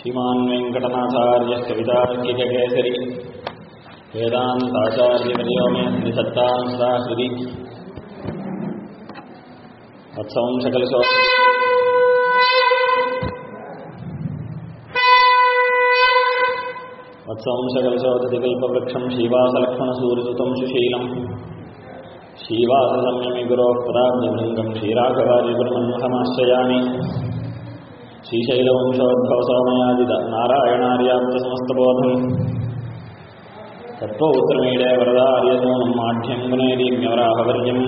श्रीमान् वेङ्कटनाथार्यः कवितार्किककेसरी वेदान्ताचार्यवर्यो मे निसत्तां सदा हृदि वत्सं सकलशो वत्सं सकलशोदतिकल्पवृक्षं श्रीवासलक्ष्मणसूरिसुतं सुशीलम् श्रीवाससंयमिगुरोः पदाब्जभृङ्गं श्रीराघवार्यगुरुमन्महमाश्रयामि श्रीशैलवंशोद्भवसोमयादिद नारायणार्याप्तसमस्तबोधम् तत्त्वोत्तरमीडे वरदार्यसूनं माढ्यं गुणैरीम्यवराहवर्यम्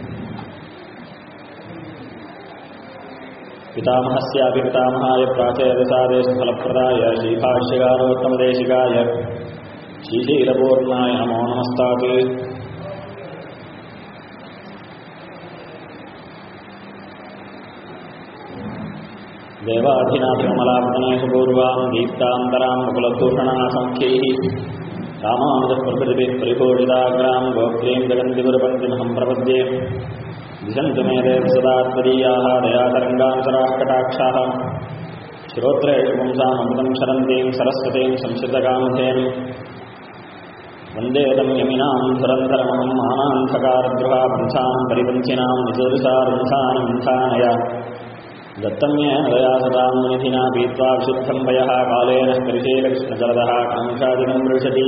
पितामहस्यापि पितामहाय प्राचेदसादेशफलप्रदाय श्रीभाष्यकारोत्तमदेशिकाय श्रीशैलपूर्णाय नमो नमस्तात् देवाधिनाथकमलापतनेषु पूर्वां दीप्तान्तरां मुकुलभूषणासङ्ख्यैः रामानुजप्रभृतिभिः परिपूजिताग्रां गोप्रीं जगन्तिगुरुपङ्क्तिमहं प्रपद्ये दिशन्तु मे देव सदा त्वदीयाः दयातरङ्गान्तराः कटाक्षाः श्रोत्रेषु पुंसामृतं शरन्तीं सरस्वतीं संस्कृतकामधेन् वन्दे तं यमिनां सुरन्तरमहं मानान्धकारगृहाबन्धां परिपन्थिनां निजोरुसारुन्धानन्धानय दत्तं येन दया सदां मुनिधिना पीत्वा विशुद्धं पयः कालेन स्परिशेलकृष्णजलदः काङ्क्षादिकं मृषति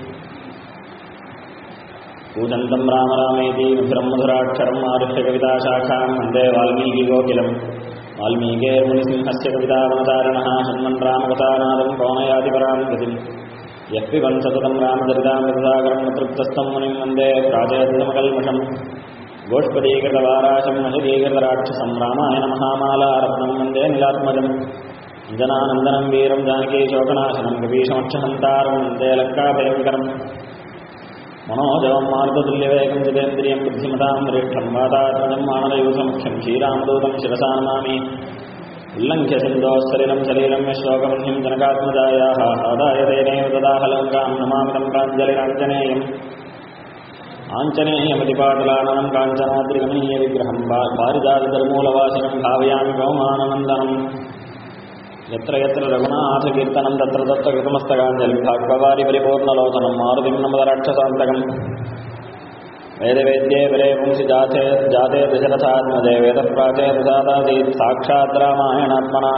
पूजन्तं राम रामेति मधुरं मधुराक्षरम् आरुह्य कविताशाखां वन्दे वाल्मीकिगोकिलम् वाल्मीकेर्मुनिसिंहस्य कवितावनतारिणः हन्मन् रामकथानादं पवनयादिपरां गतिम् यः पिबन् सततं रामचरितामृतसागरं तृप्तस्थं मुनिं वन्दे प्राचेतमकल्मषम् गोष्पदीकृतवाराशं नशदीकृतराक्षसं रामायणमहामालारत्नं वन्दे निलात्मजम् अञ्जनानन्दनं वीरं जानकीशोकनाशनं कपीशमक्षहन्तारं वन्दे लङ्काभयङ्करम् मनोजवं मार्गतुल्यवेगं जितेन्द्रियं बुद्धिमतां वरिष्ठं वातात्मजं मानवयूथमुख्यं श्रीरामदूतं शिरसा नमामि उल्लङ्घ्य सिन्धोः सलीलं यशोकमन्यं जनकात्मजायाः आदाय तेनैव ददाह लङ्कां नमामि तं प्राञ्जलिराञ्जनेयम् आञ्जनेयमतिपाटलाननं काञ्चनाद्रिगमनीयविग्रहं पारिजातधर्मूलवासिनं भावयामि पवमाननन्दनम् यत्र यत्र रघुनाथकीर्तनं तत्र तत्र कृतमस्तकाञ्जलिं भाग्यवारि परिपूर्णलोचनं मारुतिं नमदराक्षसान्तकम् वेदवेद्ये परे पुंसि जाते जाते दशरथात्मजे वेदः प्राचे प्रसादासीत् साक्षात् रामायणात्मना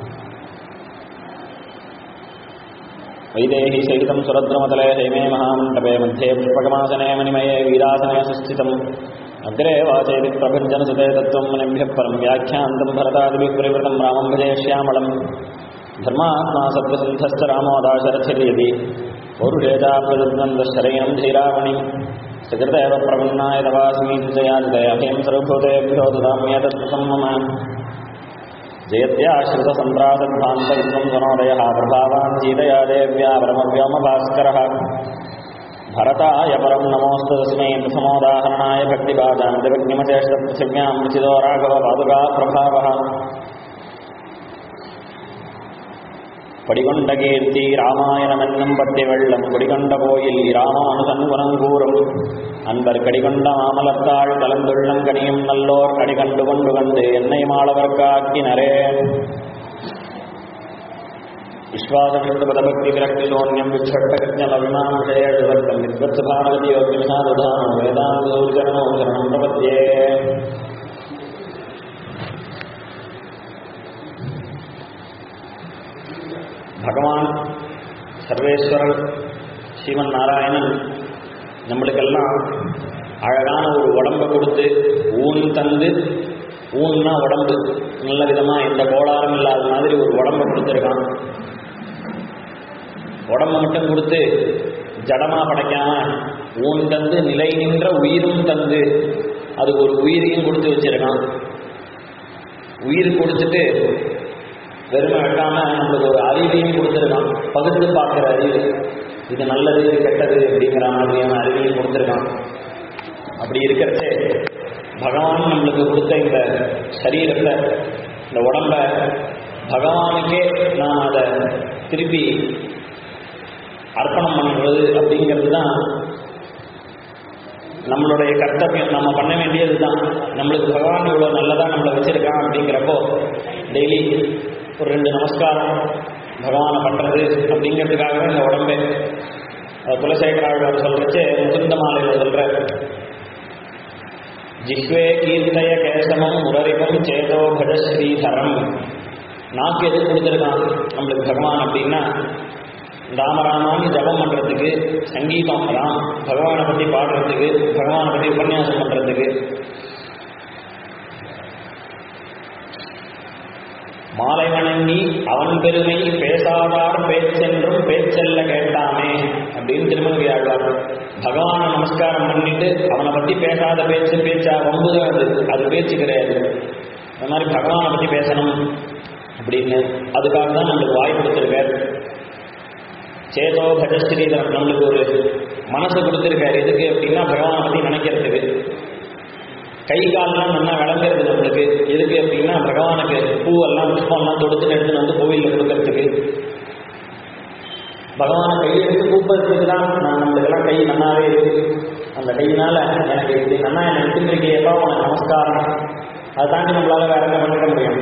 वैदेही सहितं सुरद्रमतले हैमे महामण्डपे मध्ये पुष्पकमासने मणिमये वीरासने सुस्थितम् अग्रे वाचेति प्रभञ्जनसुते तत्त्वं मुनिभ्यः परं व्याख्यान्तं भरतादिभिः परिवृतं रामं भजे श्यामलम् धर्मात्मा सत्त्वसिन्धश्च रामोदाशरथिर्यदि पौरुषे चाप्रदद्वन्द्वशरयं धीरामणिं सकृतेव प्रपन्नाय तवास्मीति जयादिदयाभयं सर्वभूतेभ्यो ददाम्येतत्कृतं मम जयत्याश्रितसम्प्रासद्भान्तविद्वं गुणोदयः प्रभावान् सीतया देव्या परमव्योमभास्करः भरताय परं नमोऽस्तु तस्मै प्रथमोदाहरणाय भक्तिपादान्तविज्ञमचेष्टपृथिव्यां प्रथितो राघवपादुका प्रभावः படிகொண்டகீர்த்தி ராமாயணமென்னும் பட்டி வெள்ளம் குடிகொண்ட கோயில் இராமானுசன் குணங்கூறும் அன்பர் கடிகொண்ட மாமலத்தாள் கலந்துள்ளம் கனியும் நல்லோர் கடிகண்டு கொண்டு வந்து என்னை மாளவர்க்காக்கினரே विश्वासकृतपदभक्ति विरक्ति शून्यं विच्छट्टकृत्यमभिमां विषयेषुवर्गं विद्वत्स भारवति योग्यमिषादुधानो वेदान्तसौर्जनमो शरणं प्रपद्ये பகவான் சர்வேஸ்வரர் சிவன் நாராயணன் நம்மளுக்கெல்லாம் அழகான ஒரு உடம்பை கொடுத்து ஊன் தந்து ஊன்னா உடம்பு நல்ல விதமாக எந்த கோளாறும் இல்லாத மாதிரி ஒரு உடம்பை கொடுத்துருக்கான் உடம்பை மட்டும் கொடுத்து ஜடமா படைக்காம ஊன் தந்து நிலை நின்ற உயிரும் தந்து அது ஒரு உயிரையும் கொடுத்து வச்சிருக்கான் உயிர் கொடுத்துட்டு வெறுமை வைக்காம நம்மளுக்கு ஒரு அறிவையும் கொடுத்துருக்கான் பகுத்து பார்க்குற அறிவு இது நல்லது இது கெட்டது அப்படிங்கிற மாதிரியான அறிவையும் கொடுத்துருக்கான் அப்படி இருக்கிறச்சே பகவான் நம்மளுக்கு கொடுத்த இந்த சரீரத்தை இந்த உடம்ப பகவானுக்கே நான் அதை திருப்பி அர்ப்பணம் பண்ணுறது அப்படிங்கிறது தான் நம்மளுடைய கர்த்தவியம் நம்ம பண்ண வேண்டியது தான் நம்மளுக்கு பகவான் இவ்வளோ நல்லதாக நம்மளை வச்சிருக்கான் அப்படிங்கிறப்போ டெய்லி ஒரு ரெண்டு நமஸ்காரம் பகவானை பண்றது அப்படிங்கிறதுக்காகவே இந்த உடம்பே அது குலசேகர ஆழ்வார் சொல்றச்சு முகுந்த மாலையில் சொல்ற ஜிஹ்வே கீர்த்தய கேசமம் முரரிகம் சேதோ பஜ ஸ்ரீதரம் நாக்கு எது கொடுத்துருக்கான் நம்மளுக்கு பகவான் அப்படின்னா ராமராமான்னு ஜபம் பண்றதுக்கு சங்கீதம் ராம் பகவானை பத்தி பாடுறதுக்கு பகவானை பத்தி உபன்யாசம் பண்றதுக்கு மாலை வணங்கி அவன் பெருமை பேசாதார் பேச்சென்றும் பேச்செல்ல கேட்டாமே அப்படின்னு திருமணி ஆழ்வார் பகவானை நமஸ்காரம் பண்ணிட்டு அவனை பத்தி பேசாத பேச்சு பேச்சா வம்புதான் அது அது பேச்சு கிடையாது அந்த மாதிரி பகவானை பத்தி பேசணும் அப்படின்னு அதுக்காக தான் நம்மளுக்கு வாய் கொடுத்துருக்கார் சேதோ பஜஸ்ரீதரம் நம்மளுக்கு ஒரு மனசு கொடுத்துருக்காரு எதுக்கு அப்படின்னா பகவானை பத்தி நினைக்கிறதுக்கு கை கால்லாம் நல்லா விளங்குறது நம்மளுக்கு எதுக்கு அப்படின்னா பகவானுக்கு பூவெல்லாம் புஷ்பம்லாம் தொடுத்துட்டு எடுத்துன்னு வந்து கோவிலில் கொடுக்கறதுக்கு பகவானை கையெடுத்து கூப்பிடுறதுக்கு தான் நான் நம்மளுக்கெல்லாம் கை நன்னாவே இருக்கு அந்த கையினால எனக்கு இது நன்னா என்ன எடுத்துருக்கேப்பா உனக்கு நமஸ்காரம் அதை தாண்டி நம்மளால வேற என்ன பண்ணிட முடியும்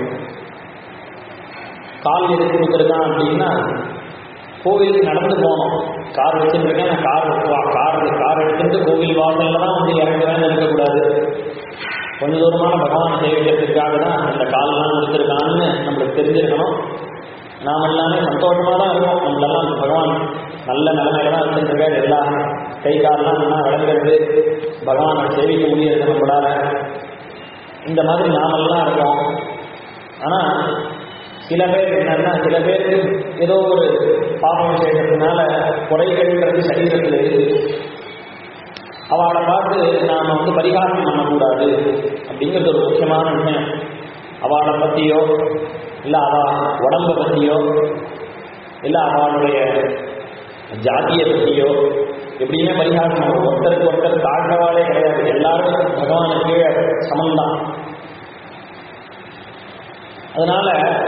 கால் எதுக்கு கொடுத்துருக்கான் அப்படின்னா கோவிலுக்கு நடந்து போனோம் கார் வச்சுருக்கேன் நான் கார் கார் கார் எடுத்துட்டு கோவில் வாசல்ல தான் வந்து இறங்குவேன்னு இருக்கக்கூடாது கொஞ்ச தூரமான பகவான் சேவிக்கிறதுக்காக தான் இந்த காலெல்லாம் கொடுத்துருக்கான்னு நம்மளுக்கு தெரிஞ்சிருக்கணும் நாம் எல்லாமே சந்தோஷமாக தான் இருக்கோம் நம்மளெல்லாம் பகவான் நல்ல நிலைமையில தான் இருந்துருக்காரு எல்லா கை காலெல்லாம் நல்லா விளங்குறது பகவானை சேவிக்க முடியாது நம்மளால இந்த மாதிரி நாமெல்லாம் இருக்கோம் ஆனால் சில பேர் என்னன்னா சில பேருக்கு ஏதோ ஒரு பாபம் செய்யறதுனால குறைகள்ன்றது சரீரத்தில் இருக்கு அவளை பார்த்து நாம் வந்து பரிகாரம் பண்ணக்கூடாது அப்படிங்கிறது ஒரு முக்கியமான விஷயம் அவளை பற்றியோ இல்லை அவ உடம்பை பற்றியோ இல்லை அவளுடைய ஜாதியை பற்றியோ எப்படியுமே பரிகாரம் பண்ணணும் ஒருத்தருக்கு ஒருத்தர் தாழ்ந்தவாளே கிடையாது எல்லாரும் பகவானுக்கு சமம்தான் அதனால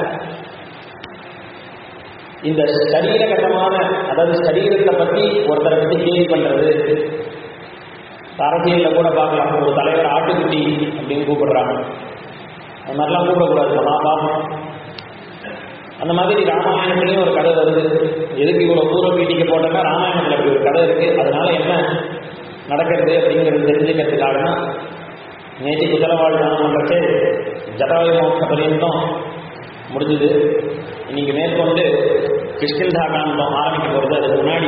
இந்த சரீரகட்டமான அதாவது சரீரத்தை பற்றி ஒருத்தரை பற்றி கேள்வி பண்றது அரசியல்ல கூட பார்க்கலாம் ஒரு தலைவர் ஆட்டுக்குட்டி அப்படின்னு கூப்பிடுறாங்க அது மாதிரிலாம் கூப்பிடக்கூடாது மகா பாபம் அந்த மாதிரி ராமாயணத்துலேயும் ஒரு கதை வருது எதுக்கு இவ்வளோ பூர்வ பீட்டிக்கு போட்டோம்னா ராமாயணத்தில் அப்படி ஒரு கதை இருக்கு அதனால என்ன நடக்கிறது அப்படிங்கிறது தெரிஞ்சுக்கிறதுக்காக தான் நேற்று குதிரவாழ் பண்ணுறச்சே ஜடாயு மோட்ச பரியந்தம் முடிஞ்சுது இன்னைக்கு மேற்கொண்டு கிருஷ்ணந்தா காண்டம் ஆரம்பிக்க போகிறது அதுக்கு முன்னாடி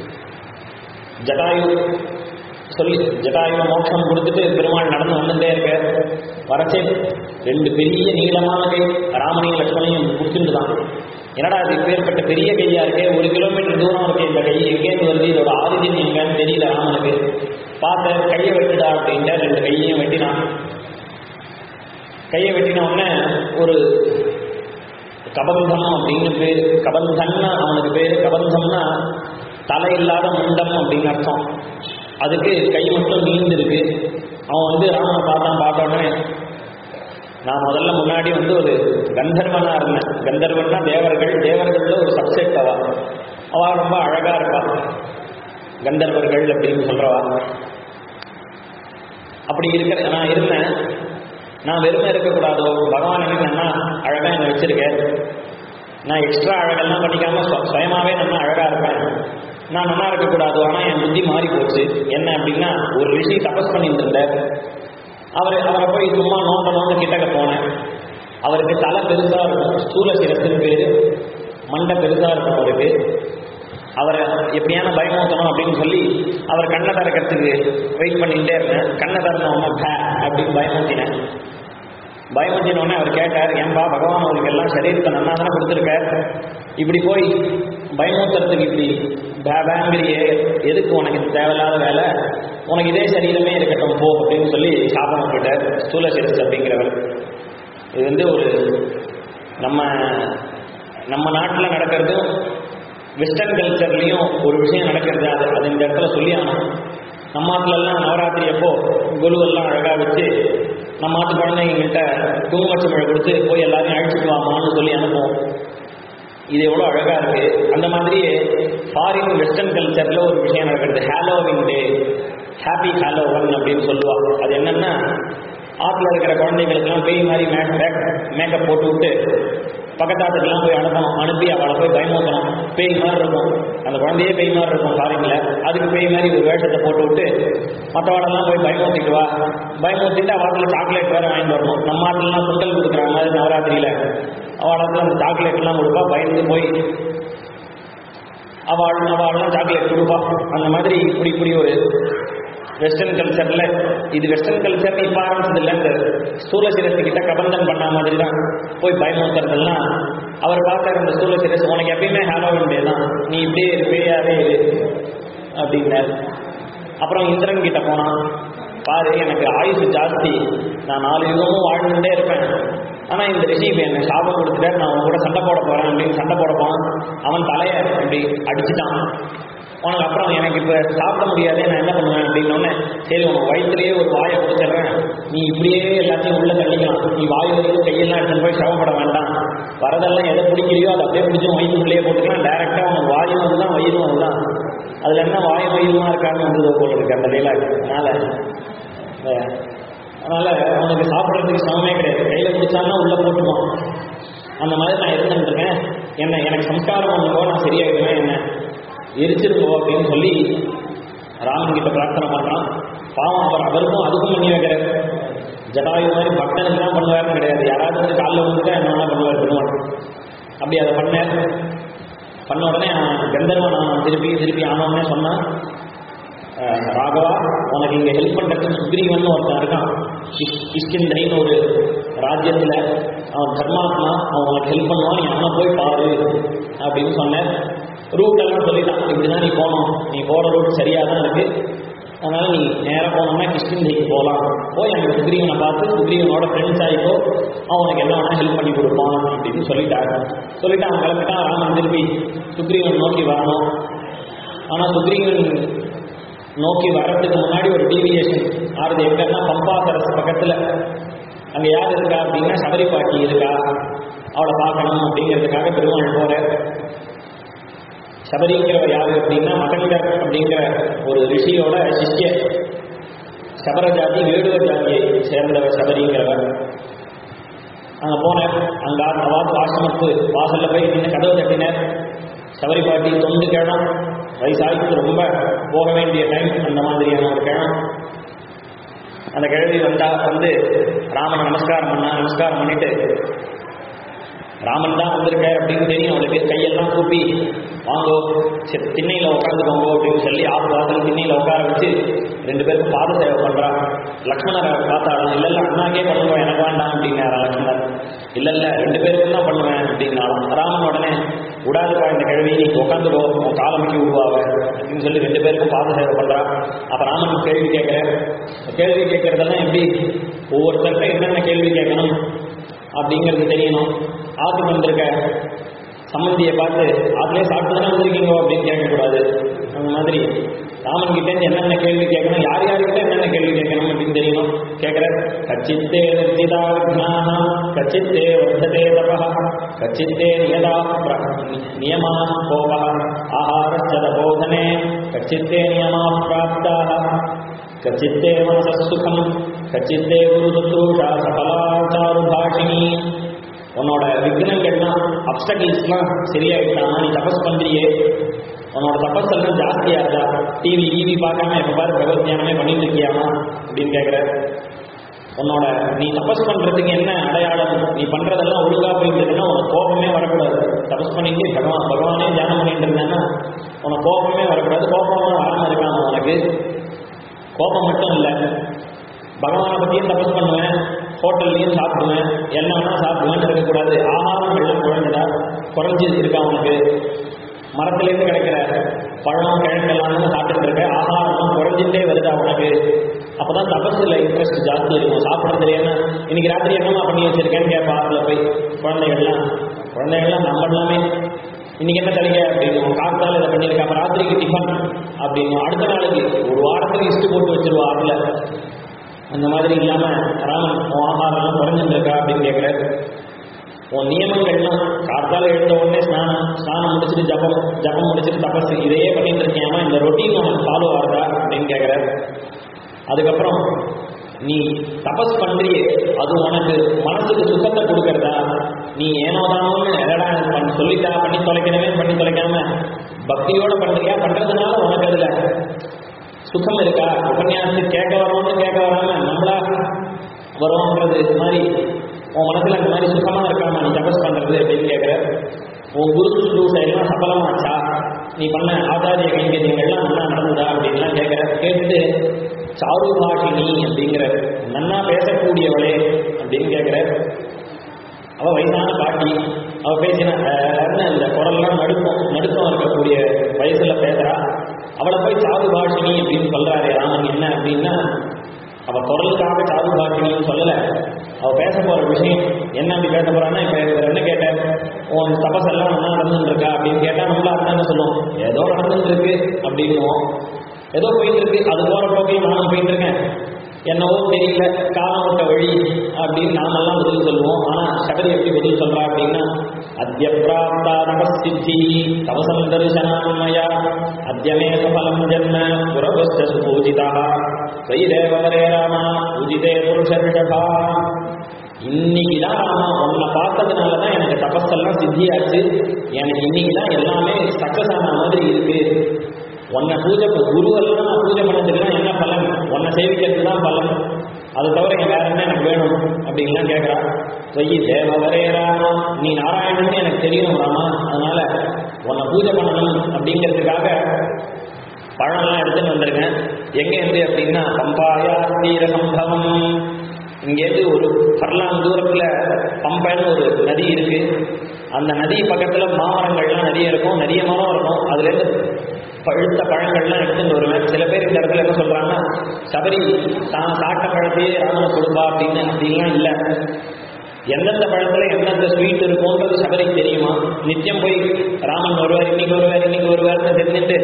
ஜடாயு சொல்லி ஜட்டாயுவ மோட்சம் கொடுத்துட்டு பெருமாள் நடந்து வந்துட்டே இருக்க வரச்சே ரெண்டு பெரிய நீளமான கை ராமனையும் லட்சுமணையும் பிடிச்சிட்டு தான் என்னடா இது பேர்பட்ட பெரிய கையா இருக்கே ஒரு கிலோமீட்டர் தூரம் இருக்கு இந்த கை எங்கேருந்து வருது இதோட ஆரிஜின் எங்கன்னு தெரியல ராமனுக்கு பார்த்த கையை வெட்டுடா அப்படின்ட்டு ரெண்டு கையையும் வெட்டினான் கையை வெட்டின உடனே ஒரு கபந்தம் அப்படின்னு பேர் கபந்தன்னா அவனுக்கு பேர் கபந்தம்னா தலை இல்லாத முண்டம் அப்படின்னு அர்த்தம் அதுக்கு கை மட்டும் நீந்திருக்கு அவன் வந்து ராமனை பார்த்தான் பார்த்த உடனே நான் முதல்ல முன்னாடி வந்து ஒரு கந்தர்வனா இருந்தேன் கந்தர்வன்னா தேவர்கள் தேவர்கள்ல ஒரு சப்செட் அவா அவா ரொம்ப அழகா இருப்பா கந்தர்வர்கள் அப்படின்னு சொல்றவா அப்படி இருக்கிற நான் இருந்தேன் நான் வெறுமை இருக்கக்கூடாதோ பகவான் எனக்கு நல்லா அழகா என்னை வச்சிருக்கேன் நான் எக்ஸ்ட்ரா அழகெல்லாம் பண்ணிக்காம சுவ- சுயமாவே நல்லா அழகா இருப்பேன் நான் நல்லா இருக்கக்கூடாது ஆனா என் புத்தி மாறி போச்சு என்ன அப்படின்னா ஒரு ரிஷி தபஸ் பண்ணிட்டு இருந்தார் அவர் அவரை போய் சும்மா நோண்ட நோண்ட கிட்டக்க போனேன் அவருக்கு தலை பெருசா இருக்கும் ஸ்தூல சிரஸ்ன்னு பேரு மண்டை பெருசா இருக்கும் அவருக்கு அவரை எப்படியான பயமுறுத்தணும் அப்படின்னு சொல்லி அவர் கண்ணை திறக்கிறதுக்கு வெயிட் பண்ணிட்டே இருந்தேன் கண்ணை திறந்த உடனே பே அப்படின்னு பயமுறுத்தினேன் பயமுறுத்தின உடனே அவர் கேட்டார் ஏன்பா பகவான் உங்களுக்கு எல்லாம் சரீரத்தை நன்னா தானே கொடுத்துருக்கார் இப்படி போய் பயமுறுத்துறதுக்கு இப்படி பேங்கிரியே எதுக்கு உனக்கு இது தேவையில்லாத வேலை உனக்கு இதே சரீரமே இருக்கட்டும் போ அப்படின்னு சொல்லி சாபம் விட்டுட்டார் ஸ்தூல சிரஸ் அப்படிங்கிறவர் இது வந்து ஒரு நம்ம நம்ம நாட்டில் நடக்கிறதும் வெஸ்டர்ன் கல்ச்சர்லேயும் ஒரு விஷயம் நடக்கிறது அது அது இந்த இடத்துல சொல்லி ஆகணும் நம்ம நாட்டிலெல்லாம் நவராத்திரி அப்போ குருவெல்லாம் அழகாக வச்சு நம்ம நாட்டு குழந்தைங்கள்ட்ட குங்குமச்சமிழை கொடுத்து போய் எல்லாரையும் அழிச்சிட்டு வாமான்னு சொல்லி அனுப்புவோம் இது எவ்வளோ அழகாக இருக்கு அந்த மாதிரியே ஃபாரின் வெஸ்டர்ன் கல்ச்சரில் ஒரு விஷயம் நடக்கிறது ஹாலோவின் டே ஹாப்பி ஹாலோவன் அப்படின்னு சொல்லுவாங்க அது என்னன்னா ஆற்றுல இருக்கிற குழந்தைங்களுக்கெல்லாம் பேய் மாதிரி மேக் மேக்கப் போட்டு விட்டு பக்கத்தாத்துக்கெல்லாம் போய் அனுப்பணும் அனுப்பி அவளை போய் பயமுறுத்தணும் பேய் மாதிரி இருக்கும் அந்த குழந்தையே பேய் மாதிரி இருக்கும் ஃபாரின்ல அதுக்கு பேய் மாதிரி ஒரு வேஷத்தை போட்டு விட்டு மற்றவாடெல்லாம் போய் பயமுறுத்திட்டு வா பயமுறுத்திட்டு அவளத்தில் சாக்லேட் வேற வாங்கிட்டு வரணும் நம்ம ஆட்டுலாம் சுண்டல் கொடுக்குற மாதிரி நவராத்திரியில அவளத்தில் அந்த சாக்லேட்லாம் கொடுப்பா பயந்து போய் அவள் அவள்லாம் சாக்லேட் கொடுப்பா அந்த மாதிரி இப்படி இப்படி ஒரு வெஸ்டர்ன் கல்ச்சர்ல இது வெஸ்டர்ன் கல்ச்சர் இப்ப ஆரம்பிச்சது இல்லை இந்த ஸ்தூல சிரஸ்கிட்ட கபந்தம் பண்ண மாதிரி தான் போய் பயமுறுத்துறதெல்லாம் அவர் பார்த்தாரு இந்த ஸ்தூல சிரஸ் உனக்கு எப்பயுமே ஹாலோவின் டே தான் நீ இப்படியே பேயாவே இரு அப்படின்னாரு அப்புறம் இந்திரன் கிட்ட போனான் பாரு எனக்கு ஆயுசு ஜாஸ்தி நான் நாலு யுகமும் வாழ்ந்துட்டே இருப்பேன் ஆனா இந்த ரிஷி இப்ப என்ன சாபம் கொடுத்துட்டாரு நான் அவன் கூட சண்டை போட போறேன் அப்படின்னு சண்டை போட போனான் அவன் தலைய இப்படி அடிச்சுட்டான் உனக்கு அப்புறம் எனக்கு இப்ப சாப்பிட முடியாதே நான் என்ன பண்ணுவேன் அப்படின்னோடனே சரி உனக்கு வயிற்றுலயே ஒரு வாயை கொடுத்துட்றேன் நீ இப்படியே எல்லாத்தையும் உள்ள தள்ளிக்கலாம் நீ வாய் வரைக்கும் கையெல்லாம் எடுத்துட்டு போய் சிரமப்பட வேண்டாம் வரதெல்லாம் எதை பிடிக்கலையோ அதை அப்படியே பிடிச்சி வயிற்றுக்குள்ளேயே போட்டுக்கலாம் டைரக்டா உனக்கு வாயும் அதுதான் வயிறும் அதுதான் அதுல என்ன வாய் வயிறுமா இருக்கான்னு வந்தது போல இருக்கு அந்த டைலாக் அதனால அஹ், அதனால அவனுக்கு சாப்பிட்றதுக்கு சமமே கிடையாது கையில பிடிச்சான்னா உள்ள போட்டுருவான் அந்த மாதிரி நான் இருந்துட்டு இருக்கேன் என்ன எனக்கு சம்ஸ்காரம் பண்ணுங்கோ நான் சரியாயிடுவேன் என்ன எரிச்சிருக்கோ அப்படின்னு சொல்லி ராமன் கிட்ட பிரார்த்தனை பண்றான் பாவம் அவர் அவருக்கும் அதுக்கும் பண்ணி வைக்கிறார் ஜடாயு மாதிரி பக்தனுக்கு தான் பண்ணுவாருன்னு கிடையாது யாராவது வந்து காலில் வந்துட்டா என்ன வேணா பண்ணுவார் பெருமாள் அப்படி அதை பண்ணார் பண்ண உடனே அவன் கந்தர்வன் அவன் திருப்பி திருப்பி ஆனவனே சொன்னான் அஹ், ராகவா உனக்கு இங்க ஹெல்ப் பண்றதுக்கு சுக்ரீவன் ஒருத்தன் இருக்கான் கிஷ்- கிஷ்கிந்தைன்னு ஒரு ராஜ்யத்துல அவன் தர்மாத்மா அவன் உனக்கு ஹெல்ப் பண்ணுவான் நீ அவனை போய் பாரு அப்படின்னு சொன்னேன் ரூட் எல்லாம் சொல்லிட்டான் இப்படிதான் நீ போகணும் நீ போற ரூட் சரியா தான் இருக்கு அதனால நீ நேரா போனோம்னா கிருஷ்ணகிரிக்கு போகலாம் போய் அங்கே சுக்ரீவனை பார்த்து சுக்ரீவனோட ஃப்ரெண்ட்ஸ் ஆகிக்கோ அவன் உனக்கு என்ன வேணா ஹெல்ப் பண்ணி கொடுப்பான் அப்படின்னு சொல்லிட்டாங்க சொல்லிட்டு அவன் கிளம்பிட்டான் ராமன் திருப்பி சுக்ரீவன் நோக்கி வரணும் ஆனா சுக்ரீவன் நோக்கி வர்றதுக்கு முன்னாடி ஒரு டீவியேஷன் ஆறுது எங்கன்னா பம்பா சரஸ் பக்கத்துல அங்க யார் இருக்கா அப்படின்னா சபரி பாட்டி இருக்கா அவளை பார்க்கணும் அப்படிங்கிறதுக்காக பெருமாள் போற சபரிங்கிறவ யாரு அப்படின்னா மகன்கர் அப்படிங்கிற ஒரு ரிஷியோட சிஷ்ய சபர ஜாதி வேடுவ ஜாதியை சேர்ந்தவர் சபரிங்கிறவர் அங்க போனார் அங்க அவாத்து ஆசிரமத்து வாசல்ல போய் நின்று கதவு தட்டினார் சபரி பாட்டி தொண்டு கிழம் வயசாகிட்டு ரொம்ப போக வேண்டிய டைம் அந்த மாதிரியான ஒரு கிழம் அந்த கிழவி வந்தா வந்து ராமன் நமஸ்காரம் பண்ணா நமஸ்காரம் பண்ணிட்டு ராமன் தான் வந்திருக்கார் அப்படின்னு தெரியும் அவளுக்கு கையெல்லாம் கூப்பி வாங்கோ சரி திண்ணையில் உட்காந்துக்கோங்க அப்படின்னு சொல்லி ஆறு வாசல் திண்ணையில் உட்கார வச்சு ரெண்டு பேருக்கும் பாத சேவை பண்றா லக்ஷ்மணரை பார்த்தாலும் இல்ல இல்ல அண்ணாக்கே பண்ணுவோம் எனக்கு வேண்டாம் அப்படின்னாரா லக்ஷ்மணர் இல்ல இல்ல ரெண்டு பேருக்கும் தான் பண்ணுவேன் அப்படின்னாலும் ராமன் உடனே விடாதுப்பா இந்த கிழவி நீ உட்காந்துக்கோ உன் காலமிக்கு விடுவாவ அப்படின்னு சொல்லி ரெண்டு பேருக்கும் பாத சேவை பண்றா அப்ப ராமன் கேள்வி கேட்கிறேன் கேள்வி கேட்கறதெல்லாம் எப்படி ஒவ்வொருத்தர்கிட்ட என்னென்ன கேள்வி கேட்கணும் அப்படிங்கிறது தெரியணும் ஆத்துக்கு வந்திருக்க சம்மந்தியை பார்த்து அதுலேயே சாப்பிட்டு தானே வந்திருக்கீங்க அப்படின்னு கேட்கக்கூடாது அந்த மாதிரி ராமன் கிட்ட இருந்து என்னென்ன கேள்வி கேட்கணும் யார் யார்கிட்ட என்னென்ன கேள்வி கேட்கணும் அப்படின்னு தெரியணும் கேட்கிற கச்சித்தே நிர்ஜிதா விஜ்ஞான கச்சித்தே வர்த்ததே தப கச்சித்தே நியதா பிர- நி- நியமா கோப ஆஹாரச்சத போதனே கச்சித்தே நியமா பிராப்தா கச்சித்தே மனச சுகம் கச்சித்தே குரு சுத்ரூஷா சபலாச்சாரு பாஷினி உன்னோட விக்னங்கள்லாம் அப்டகிள்ஸ்லாம் சரியாயிட்டானா நீ தபஸ் பண்றியே உன்னோட தபஸ் எல்லாம் ஜாஸ்தியா இருக்கா டிவி டிவி பார்க்காம எப்ப பாரு பகவத் தியானமே பண்ணிட்டு இருக்கியாமா அப்படின்னு கேட்கிற உன்னோட நீ தபஸ் பண்றதுக்கு என்ன அடையாளம் நீ பண்றதெல்லாம் ஒழுங்கா போயிட்டு இருக்குன்னா உனக்கு கோபமே வரக்கூடாது தபஸ் பண்ணிட்டு பகவான் பகவானே தியானம் பண்ணிட்டு இருந்தேன்னா உனக்கு கோபமே வரக்கூடாது கோபமா வராம இருக்காம உனக்கு கோபம் மட்டும் இல்லை பகவானை பற்றியும் தபஸ் பண்ணுவேன் ஹோட்டல்லையும் சாப்பிடுவேன் என்ன வேணா சாப்பிடுவேன் இருக்கக்கூடாது ஆகாரங்கள்லாம் குறைஞ்சதா குறைஞ்சி இருக்கா உனக்கு மரத்துலேருந்து கிடைக்கிற பழம் கிழங்கெல்லாம் தானே சாப்பிட்டுட்டு இருக்க ஆகாரம்லாம் குறைஞ்சிட்டே வருதா உனக்கு அப்பதான் தபஸில் இன்ட்ரெஸ்ட் ஜாஸ்தி இருக்கும் சாப்பிட்றது என்ன இன்னைக்கு ராத்திரி என்னமா பண்ணி வச்சிருக்கேன்னு கேட்பா அதில் போய் குழந்தைகள்லாம் குழந்தைகள்லாம் நம்ம எல்லாமே இன்னைக்கு என்ன தலைங்க அப்படின்னு காத்தால இதை பண்ணியிருக்கேன் அப்ப ராத்திரிக்கு டிஃபன் அப்படின்னு அடுத்த நாளைக்கு ஒரு வாரத்துக்கு இஷ்டு போட்டு வச்சிருவா ஆற்றுல அந்த மாதிரி இல்லாம ராமன் உன் ஆகாரம் குறைஞ்சுட்டு இருக்கா அப்படின்னு கேட்கிறாரு உன் நியமங்கள்லாம் காத்தால எழுந்த உடனே ஸ்நானம் ஸ்நானம் முடிச்சுட்டு ஜபம் ஜபம் முடிச்சுட்டு தபஸ் இதையே பண்ணிட்டு இருக்கியாமா இந்த ரொட்டீன் உனக்கு ஃபாலோ ஆகுதா அப்படின்னு கேட்கிறாரு அதுக்கப்புறம் நீ தபஸ் பண்றியே அது உனக்கு மனசுக்கு சுகத்தை கொடுக்கறதா நீ ஏனோதானோன்னு எதடா இது பண்ணி சொல்லிட்டா பண்ணி தொலைக்கணுமே பண்ணி தொலைக்காம பக்தியோட பண்றியா பண்றதுனால உனக்கு அதுல சுகம் இருக்கா உபன்யாசத்து கேட்க வரோம்னு கேட்க வராம நம்மளா வரோன்றது இது மாதிரி உன் மனசுல இந்த மாதிரி சுகமா இருக்காம நீ தபஸ் பண்றது அப்படின்னு கேட்குற உன் குரு சுற்றுசை எல்லாம் சபலமாச்சா நீ பண்ண ஆச்சாரிய கைங்கரியங்கள்லாம் நல்லா நடந்ததா அப்படின்லாம் கேட்குற கேட்டுட்டு சாருபாஷினி அப்படிங்கிற நன்னா பேசக்கூடியவளே அப்படின்னு கேட்குற அவ வயசான பாட்டி அவ பேசின அஹ், அந்த குரல்லாம் நடுக்கம் நடுக்கம் இருக்கக்கூடிய வயசுல பேசுறா அவளை போய் சாது பாஷினி அப்படின்னு சொல்றாரு ராமன் என்ன அப்படின்னா அவ குரலுக்காக சாது பாஷினின்னு சொல்லல அவ பேச போற விஷயம் என்ன அப்படி பேச போறான்னா இப்ப இவர் என்ன கேட்டேன் உன் தபஸ் எல்லாம் நல்லா நடந்துட்டு இருக்கா அப்படின்னு கேட்டா நம்மள அர்த்தம் என்ன சொல்லுவோம் ஏதோ நடந்துட்டு இருக்கு அப்படின்னுவோம் ஏதோ போயிட்டு இருக்கு அது போற போக்கையும் நானும் போயிட்டு இருக்கேன் என்னவோ தெரியல காலம் விட்ட வழி அப்படின்னு நாமெல்லாம் பதில் சொல்லுவோம் ஆனா சபரி எப்படி பதில் சொல்றா அப்படின்னா அத்ய பிராப்தா நமஸ்தித்தி தவசம் தரிசனாமயா அத்யமே சபலம் ஜன்ம புரவஸ்த சுபூஜிதா வைரேவரே ராமா பூஜிதே புருஷ ரிஷபா இன்னைக்கு தான் ராமா உன்னை பார்த்ததுனால தான் எனக்கு தபஸெல்லாம் சித்தியாச்சு எனக்கு இன்னைக்கு தான் எல்லாமே சக்சஸ் ஆன மாதிரி இருக்கு உன்னை பூஜை குருவெல்லாம் நான் பூஜை பண்ணதுக்குலாம் என்ன பலன் உன்னை சேவிக்கிறதுக்கு தான் பலன் அது தவிர இங்க வேற என்ன எனக்கு வேணும் அப்படின்லாம் கேட்குறா சொய்யி தேவவரே ராமா நீ நாராயணன் எனக்கு தெரியணும் ராமா அதனால உன்னை பூஜை பண்ணணும் அப்படிங்கிறதுக்காக பழம்லாம் எடுத்துன்னு வந்திருக்கேன் எங்க இருந்து அப்படின்னா பம்பாயா தீர சம்பவம் இங்கேருந்து ஒரு பர்லாங் தூரத்துல பம்பைன்னு ஒரு நதி இருக்கு அந்த நதி பக்கத்துல மாமரங்கள்லாம் நிறைய இருக்கும் நிறைய மரம் இருக்கும் அதுல இருந்து பழுத்த பழங்கள்லாம் எடுத்துட்டு வருவேன் சில பேர் இந்த இடத்துல என்ன சொல்றாங்கன்னா சபரி தான் சாட்ட பழத்தையே ராமனை கொடுப்பா அப்படின்னு அப்படின்லாம் இல்லை எந்தெந்த பழத்துல எந்தெந்த ஸ்வீட் இருக்கும்ன்றது சபரிக்கு தெரியுமா நித்தியம் போய் ராமன் வருவார் இன்னைக்கு வருவார் இன்னைக்கு வருவார்னு தெரிஞ்சுட்டு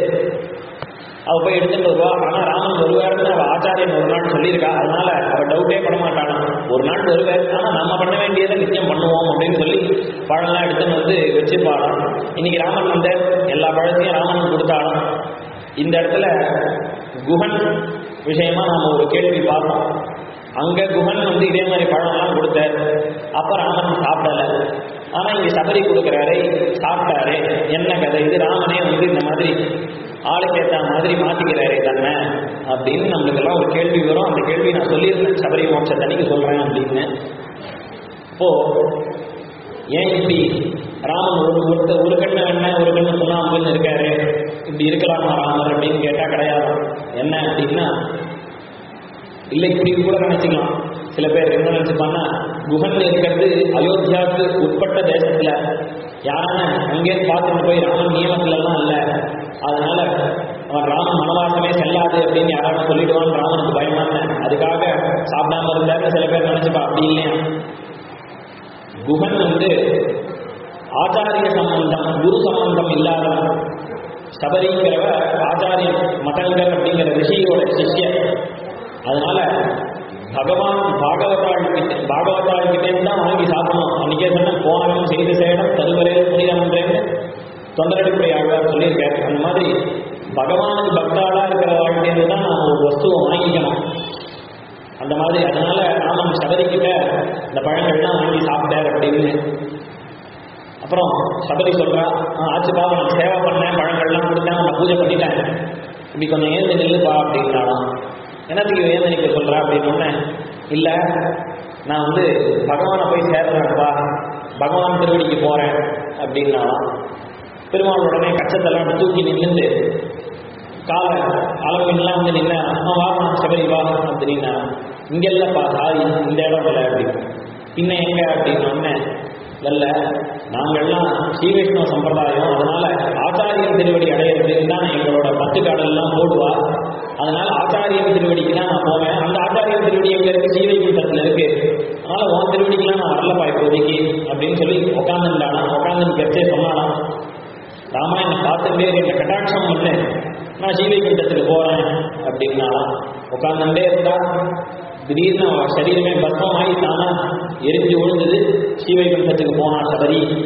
அவ போய் எடுத்துட்டு வருவா ஆனா ராமன் வருவாருன்னு அவ ஆச்சாரியன் ஒரு நாள் சொல்லியிருக்கா அதனால அவ டவுட்டே பட மாட்டானா ஒரு நாள் வருவார் ஆனா நம்ம பண்ண வேண்டியதை நிச்சயம் பண்ணுவோம் அப்படின்னு சொல்லி பழம்லாம் எடுத்துன்னு வந்து வச்சிருப்பாளாம் இன்னைக்கு ராமன் வந்த எல்லா பழத்தையும் ராமன் கொடுத்தாலும் இந்த இடத்துல குஹன் விஷயமா நாம ஒரு கேள்வி பார்த்தோம் அங்க குஹன் வந்து இதே மாதிரி பழம்லாம் கொடுத்தார் அப்ப ராமன் சாப்பிடல ஆனா இங்க சபரி கொடுக்குறாரு சாப்பிட்டாரு என்ன கதை இது ராமனே வந்து இந்த மாதிரி ஆளுக்கு ஏற்ற மாதிரி மாத்திக்கிறாரே தன்னை அப்படின்னு நம்மளுக்கெல்லாம் ஒரு கேள்வி வரும் அந்த கேள்வி நான் சொல்லியிருந்தேன் சபரி மோட்ச தனிக்கு சொல்றேன் அப்படின்னு இப்போ ஏன் இப்படி ராமன் ஒரு ஒருத்தர் ஒரு கண்ணு வெண்ண ஒரு கண்ணு சுண்ணாம்புன்னு இருக்காரு இப்படி இருக்கலாமா ராமர் அப்படின்னு கேட்டா கிடையாது என்ன அப்படின்னா இல்லை இப்படி கூட நினைச்சுக்கலாம் சில பேர் என்ன நினைச்சுப்பாங்கன்னா குஹன் இருக்கிறது அயோத்தியாவுக்கு உட்பட்ட தேசத்துல யாரான அங்கே பார்த்துட்டு போய் ராமன் நியமத்துல எல்லாம் இல்ல அதனால அவன் ராமன் மனவாசமே செல்லாது அப்படின்னு யாராவது சொல்லிடுவான் ராமனுக்கு பயமா அதுக்காக சாப்பிடாம இருந்தாருன்னு சில பேர் நினைச்சுப்பா அப்படி இல்லையா குஹன் வந்து ஆச்சாரிய சம்பந்தம் குரு சம்பந்தம் இல்லாதவன் சபரிங்கிறவ ஆச்சாரிய மதங்கர் அப்படிங்கிற ரிஷியோட சிஷ்யர் அதனால பகவான் பாகவதாள் கிட்ட பாகவதாள் கிட்டே தான் வாங்கி சாப்பிடணும் அன்னைக்கே சொன்ன போனவன் செய்து சேடம் தருவரே புனிதமன்றேன்னு தொண்டரடிப்படை ஆழ்வார் சொல்லியிருக்காரு அந்த மாதிரி பகவானுக்கு பக்தாளா இருக்கிற வாழ்க்கையில தான் நாம ஒரு வஸ்துவை வாங்கிக்கணும் அந்த மாதிரி அதனால ராமன் சபரிக்கிட்ட இந்த பழங்கள்லாம் வாங்கி சாப்பிட்டார் அப்படின்னு அப்புறம் சபரி சொல்றா "ஆ, ஆச்சுப்பா நான் சேவை பண்ணேன் பழங்கள்லாம் கொடுத்தேன் நான் பூஜை பண்ணிட்டேன் இப்படி கொஞ்சம் ஏந்து நில்லுப்பா அப்படின்னாலாம் என்னத்துக்கு ஏந்து நிற்க சொல்றா அப்படின்னு உடனே இல்ல நான் வந்து பகவானை போய் சேர்றேன்ப்பா பகவான் திருவடிக்கு போறேன் அப்படின்னாலாம் பெருமாள் உடனே கச்சத்தெல்லாம் அப்படி தூக்கி நின்று கால அளவுலாம் வந்து நின்ன அம்மா வா சபரி வா அப்படின்னா இங்க இல்லப்பா சாரி இந்த இடம் இல்லை அப்படின்னு பின்ன எங்க அப்படின்னு உடனே இல்ல நாங்கள்லாம் ஸ்ரீவைஷ்ணவ சம்பிரதாயம் அதனால ஆச்சாரியன் திருவடி அடையிறதுக்கு தான் எங்களோட பத்து காடெல்லாம் போடுவா அதனால ஆச்சாரியன் திருவடிக்கு தான் நான் போவேன் அந்த ஆச்சாரியன் திருவடி எங்க இருக்கு ஸ்ரீவைகுண்டத்துல இருக்கு அதனால உன் திருவடிக்கெல்லாம் நான் வரலப்பா இப்போதைக்கு அப்படின்னு சொல்லி உட்காந்துருந்தானா உட்காந்து கச்சே சொன்னாலாம் ராமா என்னை பார்த்துட்டே என்னை கட்டாட்சம் பண்ணு நான் ஸ்ரீவைகுண்டத்துக்கு போறேன் அப்படின்னா உட்காந்துட்டே இருந்தா திடீர்னு அவன் சரீரமே பஸ்மமாகி தானா எரிஞ்சு விழுந்தது ஸ்ரீவைகுண்டத்துக்கு போனா சபரி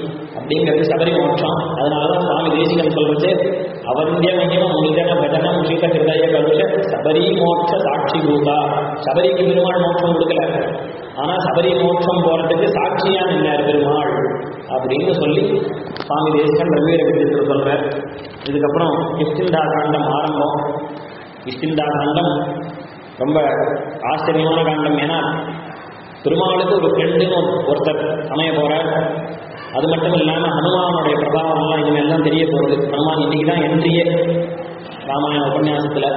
அப்படிங்கிறது சபரி மோட்சம் அதனாலதான் சுவாமி தேசிகன் சொல்றது அவந்திய மகிம முனிதன பஜனம் சீத ஹிருதய கலுஷ சபரி மோட்ச சாட்சி பூதா சபரிக்கு பெருமாள் மோட்சம் கொடுக்கல ஆனா சபரி மோட்சம் போறதுக்கு சாட்சியா நின்னார் பெருமாள் அப்படின்னு சொல்லி சுவாமி தேசிகன் ரவிவீர விஜயத்தில் சொல்றார் இதுக்கப்புறம் கிஷ்கிந்தா காண்டம் ஆரம்பம் கிஷ்கிந்தா காண்டம் ரொம்ப ஆச்சரியமான காண்டம் ஏன்னா பெருமாளுக்கு ஒரு ஃப்ரெண்டுன்னு ஒருத்தர் அமைய போறார் அது மட்டும் இல்லாம ஹனுமானுடைய பிரபாவம் எல்லாம் இனிமேல் தெரிய போகுது ஹனுமான் இன்னைக்கு தான் என்ட்ரியே ராமாயண உபன்யாசத்துல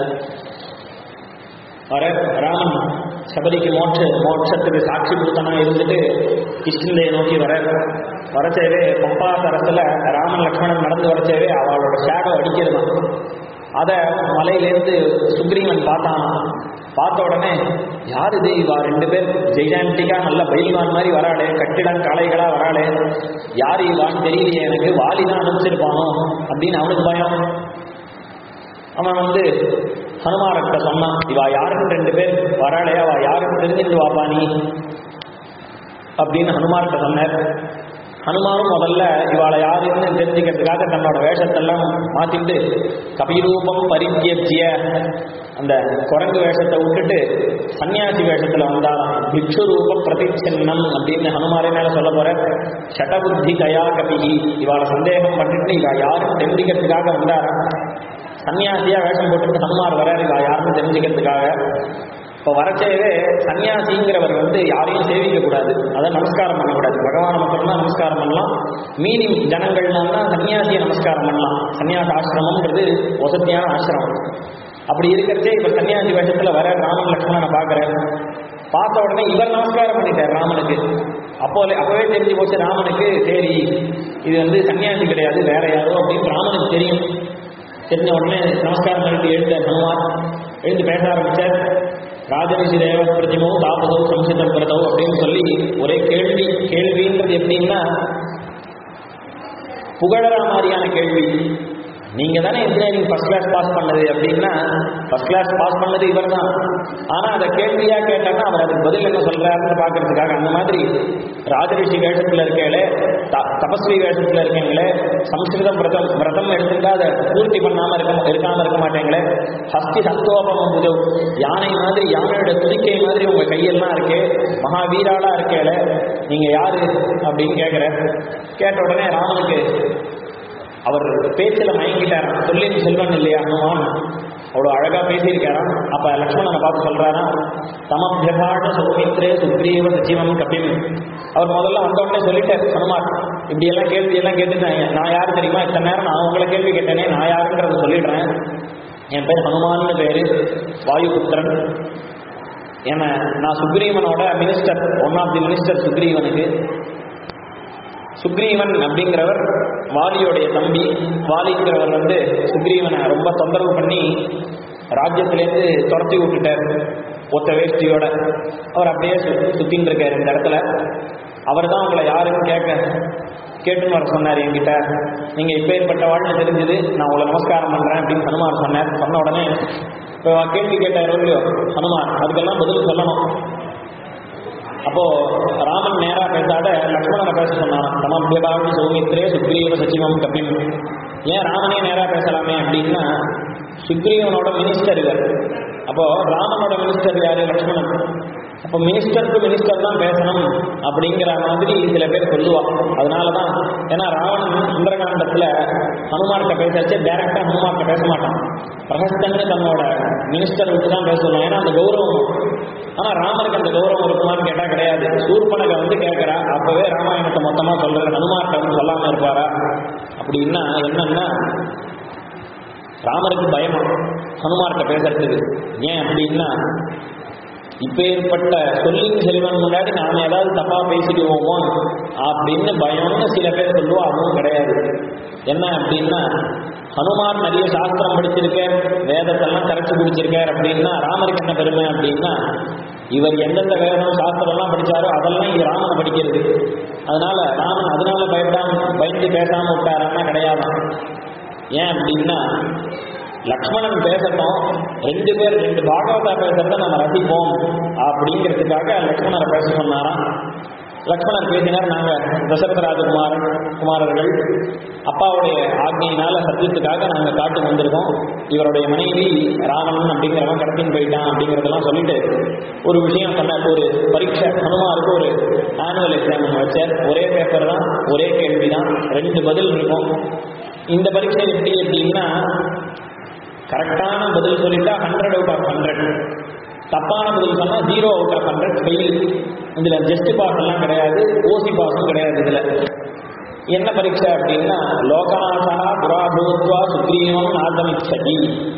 வர ராமன் சபரிக்கு மோட்ச மோட்சத்துக்கு சாட்சி பூத்தனா இருந்துட்டு கிருஷ்ணதையை நோக்கி வர வரச்சேவே பம்பா தரத்துல ராமன் லக்ஷ்மணன் நடந்து வரச்சேவே அவளோட ஷேடோ அடிக்கிறதான் அதை மலையிலேருந்து சுக்ரீவன் பார்த்தான் பார்த்த உடனே யார் இது இவா ரெண்டு பேர் ஜெய்ஜாண்டிக்கா நல்ல பயில்வான் மாதிரி வராளே கட்டிடம் காளைகளா வராளே யார் இவான்னு தெரியலையே எனக்கு வாலி தான் அனுப்பிச்சிருப்பானோ அப்படின்னு அவனுக்கு பயம் அவன் வந்து ஹனுமார்கிட்ட சொன்னான் இவா யாருன்னு ரெண்டு பேர் வராளே அவ யாருன்னு தெரிஞ்சுட்டு வாப்பா நீ அப்படின்னு ஹனுமார்கிட்ட சொன்னார் ஹனுமானும் முதல்ல இவாளை யாருன்னு தெரிஞ்சுக்கிறதுக்காக தன்னோட வேஷத்தெல்லாம் மாத்திட்டு கபிரூபம் பரித்தியஜ்ய அந்த குரங்கு வேஷத்தை விட்டுட்டு சன்னியாசி வேஷத்துல வந்தாராம் பிக்ஷு ரூப பிரதிச்சின்னம் அப்படின்னு ஹனுமாரே மேல சொல்ல போற சடபுத்தி கயா கபிகி இவாளை சந்தேகம் பண்ணிட்டு இவா யாருன்னு தெரிஞ்சுக்கிறதுக்காக வந்தாராம் சன்னியாசியா வேஷம் போட்டுட்டு ஹனுமார் வராரு இவா யாருன்னு தெரிஞ்சுக்கிறதுக்காக இப்போ வரச்சேவே சன்னியாசிங்கிறவர் வந்து யாரையும் சேவிக்க கூடாது அதை நமஸ்காரம் பண்ணக்கூடாது பகவானை மட்டும்தான் நமஸ்காரம் பண்ணலாம் மீதி ஜனங்கள்லாம் தான் சன்னியாசியை நமஸ்காரம் பண்ணலாம் சன்னியாச ஆசிரமம்ன்றது வசதியான ஆசிரமம் அப்படி இருக்கிறச்சே இப்ப சன்னியாசி வேஷத்துல வர ராமன் லக்ஷ்மணனை பார்க்குறாரு பார்த்த உடனே இவர் நமஸ்காரம் பண்ணிட்டார் ராமனுக்கு அப்போ அப்பவே தெரிஞ்சு போச்சு ராமனுக்கு சரி இது வந்து சன்னியாசி கிடையாது வேற யாரோ அப்படின்னு ராமனுக்கு தெரியும் தெரிஞ்ச உடனே நமஸ்காரம் பண்ணிட்டு எழுந்த ஹனுமான் எழுந்து பேச ஆரம்பிச்சார் ராஜரிஷி தேவ பிரதிமோ தாபதோ சம்சிதம் பிரதோ அப்படின்னு சொல்லி ஒரே கேள்வி கேள்வின்றது எப்படின்னா புகழற மாதிரியான கேள்வி நீங்க தானே இன்ஜினியரிங் ஃபர்ஸ்ட் கிளாஸ் பாஸ் பண்ணது அப்படின்னா ஃபர்ஸ்ட் கிளாஸ் பாஸ் பண்ணது இவர் தான் ஆனா அதை கேள்வியா கேட்டான்னா அவர் அதுக்கு பதில் என்ன சொல்றாருன்னு பாக்குறதுக்காக அந்த மாதிரி ராஜரிஷி வேஷத்துல இருக்கீங்களே த- தபஸ்வி வேஷத்துல இருக்கீங்களே சம்ஸ்கிருதம் விரதம் விரதம் எடுத்துட்டா அதை பூர்த்தி பண்ணாம இருக்க இருக்காம இருக்க மாட்டீங்களே ஹஸ்தி ஹஸ்தோபமம் புது யானை மாதிரி யானையோட துதிக்கை மாதிரி உங்க கையெல்லாம் இருக்கே மகாவீராளா இருக்கேல நீங்க யாரு அப்படின்னு கேட்கிற கேட்ட உடனே ராமனுக்கு அவர் பேச்சில் மயங்கிட்டாராம் சொல்லின் செல்வன் இல்லையா ஹனுமான் அவ்வளோ அழகா பேசியிருக்காராம் அப்ப லக்ஷ்மணனை பார்த்து சொல்றாரா தமபியபாட சௌமித்ரே சுக்ரீவ சச்சிவம் கபிம் அவர் முதல்ல வந்த உடனே சொல்லிட்டார் ஹனுமான் இப்படி எல்லாம் கேள்வி எல்லாம் கேட்டுட்டாங்க நான் யாரு தெரியுமா இத்தனை நேரம் நான் உங்களை கேள்வி கேட்டேனே நான் யாருன்றத சொல்லிடுறேன் என் பேர் ஹனுமான்னு பேரு வாயுபுத்திரன் ஏன்னா நான் சுக்ரீவனோட minister one of the minister சுக்ரீவனுக்கு சுக்ரீவன் அப்படிங்கிறவர் வாலியோடைய தம்பி வாலிங்கிறவர் வந்து சுக்ரீவனை ரொம்ப தொந்தரவு பண்ணி ராஜ்யத்திலேருந்து துரத்தி விட்டுட்டார் ஒத்த வேஷ்டியோட அவர் அப்படியே சு சுத்தின்னு இருக்கார் இந்த இடத்துல அவர் தான் உங்களை யாருன்னு கேட்க கேட்டுன்னு வர சொன்னார் என்கிட்ட நீங்க இப்பேற்பட்ட வாழ்க்கை தெரிஞ்சது நான் உங்களை நமஸ்காரம் பண்றேன் அப்படின்னு ஹனுமார் சொன்னார் சொன்ன உடனே இப்போ கேள்வி கேட்டார் இல்லையோ ஹனுமார் அதுக்கெல்லாம் பதில் சொல்லணும் அப்போ ராமன் நேரா பேசாத லக்ஷ்மணனை பேச சொன்னான் தமபியபாவி சௌமித்ரே சுக்ரீவ சச்சிவம் கபிம் ஏன் ராமனே நேரா பேசலாமே அப்படின்னா சுக்ரீவனோட மினிஸ்டர் இவர் அப்போ ராமனோட மினிஸ்டர் யாரு லக்ஷ்மணன் அப்போ மினிஸ்டர் டு மினிஸ்டர் தான் பேசணும் அப்படிங்கிற மாதிரி சில பேர் சொல்லுவாங்க அதனாலதான் ஏன்னா ராவணன் சுந்தரகாண்டத்துல ஹனுமார்கிட்ட பேசாச்சு டைரக்டா ஹனுமார்கிட்ட பேச மாட்டான் பிரகஸ்தன்னு தன்னோட மினிஸ்டர் விட்டு தான் பேசணும் ஏன்னா அந்த கௌரவம் ஆனா ராமருக்கு அந்த கௌரவம் இருக்குமான்னு கேட்டா கிடையாது சூர்பனக வந்து கேட்கிறா அப்பவே ராமாயணத்தை மொத்தமா சொல்ற ஹனுமார்கிட்ட வந்து சொல்லாம இருப்பாரா அப்படின்னா என்னன்னா ராமருக்கு பயமா ஹனுமார்கிட்ட பேசுறதுக்கு ஏன் அப்படின்னா இப்பேற்பட்ட சொல்லின் செல்வன் முன்னாடி நாம ஏதாவது தப்பா பேசிடுவோமோ அப்படின்னு பயம்னு சில பேர் சொல்லுவா அதுவும் கிடையாது என்ன அப்படின்னா ஹனுமார் நிறைய சாஸ்திரம் படிச்சிருக்கார் வேதத்தெல்லாம் கரைச்சு பிடிச்சிருக்கார் அப்படின்னா ராமருக்கு என்ன பெருமை அப்படின்னா இவர் எந்தெந்த வேதம் சாஸ்திரம் எல்லாம் படிச்சாரோ அதெல்லாம் இது ராமனை படிக்கிறது அதனால ராமன் அதனால பயப்படாம பயந்து பேசாம விட்டாரான்னா கிடையாதான் ஏன் அப்படின்னா லக்ஷ்மணன் பேசட்டும் ரெண்டு பேர் ரெண்டு பாகவதா பேசுறத நம்ம ரசிப்போம் அப்படிங்கிறதுக்காக லக்ஷ்மணரை பேச சொன்னாராம் லக்ஷ்மணர் பேசினார் நாங்க தசரத ராஜகுமார் குமாரர்கள் அப்பாவுடைய ஆக்ஞையினால சத்தியத்துக்காக நாங்க காட்டுக்கு வந்திருக்கோம் இவருடைய மனைவி ராவணன் அப்படிங்கிறவன் கடத்தின்னு போயிட்டான் அப்படிங்கிறதெல்லாம் சொல்லிட்டு ஒரு விஷயம் சொன்னார் ஒரு பரீட்சை ஹனுமாருக்கு ஒரு ஆனுவல் எக்ஸாம் வச்சார் ஒரே பேப்பர் தான் ஒரே கேள்வி தான் ரெண்டு பதில் இருக்கும் இந்த பரீட்சை எப்படி அப்படின்னா கரெக்டான பதில் சொல்லிட்டா ஹண்ட்ரட் அவுட் ஆஃப் ஹண்ட்ரட் தப்பான பதில் சொன்னா zero out of hundred fail இதுல ஜஸ்ட் பாஸ் எல்லாம் கிடையாது ஓசி பாஸும் கிடையாது இதுல என்ன பரீட்சை அப்படின்னா லோகநாதா புராபூத்வா சுக்ரீவம் நாதமிச்சதி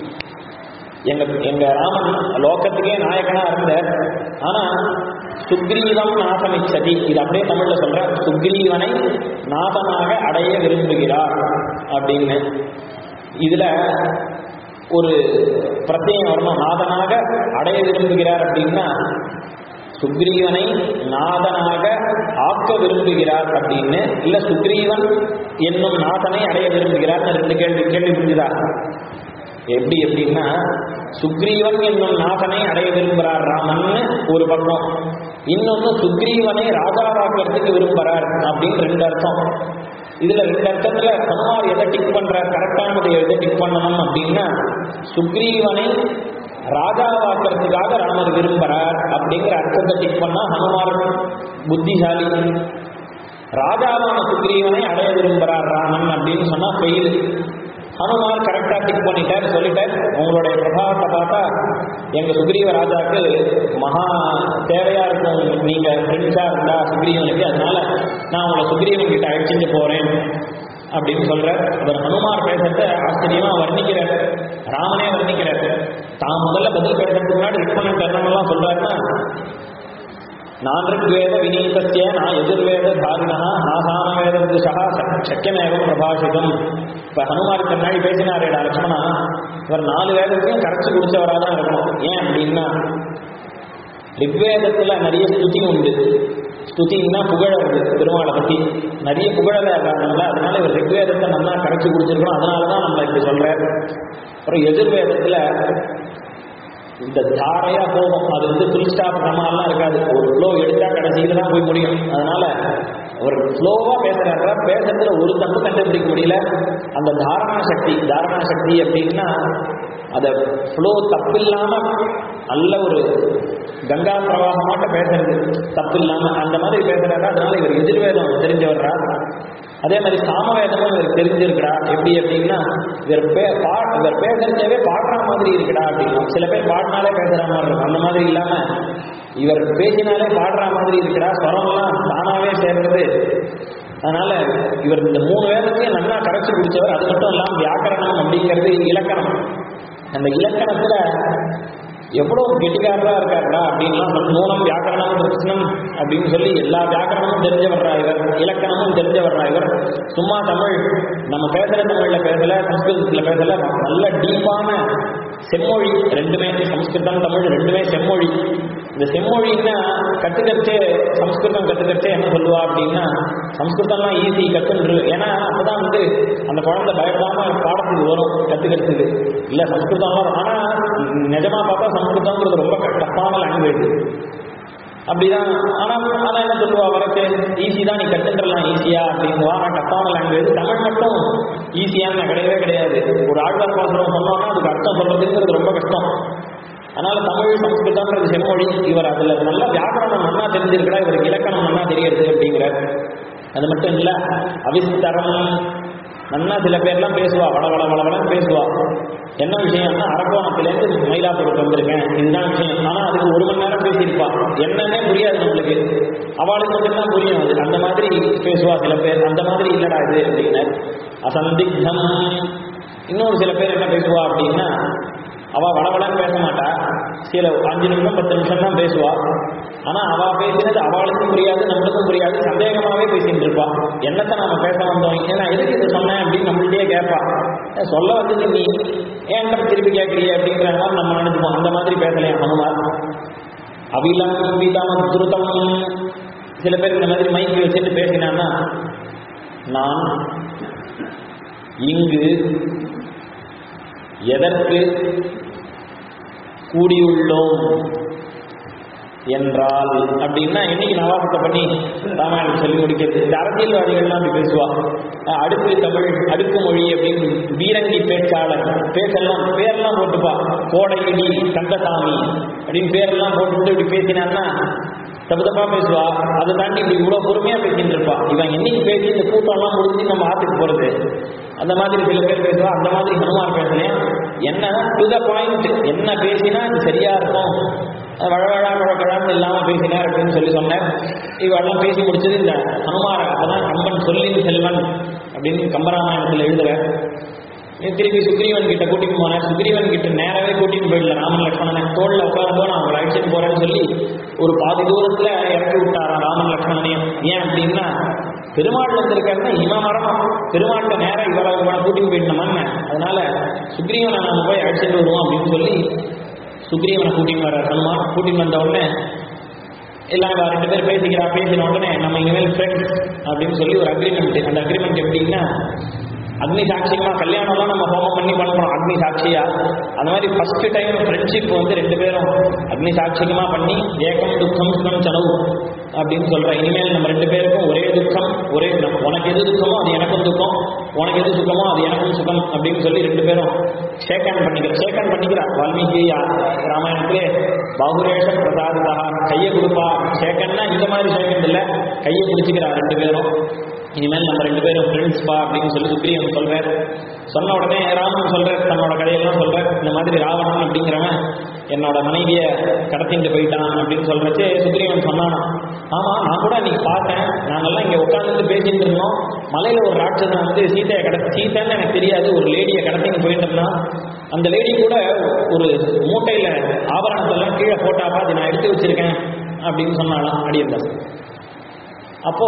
எங்க எங்க ராமன் லோகத்துக்கே நாயகனா இருந்தார் ஆனா சுக்ரீவம் நாசமிச்சதி இது அப்படியே தமிழ்ல சொல்ற சுக்ரீவனை நாதனாக அடைய விரும்புகிறார் அப்படின்னு இதுல ஒரு பிரத்யேகம் வரணும் நாதனாக அடைய விரும்புகிறார் அப்படின்னா சுக்ரீவனை நாதனாக ஆக்க விரும்புகிறார் அப்படின்னு இல்ல சுக்ரீவன் என்னும் நாதனை அடைய விரும்புகிறார் ரெண்டு கேள்வி கேள்வி புரிஞ்சுதா எப்படி எப்படின்னா சுக்ரீவன் என்னும் நாதனை அடைய விரும்புகிறார் ராமன் ஒரு பக்கம் இன்னொன்னு சுக்ரீவனை ராஜாவாக்கிறதுக்கு விரும்புகிறார் அப்படின்னு ரெண்டு அர்த்தம் இதுல ரெண்டு அர்த்தத்துல ஹனுமார் எதை டிக் பண்றார் கரெக்டானதை எதை டிக் பண்ணணும் அப்படின்னா சுக்ரீவனை ராஜாவாக்கிறதுக்காக ராமர் விரும்புறார் அப்படிங்கிற அர்த்தத்தை டிக் பண்ணா ஹனுமார் புத்திசாலி ராஜாவான சுக்ரீவனை அடைய விரும்புறார் ராமன் அப்படின்னு சொன்னா ஃபெயில் ஹனுமார் கரெக்டா டிக் பண்ணிட்டார் சொல்லிட்டார் உங்களுடைய பிரபாவத்தை பார்த்தா எங்க சுக்ரீவ ராஜாக்கு மகா தேவையா இருக்கும் நீங்க ஃப்ரெண்ட்ஸா இருந்தா சுக்ரீவனுக்கு அதனால நான் உங்களை சுக்ரீவன் கிட்ட அழைச்சிட்டு போறேன் அப்படின்னு சொல்றார் அவர் ஹனுமார் பேசுறத ஆச்சரியமா வர்ணிக்கிறார் ராமனே வர்ணிக்கிறார் தான் முதல்ல பதில் பேசுறதுக்கு முன்னாடி ரிக்மணன் கர்ணமெல்லாம் சொல்றாருன்னா நான் ரிக்வேத வினீதஸ்ய நான் எதிர்வேத தாரிணா நாசான வேத விதுஷா சக்கியமேவ பிரபாஷிதம் இப்ப ஹனுமாருக்கு முன்னாடி பேசினாரேடா லட்சுமணா இவர் நாலு வேதத்தையும் கரைச்சு குடிச்சவராக தான் இருக்கணும் ஏன் அப்படின்னா ரிக்வேதத்துல நிறைய ஸ்துதி உண்டு ஸ்துதின்னா புகழறது பெருமாளை பத்தி நிறைய புகழல இருக்காங்கல்ல அதனால இவர் ரிக்வேதத்தை நல்லா கரைச்சு குடிச்சிருக்கணும் அதனால தான் நம்ம இப்படி சொல்றாரு அப்புறம் எதிர்வேதத்துல இந்த தாரையா போகும் அது வந்து ஃபுல் ஸ்டாப் பிரமாலாம் இருக்காது ஒரு ஃப்ளோ எடுத்தா கடைசியில தான் போய் முடியும் அதனால அவர் ஃப்ளோவா பேசுறாரு பேசுறதுல ஒரு தப்பு கண்டுபிடிக்க முடியல அந்த தாரணா சக்தி தாரணா சக்தி அப்படின்னா அத ஃப்ளோ தப்பு இல்லாம நல்ல ஒரு கங்கா பிரவாகமாட்ட பேசுறது தப்பு இல்லாம அந்த மாதிரி பேசுறாரு அதனால இவர் எதிர்வேதம் தெரிஞ்சவர்றா அதே மாதிரி சாமவேதமும் இவர் தெரிஞ்சிருக்கடா எப்படி அப்படின்னா இவர் பே பா இவர் பேசுறதவே பாடுற மாதிரி இருக்குடா அப்படின்னா சில பேர் பாடினாலே பேசுற மாதிரி இருக்கும் அந்த மாதிரி இல்லாம இவர் பேசினாலே பாடுற மாதிரி இருக்குடா ஸ்வரம்லாம் தானாவே சேர்றது அதனால இவர் இந்த மூணு வேதத்தையும் நல்லா கரைச்சி குடிச்சவர் அது மட்டும் இல்லாம வியாக்கரணம் அப்படிங்கிறது இலக்கணம் அந்த இலக்கணத்துல எவ்வளவு கெட்டிக்காரரா இருக்காருடா அப்படின்லாம் சொல்லி மூலம் வியாக்கரணம் கிருஷ்ணம் அப்படின்னு சொல்லி எல்லா வியாக்கரணமும் தெரிஞ்சவர்றா இவர் இலக்கணமும் தெரிஞ்சவர்றா இவர் சும்மா தமிழ் நம்ம பேசுற தமிழ்ல பேசல சம்ஸ்கிருதத்துல பேசல நல்ல டீப்பான செம்மொழி ரெண்டுமே சம்ஸ்கிருதம் தமிழ் ரெண்டுமே செம்மொழி இந்த செம்மொழின்னா கத்துக்கச்சே சம்ஸ்கிருதம் கத்துக்கச்சே என்ன சொல்லுவா அப்படின்னா சம்ஸ்கிருதம்லாம் ஈஸி கத்துன்று ஏன்னா அப்பதான் வந்து அந்த குழந்தை பயப்படாம பாடத்துக்கு வரும் கத்துக்கிறதுக்கு இல்ல சம்ஸ்கிருதம்லாம் ஆனா நிஜமா பார்த்தா சம்ஸ்கிருதம்ங்கிறது ரொம்ப டஃப்பான லாங்குவேஜ் அப்படிதான் ஆனா ஆனா என்ன சொல்லுவா வரக்கு ஈஸி தான் நீ கத்துன்றலாம் ஈஸியா அப்படிங்குவா ஆனா டஃப்பான லாங்குவேஜ் தமிழ் மட்டும் ஈஸியான கிடையவே கிடையாது ஒரு ஆழ்வார் பாசுரம் சொன்னோம்னா அதுக்கு அர்த்தம் சொல்றதுங்கிறது ரொம்ப கஷ்டம் அதனால தமிழ் சம்ஸ்கிருதம்ன்றது செம்மொழி இவர் அதுல நல்ல வியாக்கரணம் நல்லா தெரிஞ்சிருக்கா இவருக்கு இலக்கணம் நல்லா தெரியறது அப்படிங்கிறார் அது மட்டும் இல்ல அவிஸ்தரம் நன்னா சில பேர்லாம் பேசுவா வள வள வள வளன்னு பேசுவா என்ன விஷயம்னா அரக்கோணத்திலேருந்து மயிலாப்பூருக்கு வந்திருக்கேன் இதுதான் விஷயம் ஆனா அதுக்கு ஒரு மணி நேரம் பேசியிருப்பா என்னன்னே புரியாது நம்மளுக்கு அவளுக்கு மட்டும்தான் புரியும் அது அந்த மாதிரி பேசுவா சில பேர் அந்த மாதிரி இல்லடா இது அப்படின்னு அசந்திக்தம் இன்னொரு சில பேர் என்ன பேசுவா அப்படின்னா அவ வளவளன்னு பேச மாட்டா சில அஞ்சு நிமிஷம் பத்து நிமிஷம் தான் பேசுவா ஆனா அவ பேசினது அவளுக்கும் புரியாது நம்மளுக்கும் புரியாது சந்தேகமாவே பேசிட்டு இருப்பா என்னத்தை நாம பேச வந்தோம் ஏன்னா எதுக்கு இதை சொன்னேன் அப்படின்னு நம்மள்டே கேட்பா ஏன் சொல்ல வந்தது நீ ஏன் திருப்பி கேட்கறிய அப்படிங்கிற மாதிரி நம்ம நினைச்சுப்போம் அந்த மாதிரி பேசலையா ஹனுமார் அவிலம் விதம் துருதம் சில பேர் இந்த மாதிரி மைக்கு வச்சுட்டு பேசினான்னா நான் இங்கு எதற்கு கூடியுள்ளோம் என்றால் அப்படின்னா என்னைக்கு நவாசத்தை பண்ணி ராமாயணம் சொல்லி முடிக்கிறது இந்த அரசியல்வாதிகள்லாம் அப்படி பேசுவா அஹ் அடுக்கு தமிழ் அடுக்கு மொழி அப்படின்னு பீரங்கி பேச்சாளர் பேச்செல்லாம் பேரெல்லாம் போட்டுப்பா கோடையிடி கந்தசாமி அப்படின்னு பேரெல்லாம் போட்டுட்டு இப்படி பேசினான்னா தப்பு தப்பா பேசுவா அதை தாண்டி இப்படி இவ்வளவு பொறுமையா பேசிட்டு இருப்பா இவன் என்னைக்கு பேசி இந்த கூட்டம்லாம் முடிஞ்சு நம்ம ஆத்துக்கு போறது அந்த மாதிரி சில பேர் பேசுவா அந்த மாதிரி ஹனுமார் பேசுனேன் என்ன டு த பாயிண்ட் என்ன பேசினா அது சரியா இருக்கும் வழவழா குழக்கழான்னு இல்லாம பேசினார் அப்படின்னு சொல்லி சொன்னேன் இவெல்லாம் பேசி முடிச்சது இந்த ஹனுமார் அப்பதான் கம்பன் சொல்லின் செல்வன் அப்படின்னு கம்பராமாயணத்துல எழுதுறேன் திருப்பி சுக்ரீவன் கிட்ட கூட்டிட்டு போனேன் சுக்ரீவன் கிட்ட நேரவே கூட்டிட்டு போயிடல ராமன் லக்ஷ்மணனை தோல்ல உட்கார்ந்தோ நான் அவங்களை அழைச்சிட்டு போறேன்னு சொல்லி ஒரு பாதி தூரத்துல இறக்கி விட்டாராம் ராமன் லக்ஷ்மணனையும் ஏன் அப்படின்னா பெருமாள் வந்திருக்காருன்னா இவன் வரணும் பெருமாள்கிட்ட நேரம் இவரை இவனை கூட்டிட்டு போயிடணுமான்னு அதனால சுக்ரீவனை நாம போய் அழைச்சிட்டு வருவோம் அப்படின்னு சொல்லி சுக்ரீவனை கூட்டிட்டு வர ஹனுமான் கூட்டிட்டு வந்த உடனே எல்லாம் இவ ரெண்டு பேர் பேசிக்கிறா பேசின உடனே நம்ம இனிமேல் ஃப்ரெண்ட்ஸ் அப்படின்னு சொல்லி ஒரு அக்ரிமெண்ட் அந்த அக்ரிமெண்ட் எப்படின்னா அக்னி சாட்சியமா கல்யாணம்லாம் நம்ம ஹோமம் பண்ணி பண்றோம் அக்னி சாட்சியா அந்த மாதிரி ஃபர்ஸ்ட் டைம் ஃப்ரெண்ட்ஷிப் வந்து ரெண்டு பேரும் அக்னி சாட்சியமா பண்ணி ஏகம் துக்கம் சுகம் செலவு அப்படின்னு சொல்றேன் இனிமேல் நம்ம ரெண்டு பேருக்கும் ஒரே துக்கம் ஒரே நம்ம உனக்கு எது துக்கமோ அது எனக்கும் துக்கம் உனக்கு எது சுகமோ அது எனக்கும் சுகம் அப்படின்னு சொல்லி ரெண்டு பேரும் ஷேக் ஹேண்ட் பண்ணிக்கிறோம் ஷேக் ஹேண்ட் பண்ணிக்கிறா வால்மீகி ராமாயணத்திலே பாகுரேஷ பிரசாதா கையை கொடுப்பா ஷேக்கன்னா இந்த மாதிரி ஷேக்கன் இல்லை கையை பிடிச்சிக்கிறா ரெண்டு பேரும் இனிமேல் நம்ம ரெண்டு பேரும் ஃப்ரெண்ட்ஸ் பா அப்படின்னு சொல்லி சுக்ரீவன் சொல்றார் சொன்ன உடனே ராமன் சொல்றார் தன்னோட கதையெல்லாம் சொல்றார் இந்த மாதிரி ராவணன் அப்படிங்கிறவன் என்னோட மனைவியை கடத்திட்டு போயிட்டான் அப்படின்னு சொல்றச்சு சுக்ரீவன் சொன்னானா ஆமா நான் கூட நீ பார்த்தேன் நாங்கெல்லாம் இங்க உட்காந்துட்டு பேசிட்டு இருந்தோம் மலையில ஒரு ராட்சதன் வந்து சீதையை கட சீதைன்னு எனக்கு தெரியாது ஒரு லேடியை கடத்திட்டு போயிட்டு இருந்தான் அந்த லேடி கூட ஒரு மூட்டையில ஆபரணத்தெல்லாம் கீழே போட்டாப்பா அது நான் எடுத்து வச்சிருக்கேன் அப்படின்னு சொன்னாலாம் அடியிருந்தான் அப்போ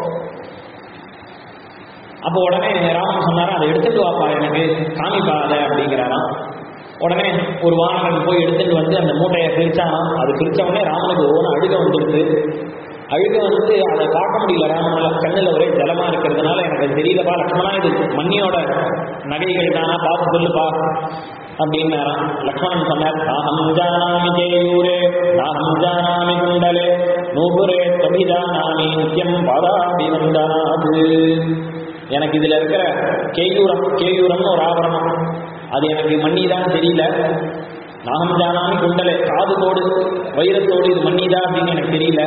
அப்போ உடனே ராமன் சொன்னாரா அதை எடுத்துட்டு வாப்பா எனக்கு காமிப்பா அதை அப்படிங்கிறாராம் உடனே ஒரு வானரன் போய் எடுத்துட்டு வந்து அந்த மூட்டையை பிரிச்சான் அது பிரிச்ச உடனே ராமனுக்கு ஒவ்வொன்று அழுக வந்துடுது அழுக வந்து அதை பார்க்க முடியல ராமனால கண்ணில் ஒரே ஜலமா இருக்கிறதுனால எனக்கு அது தெரியலப்பா லக்ஷ்மணா இது மண்ணியோட நகைகள் தானா பார்த்து சொல்லுப்பா அப்படின்னாராம் லக்ஷ்மணன் சொன்னார் நாகம் ஜானாமி ஜெயூரே நாகம் ஜானாமி குண்டலே நூபுரே தொபிஜானாமி நித்யம் பாதாபிவந்தனாது எனக்கு இதுல இருக்கிற கேயூரம் கேயூரம்னு ஒரு ஆபரணம் அது எனக்கு மண்ணிதான் தெரியல நாகம் ஜானாமி குண்டலே காது தோடு வைரத்தோடு இது மண்ணிதா அப்படின்னு எனக்கு தெரியல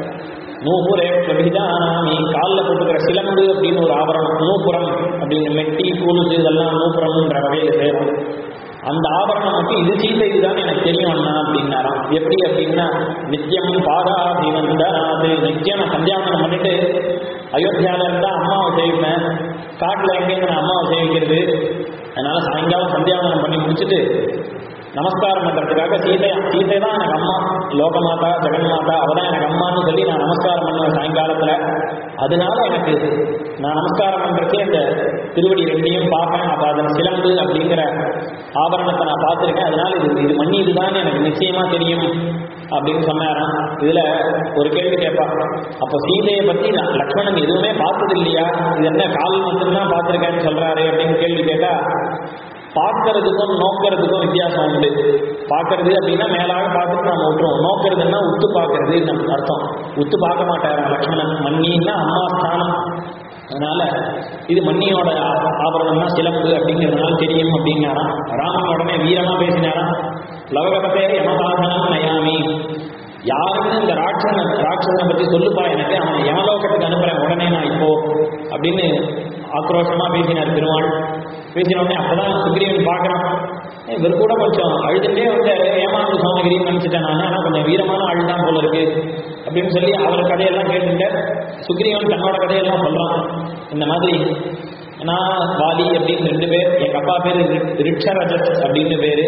நூபுரே பிரபிதானாமி காலில் போட்டுக்கிற சிலம்பு அப்படின்னு ஒரு ஆபரணம் நூப்புறம் அப்படின்னு மெட்டி கூலுசு இதெல்லாம் நூப்புறம்ன்ற வகையில் சேரும் அந்த ஆபரணம் மட்டும் இது சீதை இதுதான் எனக்கு தெரியும் அண்ணா அப்படின்னாராம் எப்படி அப்படின்னா நித்தியம் பாதாபிவந்தனாது நித்தியம் நான் சந்தியாவனம் பண்ணிட்டு அயோத்தியால இருந்தா அம்மாவை சேவிப்பேன் காட்டுல எங்கேருந்து நான் அம்மாவை சேவிக்கிறது அதனால சாயங்காலம் சந்தியாவனம் பண்ணி முடிச்சுட்டு நமஸ்காரம் பண்றதுக்காக சீதை சீதை தான் எனக்கு அம்மா லோகமாதா ஜெகன்மாதா அவ தான் எனக்கு அம்மான்னு சொல்லி நான் நமஸ்காரம் பண்ணுவேன் சாயங்காலத்துல அதனால எனக்கு நான் நமஸ்காரம் பண்றதே அந்த திருவடி ரெண்டையும் பார்ப்பேன் அப்ப அதன் சிலம்பு அப்படிங்கிற ஆபரணத்தை நான் பார்த்துருக்கேன் அதனால இது இது மண்ணி இதுதான் எனக்கு நிச்சயமா தெரியும் அப்படின்னு சொன்னாராம் இதுல ஒரு கேள்வி கேட்பா அப்போ சீதையை பத்தி நான் லக்ஷ்மணன் எதுவுமே பார்த்தது இல்லையா இது என்ன கால் மட்டும்தான் பார்த்துருக்கேன்னு சொல்றாரு அப்படின்னு கேள்வி கேட்டா பார்க்கறதுக்கும் நோக்கிறதுக்கும் வித்தியாசம் உண்டு பார்க்கறது அப்படின்னா மேலாக பார்த்துட்டு நம்ம விட்டுருவோம் நோக்கிறதுன்னா உத்து பார்க்கறது நம்ம அர்த்தம் உத்து பார்க்க மாட்டாராம் லக்ஷ்மணன் மண்ணின்னா அம்மா ஸ்தானம் அதனால இது மண்ணியோட ஆ- ஆபரணம்னா சிலம்பு அப்படிங்கிறதுனால தெரியும் அப்படின்னாராம் ராமன் உடனே வீரமா பேசினாராம் லவகபத்தே யமசாதனம் நயாமி யாருன்னு இந்த ராட்சசனை ராட்சசனை பத்தி சொல்லுப்பா எனக்கு அவன் யமலோகத்துக்கு அனுப்புறேன் உடனே நான் இப்போ அப்படின்னு ஆக்ரோஷமா பேசினார் பெருமாள் பேசின உடனே அப்பதான் சுக்ரீவன் பார்க்கறான் ஏய், இவர் கூட கொஞ்சம் அழுதுட்டே வந்தாரு ஏமாந்து சோமகிரின்னு நினைச்சிட்டேன் நான் ஆனா கொஞ்சம் வீரமான ஆள் தான் போல இருக்கு அப்படின்னு சொல்லி அவர் கதையெல்லாம் கேட்டுட்டு சுக்ரீவன் தன்னோட கதையெல்லாம் சொல்றான் இந்த மாதிரி நான் வாலி அப்படின்னு ரெண்டு பேர் எங்க அப்பா பேரு ரி- ரிட்சரஜஸ் அப்படின்னு பேரு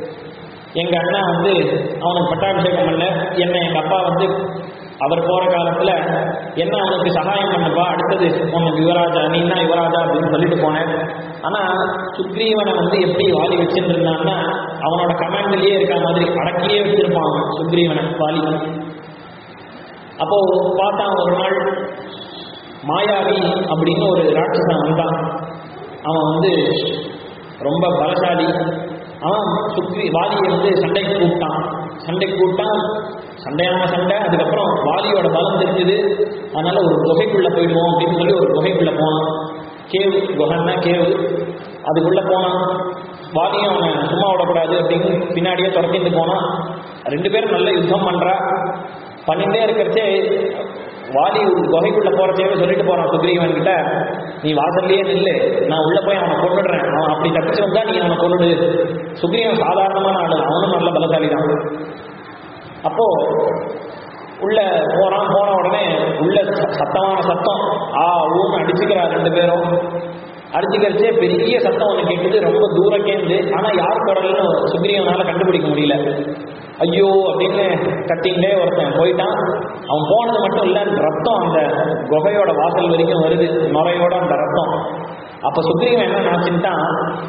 எங்க அண்ணா வந்து அவனுக்கு பட்டாபிஷேகம் பண்ண என்ன எங்க அப்பா வந்து அவர் போற காலத்துல என்ன அவனுக்கு சகாயம் பண்ணப்பா அடுத்தது உனக்கு யுவராஜா நீ தான் யுவராஜா அப்படின்னு சொல்லிட்டு போனேன் ஆனா சுக்ரீவனை வந்து எப்படி வாலி வச்சுட்டு இருந்தான்னா அவனோட கமாண்ட்லயே இருக்க மாதிரி அடக்கியே வச்சிருப்பான் அவன் சுக்ரீவனை வாலி அப்போ பார்த்தான் ஒரு நாள் மாயாவி அப்படின்னு ஒரு ராட்சசன் வந்தான் அவன் வந்து ரொம்ப பலசாலி அவன் சுக்ரி வாலியை வந்து சண்டைக்கு கூப்பிட்டான் சண்டைக்கு கூப்பிட்டான் சண்டையான சண்டை அதுக்கப்புறம் வாலியோட பலம் தெரிஞ்சது அதனால ஒரு குகைக்குள்ள போயிடுவோம் அப்படின்னு சொல்லி ஒரு குகைக்குள்ள போனான் கேவ் குகைன்னா கேவ் அதுக்குள்ள போனான் வாலியும் அவனை சும்மா விடக்கூடாது அப்படின்னு பின்னாடியே துரத்திட்டு போனான் ரெண்டு பேரும் நல்ல யுத்தம் பண்றா பண்ணிட்டே இருக்கிறச்சே வாலி குகைக்குள்ள போறச்சேவே சொல்லிட்டு போறான் சுக்ரீவன் கிட்ட நீ வாசல்லையே நில்லு நான் உள்ள போய் அவனை கொண்டுடுறேன் அவன் அப்படி தப்பிச்சு வந்தா நீ அவனை கொண்டுடு சுக்ரீவன் சாதாரணமான ஆளு அவனும் நல்ல பலசாலி தான் அப்போ உள்ள போறான் போன உடனே உள்ள ச- சத்தமான சத்தம் ஆ ஊன்னு அடிச்சுக்கிறா ரெண்டு பேரும் அடிச்சுக்கிறச்சே பெரிய சத்தம் ஒன்று கேட்குது ரொம்ப தூரம் கேந்து ஆனா யார் குரல்னு சுக்ரீவனால கண்டுபிடிக்க முடியல ஐயோ அப்படின்னு கத்திக்கிட்டே ஒருத்தன் போயிட்டான் அவன் போனது மட்டும் இல்ல ரத்தம் அந்த குகையோட வாசல் வரைக்கும் வருது நுரையோட அந்த ரத்தம் அப்ப சுக்ரீவன் என்ன நினைச்சுட்டான்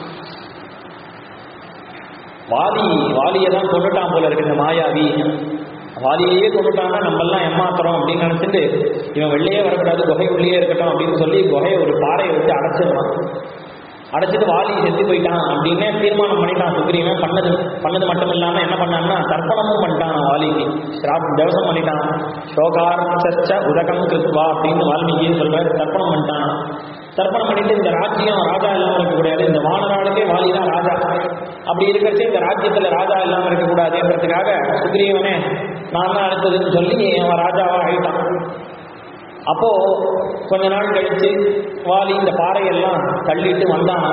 வாலி வாலியை தான் கொண்டுட்டான் போல இருக்கு இந்த மாயாவி வாலியையே கொண்டுட்டான்னா நம்மெல்லாம் ஏமாத்துறோம் அப்படின்னு நினைச்சிட்டு இவன் வெளியே வரக்கூடாது குகை உள்ளே இருக்கட்டும் அப்படின்னு சொல்லி குகையை ஒரு பாறையை வச்சு அடைச்சிடுறான் அடைச்சிட்டு வாலி செத்து போயிட்டான் அப்படின்னு தீர்மானம் பண்ணிட்டான் சுக்ரீவன் பண்ணது பண்ணது மட்டும் இல்லாம என்ன பண்ணான்னா தர்ப்பணமும் பண்ணிட்டான் வாலிக்கு சிராப் தவசம் பண்ணிட்டான் சோகார்ச்ச உதகம் கிருத்வா அப்படின்னு வால்மீகி சொல்றாரு தர்ப்பணம் பண்ணிட்டான் தர்ப்பணம் பண்ணிட்டு இந்த ராஜ்யம் ராஜா இல்லாம இருக்கக்கூடாது இந்த வானராளுக்கே வாலி தான் ராஜா அப்படி இருக்கிறச்சே இந்த ராஜ்யத்துல ராஜா இல்லாம இருக்கக்கூடாதுன்றதுக்காக சுக்ரீவனே நான் தான் அடுத்ததுன்னு சொல்லி அவன் ராஜாவா ஆயிட்டான் அப்போ கொஞ்ச நாள் கழிச்சு வாலி இந்த பாறையெல்லாம் தள்ளிட்டு வந்தான்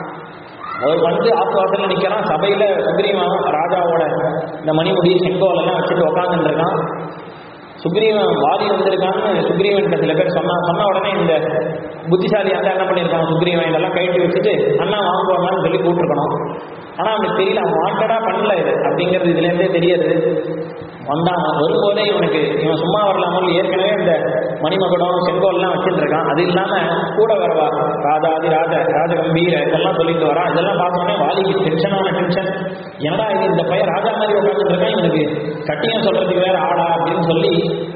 அவர் வந்து ஆத்து வாசல்ல நிக்கிறான் சபையில சுக்ரீவன் ராஜாவோட இந்த மணிமுடி செங்கோல் எல்லாம் வச்சுட்டு உட்காந்துட்டு இருக்கான் சுக்ரீவன் வாலி வந்திருக்கான்னு சுக்ரீவன் சில பேர் சொன்னா சொன்ன உடனே இந்த புத்திசாலி அந்த என்ன பண்ணியிருக்கான் சுக்ரீவன் இதெல்லாம் கழட்டி வச்சுட்டு அண்ணா வாங்குவாங்கன்னு சொல்லி கூப்பிட்டுருக்கணும் ஆனா அவனுக்கு தெரியல அவன் வாண்டடா பண்ணல இது அப்படிங்கிறது இதுல இருந்தே தெரியாது வந்தான் வரும்போதே இவனுக்கு இவன் சும்மா வரலாமல் ஏற்கனவே இந்த மணிமகுடம் செங்கோல்லாம் வச்சுட்டு இருக்கான் அது இல்லாம கூட வருவா ராஜாதி ராஜ ராஜகம்பீர இதெல்லாம் சொல்லிட்டு வரான் இதெல்லாம் பார்த்தோன்னே வாலிக்கு டென்ஷனான டென்ஷன் என்னடா இது இந்த பையன் ராஜா மாதிரி உட்காந்துட்டு இருக்கான் இவனுக்கு கட்டியம் சொல்றதுக்கு வேற ஆளா அப்படின்னு சொல்லி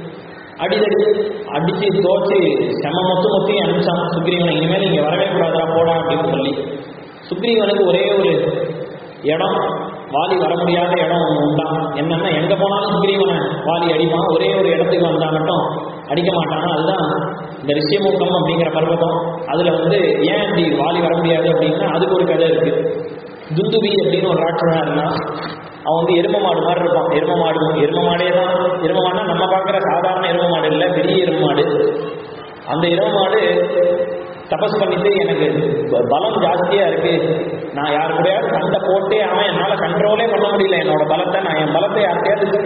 அடிதடி அடிச்சு தோச்சு செம மொத்து மொத்தையும் அனுப்பிச்சான் சுக்ரீவனை இனிமேல் இங்க வரவே கூடாதா போடா அப்படின்னு சொல்லி சுக்ரீவனுக்கு ஒரே ஒரு இடம் வாலி வர முடியாத இடம் ஒன்று உண்டான் என்னன்னா எங்க போனாலும் சுக்ரீவனை வாலி அடிப்பான் ஒரே ஒரு இடத்துக்கு வந்தா மட்டும் அடிக்க மாட்டானா அதுதான் இந்த ரிஷியமுகம் அப்படிங்கிற பர்வதம் அதுல வந்து ஏன் இப்படி வாலி வர முடியாது அப்படின்னா அதுக்கு ஒரு கதை இருக்கு துந்துபி அப்படின்னு ஒரு ராட்சசனா இருந்தான் அவன் வந்து எரும மாடு மாதிரி இருப்பான் எரும மாடு எரும மாடே தான் எரும மாடுனா நம்ம பார்க்குற சாதாரண எரும மாடு இல்லை பெரிய எரும மாடு அந்த எரும மாடு தபஸ் பண்ணிட்டு எனக்கு ப- பலம் ஜாஸ்தியா இருக்கு நான் யாரு கூடயாவது சண்டை போட்டே அவன் என்னால கண்ட்ரோலே பண்ண முடியல என்னோட பலத்தை நான் என் பலத்தை யார்கிட்டயாவது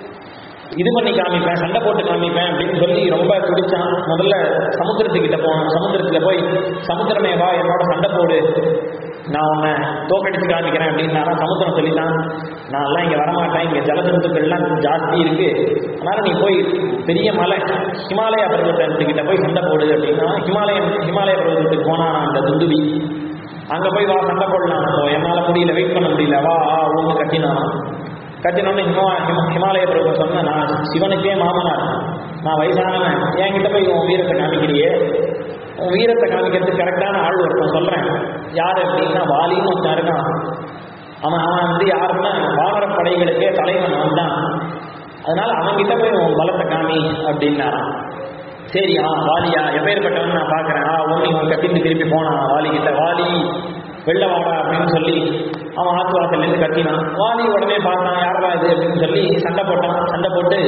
இது பண்ணி காமிப்பேன் சண்டை போட்டு காமிப்பேன் அப்படின்னு சொல்லி ரொம்ப துடிச்சான் முதல்ல சமுத்திரத்துக்கிட்ட போனான் சமுத்திரத்துல போய் சமுத்திரமே வா என்னோட சண்டை போடு நான் உன்னை தோக்கடிச்சு காமிக்கிறேன் அப்படின்னா சமுத்திரம் சொல்லிட்டான் நான் எல்லாம் இங்க வரமாட்டேன் இங்க ஜலஜந்துக்கள்லாம் ஜாஸ்தி இருக்கு அதனால நீ போய் பெரிய மலை ஹிமாலய பர்வதத்துக்கிட்ட போய் சண்டை போடு அப்படின்னா ஹிமாலயம் ஹிமாலய பர்வதத்துக்கு போனான் அந்த துந்துவி அங்க போய் வா சண்டை போடலாம் அப்போ என்னால முடியல வெயிட் பண்ண முடியல வா ஒன்று கட்டினான் கத்தினோன்னு ஹிமா ஹிம ஹிமாலய பிரபு சொன்ன நான் சிவனுக்கே மாமனார் நான் வயசானவன் என்கிட்ட போய் உன் வீரத்தை காமிக்கிறியே உன் வீரத்தை காமிக்கிறதுக்கு கரெக்டான ஆள் ஒருத்தன் சொல்றேன் யார் அப்படின்னா வாலின்னு ஒருத்தன் இருக்கான் அவன் அவன் வந்து யாருன்னா வானர படைகளுக்கே தலைவன் அவன் தான் அதனால அவன்கிட்ட போய் உன் பலத்தை காமி அப்படின்னாரான் சரி ஆ வாலியா எப்பேற்பட்டவன் நான் பார்க்கறேன் ஆ ஒன்று இவன் கத்திட்டு திருப்பி போனான் வாலி கிட்ட வாலி வெளில வாடா அப்படின்னு சொல்லி அவன் ஆத்து வாசல்லேருந்து கத்தினான் வாலி உடனே பார்த்தான் யாரா இது அப்படின்னு சொல்லி சண்டை போட்டான் சண்டை போட்டு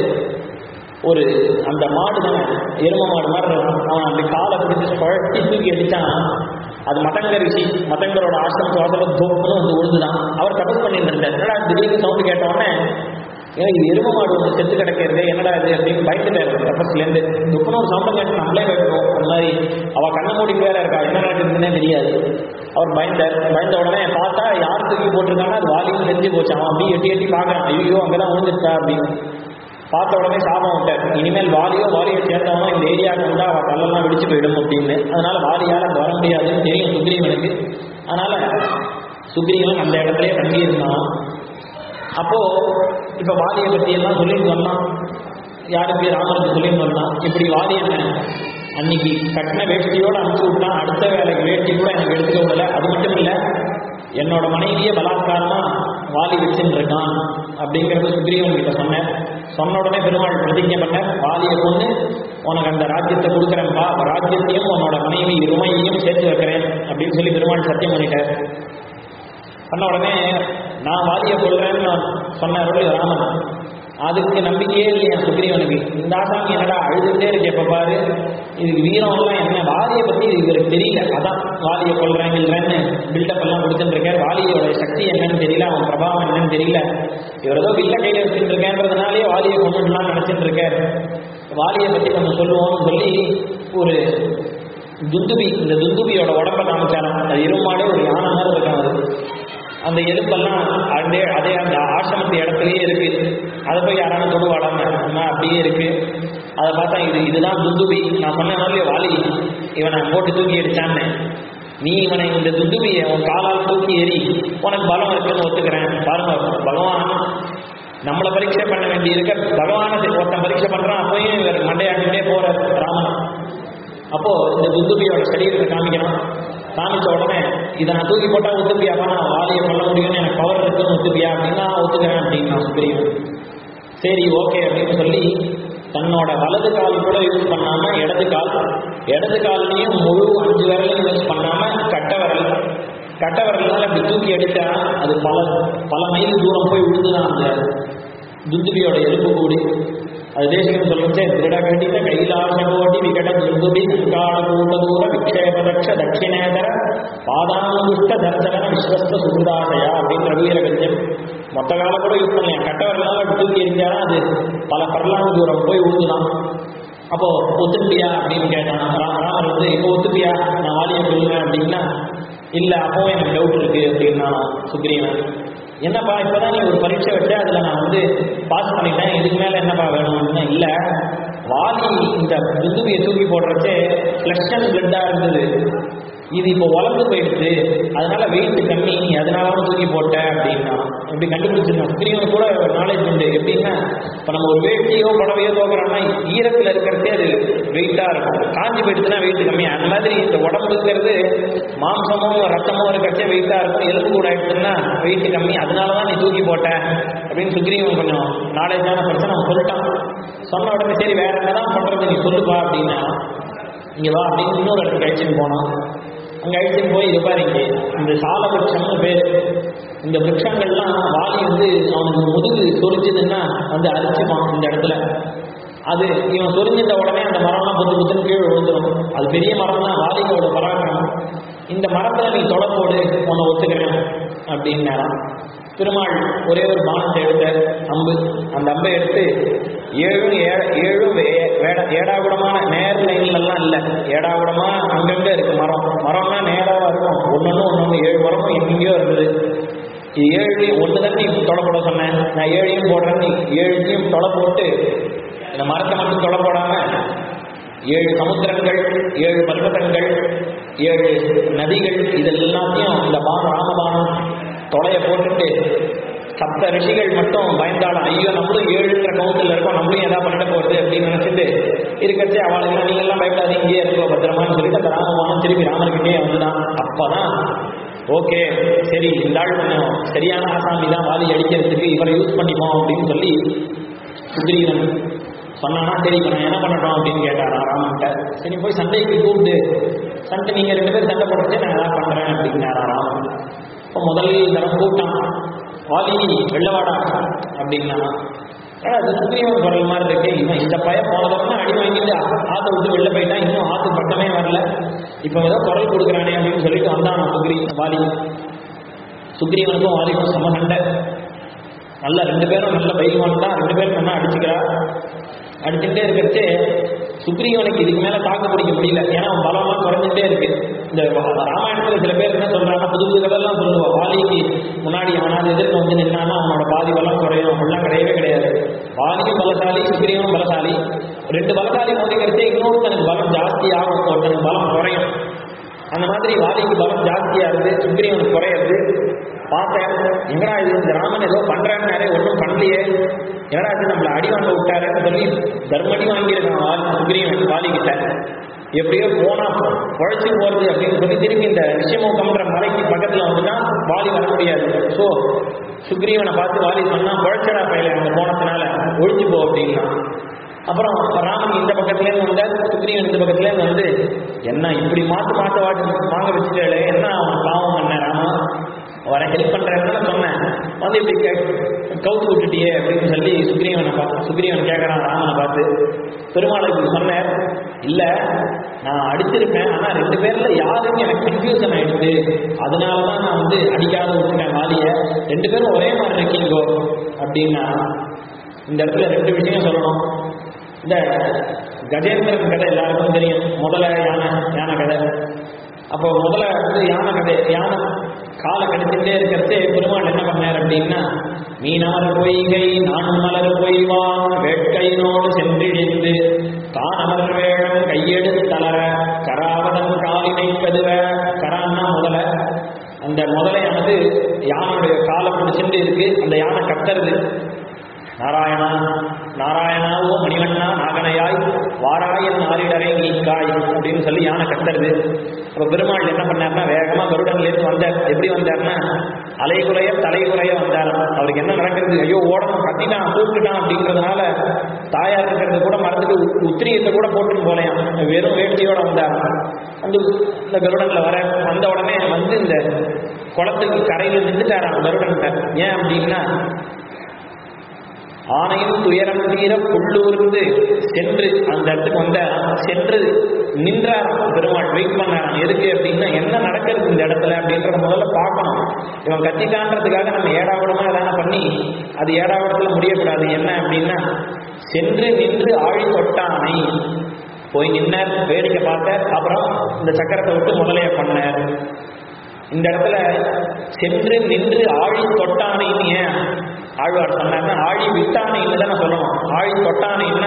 ஒரு அந்த மாடு தானே எரும மாடு மாதிரி இருக்கும். அவன் அந்த காலை பிடிச்சி சுழட்டி தூக்கி அடிச்சான் அது மதங்க ரிஷி மதங்கரோட ஆசிரம் சுவாசல தோப்புன்னு வந்து உழுதுதான் அவர் தபஸ் பண்ணிட்டு இருந்தார் என்னடா திடீர்னு சவுண்டு கேட்ட உடனே ஏன் இது எரும மாடு வந்து செத்து கிடக்கிறது என்னடா இது அப்படின்னு பயந்துட்டாரு தபஸ்லேருந்து துப்புன்னு ஒரு சவுண்டை கேட்டு நம்மளே கேட்கணும் அந்த மாதிரி அவ கண்ணை மூடி வேற இருக்கா என்ன நடக்குதுன்னே தெரியாது அவர் பயந்தார் பயந்த உடனே பார்த்தா யார் தூக்கி போட்டிருக்காங்கன்னா அது வாலியும் தெரிஞ்சு போச்சு அவன் அப்படியே எட்டி எட்டி பார்க்கறான் ஐயோ அங்கதான் விழுந்துட்டா அப்படின்னு பார்த்த உடனே சாபம் விட்டார் இனிமேல் வாலியோ வாலியோ சேர்ந்தவனோ இந்த ஏரியாவுக்கு வந்தா அவ கல்லெல்லாம் வெடிச்சு போயிடும் அப்படின்னு அதனால வாலியால அங்க வர முடியாதுன்னு தெரியும் சுக்ரீவனுக்கு அதனால சுக்ரீவன் அந்த இடத்துலயே தங்கியிருந்தான் அப்போ இப்ப வாலியை பத்தி எல்லாம் சொல்லிட்டு வந்தான் யாருக்கு ராமருக்கு சொல்லிட்டு வந்தான் இப்படி வாலி என்ன அன்னைக்கு கட்டின வேஷ்டியோட அனுப்பிச்சு விட்டான் அடுத்த வேலைக்கு வேஷ்டி கூட எனக்கு எடுத்துக்க விடல அது மட்டும் இல்ல என்னோட மனைவியே பலாத்காரமா வாலி வச்சுட்டு இருக்கான் அப்படிங்கறது சுக்ரீவன் கிட்ட சொன்னேன் சொன்ன உடனே பெருமாள் பிரதிஜை பண்ண வாலியை கொண்டு உனக்கு அந்த ராஜ்யத்தை கொடுக்குறேன்ப்பா ராஜ்யத்தையும் உன்னோட மனைவி இருமையையும் சேர்த்து வைக்கிறேன் அப்படின்னு சொல்லி பெருமாள் சத்தியம் பண்ணிட்டார் பண்ண உடனே நான் வாலியை கொள்றேன்னு நான் சொன்னார் ராமன் அதுக்கு நம்பிக்கையே இல்லையா சுக்ரீவனுக்கு இந்த ஆசாமி என்னடா அழுதுகிட்டே இருக்கு எப்ப பாரு இதுக்கு வீரம் எல்லாம் என்ன வாலியை பத்தி இவருக்கு தெரியல அதான் வாலியை கொள்றேன் இல்லைன்னு பில்டப் எல்லாம் கொடுத்துட்டு இருக்காரு வாலியோட சக்தி என்னன்னு தெரியல அவன் பிரபாவம் என்னன்னு தெரியல இவர் ஏதோ வில்ல கையில வச்சுட்டு இருக்கேன்றதுனாலே வாலியை கொண்டுலாம் நினைச்சிட்டு இருக்காரு வாலியை பத்தி கொஞ்சம் சொல்லுவோம்னு சொல்லி ஒரு துந்துபி இந்த துந்துபியோட உடம்ப காமிச்சாராம் அந்த இருமாடே ஒரு யானை மாதிரி இருக்கான் அது அந்த எலும்பெல்லாம் அதே அதே அந்த ஆசிரமத்து இடத்துலயே இருக்கு அதை போய் யாராலும் தொடுவாடாம அம்மா அப்படியே இருக்கு அதை பார்த்தா இது இதுதான் துந்துபி நான் சொன்ன மாதிரி வாலி இவனை போட்டு தூக்கி அடிச்சான்னு நீ இவனை இந்த துந்துபியை உன் காலால் தூக்கி எறி உனக்கு பலம் இருக்குன்னு ஒத்துக்கிறேன் பாருங்க பகவான் நம்மளை பரீட்சை பண்ண வேண்டி இருக்க பகவானை ஒருத்தன் பரீட்சை பண்றான் அப்பயும் இவர் மண்டையாட்டிகிட்டே போற ராமன் அப்போ இந்த துந்துபியோட சரீரத்தை காமிக்கணும் காமிச்ச உடனே இதை நான் தூக்கி போட்டா ஒத்துப்பியாப்பா நான் வாலியை கொள்ள முடியும்னு எனக்கு பவர் இருக்குன்னு ஒத்துப்பியா அப்படின்னா ஒத்துக்கிறேன் அப்படின்னு நான் சுக்ரீவன் சரி ஓகே அப்படின்னு சொல்லி தன்னோட வலது கால் கூட யூஸ் பண்ணாம இடது கால் இடது கால்லையும் முழு அஞ்சு விரலையும் யூஸ் பண்ணாம கட்ட விரல் கட்ட விரல்னால இப்படி தூக்கி அடிச்சா அது பல பல மைல் தூரம் போய் விழுந்துதான் அந்த துந்துபியோட எலும்பு கூடி அது தேசிகம் சொல்லுச்சு திருடகடித கைலாசகோட்டி விகட துந்துபி சங்காள கூட்ட தூர விக்ஷேபதக்ஷ தட்சிணேதர பாதாங்குஷ்ட தர்சன விஸ்வஸ்த சுந்தாசயா அப்படின்னு ரகுவீர கஞ்சம் மொத்த கால கூட யூஸ் பண்ணலாம் கட்டவர்களால் அப்படி தூக்கி எரிஞ்சாலும் அது பல பரலாங்கு தூரம் போய் விழுந்துதான் அப்போ ஒத்துப்பியா அப்படின்னு கேட்டான் ரா- ராமர் வந்து இப்போ ஒத்துப்பியா நான் வாலியை சொல்லுவேன் அப்படின்னா இல்ல அப்போ எனக்கு டவுட் இருக்கு அப்படின்னா சுக்ரீவன் என்னப்பா இப்பதான் நீ ஒரு பரீட்சை வச்ச அதுல நான் வந்து பாஸ் பண்ணிட்டேன் இதுக்கு மேல என்னப்பா வேணும் அப்படின்னா இல்ல வாலி இந்த புத்துவியை தூக்கி போடுறச்சே ஃபிளஷ் அண்ட் பிளட்டா இருந்தது இது இப்போ வளர்ந்து போயிடுச்சு அதனால வெயிட் கம்மி அதனால தான் தூக்கி போட்டேன் அப்படின்னா இப்படி கண்டுபிடிச்சிருந்தோம் சுக்ரீவன் கூட நாலேஜ் உண்டு எப்படின்னா இப்போ நம்ம ஒரு வேட்டியோ புடவையோ தோக்குறோம்னா ஈரத்தில் இருக்கிறதே அது வெயிட்டா இருக்கும் காஞ்சி போயிடுச்சுன்னா வெயிட் கம்மி அந்த மாதிரி இந்த உடம்புங்கிறது மாம்சமும் ரத்தமும் இருக்கிறச்சே வெயிட்டா இருக்கும் எலும்பு கூட ஆயிடுச்சுன்னா வெயிட் கம்மி அதனால தான் நீ தூக்கி போட்ட அப்படின்னு சுக்ரீவன் கொஞ்சம் நாலேஜான பிரச்சனை அவன் சொல்லிட்டான் சொன்ன உடனே சரி வேற என்னதான் பண்றது நீ சொல்லுப்பா அப்படின்னா இங்க வா அப்படின்னு இன்னொரு இடத்துக்கு அழைச்சிட்டு போனோம் அங்க அழைச்சிட்டு போய் இது பாரு இங்கே இந்த சால விருட்சம்னு பேர் இந்த விருட்சங்கள்லாம் வாலி வந்து அவனுக்கு முதுகு சொரிஞ்சதுன்னா வந்து அரிச்சுப்பான் இந்த இடத்துல அது இவன் சொரிஞ்சிட்ட உடனே அந்த மரம்லாம் புத்து புத்துன்னு கீழே விழுந்துடும் அது பெரிய மரம் தான் வாலிகளோட பராக்கிரமம் இந்த மரத்துல நீ தொலை போடு உன்னை ஒத்துக்கிறேன் அப்படின்னாராம் திருமால் ஒரே ஒரு பானத்தை எடுத்த அம்பு அந்த அம்பை எடுத்து ஏழும் ஏ- ஏழும் வே- வேட- ஏடாகுடமான நேர் லைன்லலாம் இல்லை ஏடாகுடமா அங்கங்க இருக்கு மரம் மரம்னா நேராவா இருக்கும் ஒன்னொன்னு ஒன்னொன்னு ஏழு மரமும் எங்கெங்கயோ இருந்தது இது ஏழையும் ஒன்று தான் நீ தொலை போட சொன்னேன் நான் ஏழையும் போடுறேன் நீ ஏழையும் தொலை போட்டு இந்த மரத்தை மட்டும் தொலை போடாம ஏழு சமுத்திரங்கள் ஏழு பர்வதங்கள் ஏழு நதிகள் இது எல்லாத்தையும் இந்த பானம் ராமபானம் தொலைய போட்டுட்டு சப்த ரிஷிகள் மட்டும் பயந்தாலும் ஐயோ நம்மளும் ஏழுன்ற கவுண்டில் இருக்கோம் நம்மளும் ஏதாவது பண்ணிட போகுது அப்படின்னு நினைச்சிட்டு இருக்கச்சே அவளுக்கு நீங்க எல்லாம் பயப்படாதீங்க இங்கேயே இருக்கோ பத்திரமான்னு சொல்லிட்டு அந்த ராமபானம் திருப்பி ராமர்கிட்டே வந்துதான் அப்பதான் ஓகே சரி இந்த ஆள் கொஞ்சம் சரியான ஆசாமி தான் வாலி அடிக்கிறதுக்கு இவரை யூஸ் பண்ணிப்போம் அப்படின்னு சொல்லி சுக்ரீவன் சொன்னானா சரி இப்போ நான் என்ன பண்ணட்டும் அப்படின்னு கேட்டாரா ராமன்ட்ட சரி போய் சண்டைக்கு கூப்பிட்டு சண்டை நீங்க ரெண்டு பேரும் சண்டை போடுறது நான் எதாவது பண்றேன் அப்படின்னாரா ராமன் இப்போ முதல் தரம் கூப்பிட்டான் வாலி வெள்ளவாடா அப்படின்னா ஏன்னா அது சுக்ரீவன் குரல் மாதிரி இருக்கு இவன் இந்த பையன் போன தரம் அடி வாங்கிட்டு ஆத்த விட்டு வெளில போயிட்டான் இன்னும் ஆத்து பக்கமே வரல இப்போ ஏதோ குரல் கொடுக்குறானே அப்படின்னு சொல்லிட்டு வந்தான் சுக்ரீ வாலி சுக்ரீவனுக்கும் வாலிக்கும் சம சண்டை நல்ல ரெண்டு பேரும் நல்ல பயில்வான் தான் ரெண்டு பேரும் நல்லா அடிச்சுக்கிறா அடிச்சுட்டே இருக்கிறச்சே சுக்ரீவனுக்கு இதுக்கு மேல தாக்கு பிடிக்க முடியல ஏன்னா அவன் பலம்லாம் குறைஞ்சிட்டே இருக்கு இந்த ராமாயணத்துல சில பேர் என்ன சொல்றாங்க புது புது கதையெல்லாம் சொல்லுவா வாலிக்கு முன்னாடி அவனாவது எதிர்த்து வந்து நின்னானா அவனோட பாதி பலம் குறையும் அப்படிலாம் கிடையவே கிடையாது வாலியும் பலசாலி சுக்ரீவனும் பலசாலி ரெண்டு பலசாலி மோதிக்கிறச்சே இன்னொருத்தனுக்கு பலம் ஜாஸ்தி ஆகும் ஒருத்தனுக்கு பலம் குறையும் அந்த மாதிரி வாலிக்கு பலம் ஜாஸ்தியா இருந்து சுக்ரீவனுக்கு குறையிறது பார்த்தேன் எங்கடா இது இந்த ராமன் ஏதோ பண்றாரு ஒன்றும் பண்ணலையே என்னடா இது நம்மள அடி வாங்க விட்டாருன்னு சொல்லி தர்மடி வாங்கியிருக்கான் வாலி சுக்ரீவன் வாலிக்கிட்ட எப்படியோ போனா குழைச்சு போறது அப்படின்னு சொல்லி திரும்பி இந்த விஷயமுகம்ன்ற மலைக்கு பக்கத்துல பக்கத்துல வந்துட்டான் வாலி வர முடியாது ஸோ சுக்ரீவனை பார்த்து வாலி சொன்னா குழைச்சடா பையில அங்க போனதுனால ஒழிச்சு போ அப்படின்னா அப்புறம் ராமன் இந்த பக்கத்துலேருந்து வந்தார் சுக்ரீவன் இந்த பக்கத்துலேருந்து வந்து என்ன இப்படி மாத்து மாத்த வாட்டு வாங்க வச்சுட்டே என்ன அவன் பாவம் பண்ண ராமா வர ஹெல்ப் பண்றேன்னு சொன்னேன் வந்து இப்படி கே- கவுத்து விட்டுட்டியே அப்படின்னு சொல்லி சுக்ரீவனை பார்த்து சுக்ரீவன் கேட்கறான் ராமனை பார்த்து பெருமாள் இப்படி சொன்னார் இல்ல நான் அடிச்சிருப்பேன் ஆனா ரெண்டு பேர்ல யாருன்னு எனக்கு கன்ஃபியூஷன் ஆயிடுச்சு அதனால தான் நான் வந்து அடிக்காத விட்டுட்டேன் வாலிய ரெண்டு பேரும் ஒரே மாதிரி இருக்கீங்கோ அப்படின்னா இந்த இடத்துல ரெண்டு விஷயம் சொல்லணும் இந்த கஜேந்திரன் கதை எல்லாருக்கும் தெரியும் முதல்ல யானை யானை கதை அப்போ முதல்ல வந்து யானை கதை யானை காலை கடிச்சுட்டே இருக்கிறதே பெருமாள் என்ன பண்ணார் அப்படின்னா மீனமர் பொய்கை நான் மலர் பொய்வான் வேட்கையினோடு சென்றிழிந்து தான் அமர் வேழம் கையெடு தளர கராவதன் காலினை கதுவ கரான்னா முதல அந்த முதலையானது யானையுடைய காலை பிடிச்சிட்டு இருக்கு அந்த யானை கத்துறது நாராயணா நாராயணாவோ மணிவண்ணா நாகனையாய் வாராயன் ஆரிடரை நீக்காய் அப்படின்னு சொல்லி யானை கத்துறது அப்ப பெருமாள் என்ன பண்ணார்னா வேகமா கருடன்லேருந்து வந்தார் எப்படி வந்தார்னா அலைகுறைய தலைகுறைய வந்தாராம் அவருக்கு என்ன நடக்கிறது ஐயோ ஓடணும் கத்திட்டான் கூப்பிட்டுட்டான் அப்படின்றதுனால தாயார் இருக்கிறது கூட மறந்துட்டு உ- உத்திரியத்தை கூட போட்டுன்னு போலையாம் வெறும் வேட்டியோட வந்தாராம் அந்த இந்த கருடன்ல வர வந்த உடனே வந்து இந்த குளத்துக்கு கரையில நின்றுட்டாராம் கருடன்கிட்ட ஏன் அப்படின்னா ஆணையின் துயரம் தீர புள்ளூர்ந்து சென்று அந்த இடத்துக்கு வந்த சென்று நின்றார் பெருமாள் வெயிட் பண்ணாராம் எதுக்கு அப்படின்னா என்ன நடக்கிறது இந்த இடத்துல அப்படின்றத முதல்ல பார்க்கணும் இவன் கத்திட்டான்றதுக்காக நம்ம ஏடாவிடமா எதனா பண்ணி அது ஏடாவிடத்துல முடியக்கூடாது என்ன அப்படின்னா சென்று நின்று ஆழி தொட்டானை போய் நின்னார் வேடிக்கை பார்த்தார் அப்புறம் இந்த சக்கரத்தை விட்டு முதலைய பண்ணார் இந்த இடத்துல சென்று நின்று ஆழி தொட்டானைன்னு ஏன் ஆழ்வார் சொன்னார்னா ஆழி விட்டானைன்னு தானே சொல்லணும் ஆழி தொட்டானைன்னா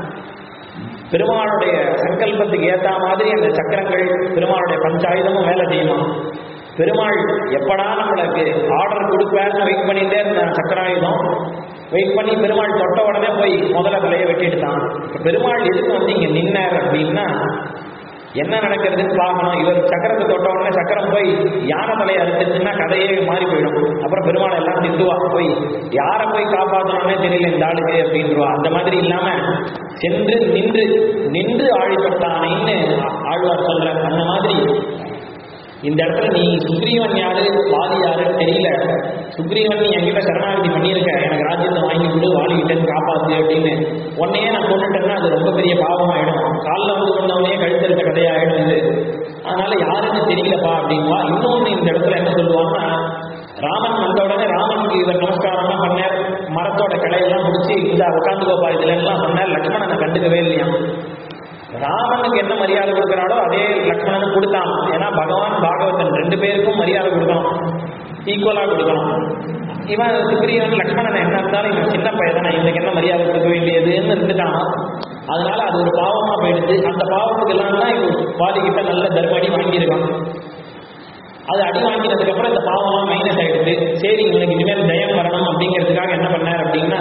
பெருமாளுடைய சங்கல்பத்துக்கு ஏத்த மாதிரி அந்த சக்கரங்கள் பெருமாளுடைய பஞ்சாயுதமும் வேலை செய்யுமா பெருமாள் எப்படா நம்மளுக்கு ஆர்டர் கொடுப்பாருன்னு வெயிட் பண்ணிட்டே இருந்தான் சக்கராயுதம் வெயிட் பண்ணி பெருமாள் தொட்ட உடனே போய் முதல்ல தலையை வெட்டிட்டு தான் இப்ப பெருமாள் எதுக்கு வந்து இங்க நின்னார் அப்படின்னா என்ன நடக்கிறதுன்னு பார்க்கணும் இவர் சக்கரத்தை தொட்ட உடனே சக்கரம் போய் யானை தலையை அறுத்துச்சுன்னா கதையே மாறி போயிடும் அப்புறம் பெருமாள் எல்லாம் திட்டுவா போய் யாரை போய் காப்பாற்றணும்னே தெரியல இந்த ஆளுக்கு அப்படின்றவா அந்த மாதிரி இல்லாம சென்று நின்று நின்று ஆழி தொட்டானைன்னு ஆழ்வார் சொல்ற அந்த மாதிரி இந்த இடத்துல நீ சுக்ரீவன் யாரு வாதி யாருன்னு தெரியல சுக்ரீவன் நீ என்கிட்ட சரணாகதி பண்ணியிருக்க எனக்கு ராஜ்யத்தை வாங்கி கொடு வாலிகிட்டேன்னு காப்பாத்து அப்படின்னு உன்னையே நான் கொண்டுட்டேன்னா அது ரொம்ப பெரிய பாவமாயிடும் காலில் வந்து கொண்டவனையே கழுத்தெடுத்த கதையாயிடும் இது அதனால யாருன்னு தெரியலப்பா அப்படின்வா இன்னொன்று இந்த இடத்துல என்ன சொல்லுவான்னா ராமன் வந்த உடனே ராமனுக்கு இவர் நமஸ்காரம்லாம் பண்ணார் மரத்தோட கிளையெல்லாம் முடிச்சு இந்த உட்காந்துக்கோப்பா இதுல எல்லாம் பண்ணார் லக்ஷ்மணனை கண்டுக்கவே இல்லையா ராமனுக்கு என்ன மரியாதை கொடுக்குறாளோ அதே லக்ஷ்மணனுக்கு கொடுத்தான் ஏன்னா பகவான் பாகவதன் ரெண்டு பேருக்கும் மரியாதை கொடுக்கணும் ஈக்குவலா கொடுக்கணும் இவன் சுக்ரீவன் லக்ஷ்மணன் என்ன இருந்தாலும் இவன் சின்ன பையன் தானே இவனுக்கு என்ன மரியாதை கொடுக்க வேண்டியதுன்னு இருந்துட்டான் அதனால அது ஒரு பாவமா போயிடுது அந்த பாவத்துக்கு எல்லாம் தான் இவன் பாதிக்கிட்ட நல்ல தர்மடி வாங்கியிருக்கான் அது அடி வாங்கினதுக்கு அப்புறம் இந்த பாவம்லாம் மைனஸ் ஆயிடுது சரி இவனுக்கு இனிமேல் தயம் வரணும் அப்படிங்கிறதுக்காக என்ன பண்ணார் அப்படின்னா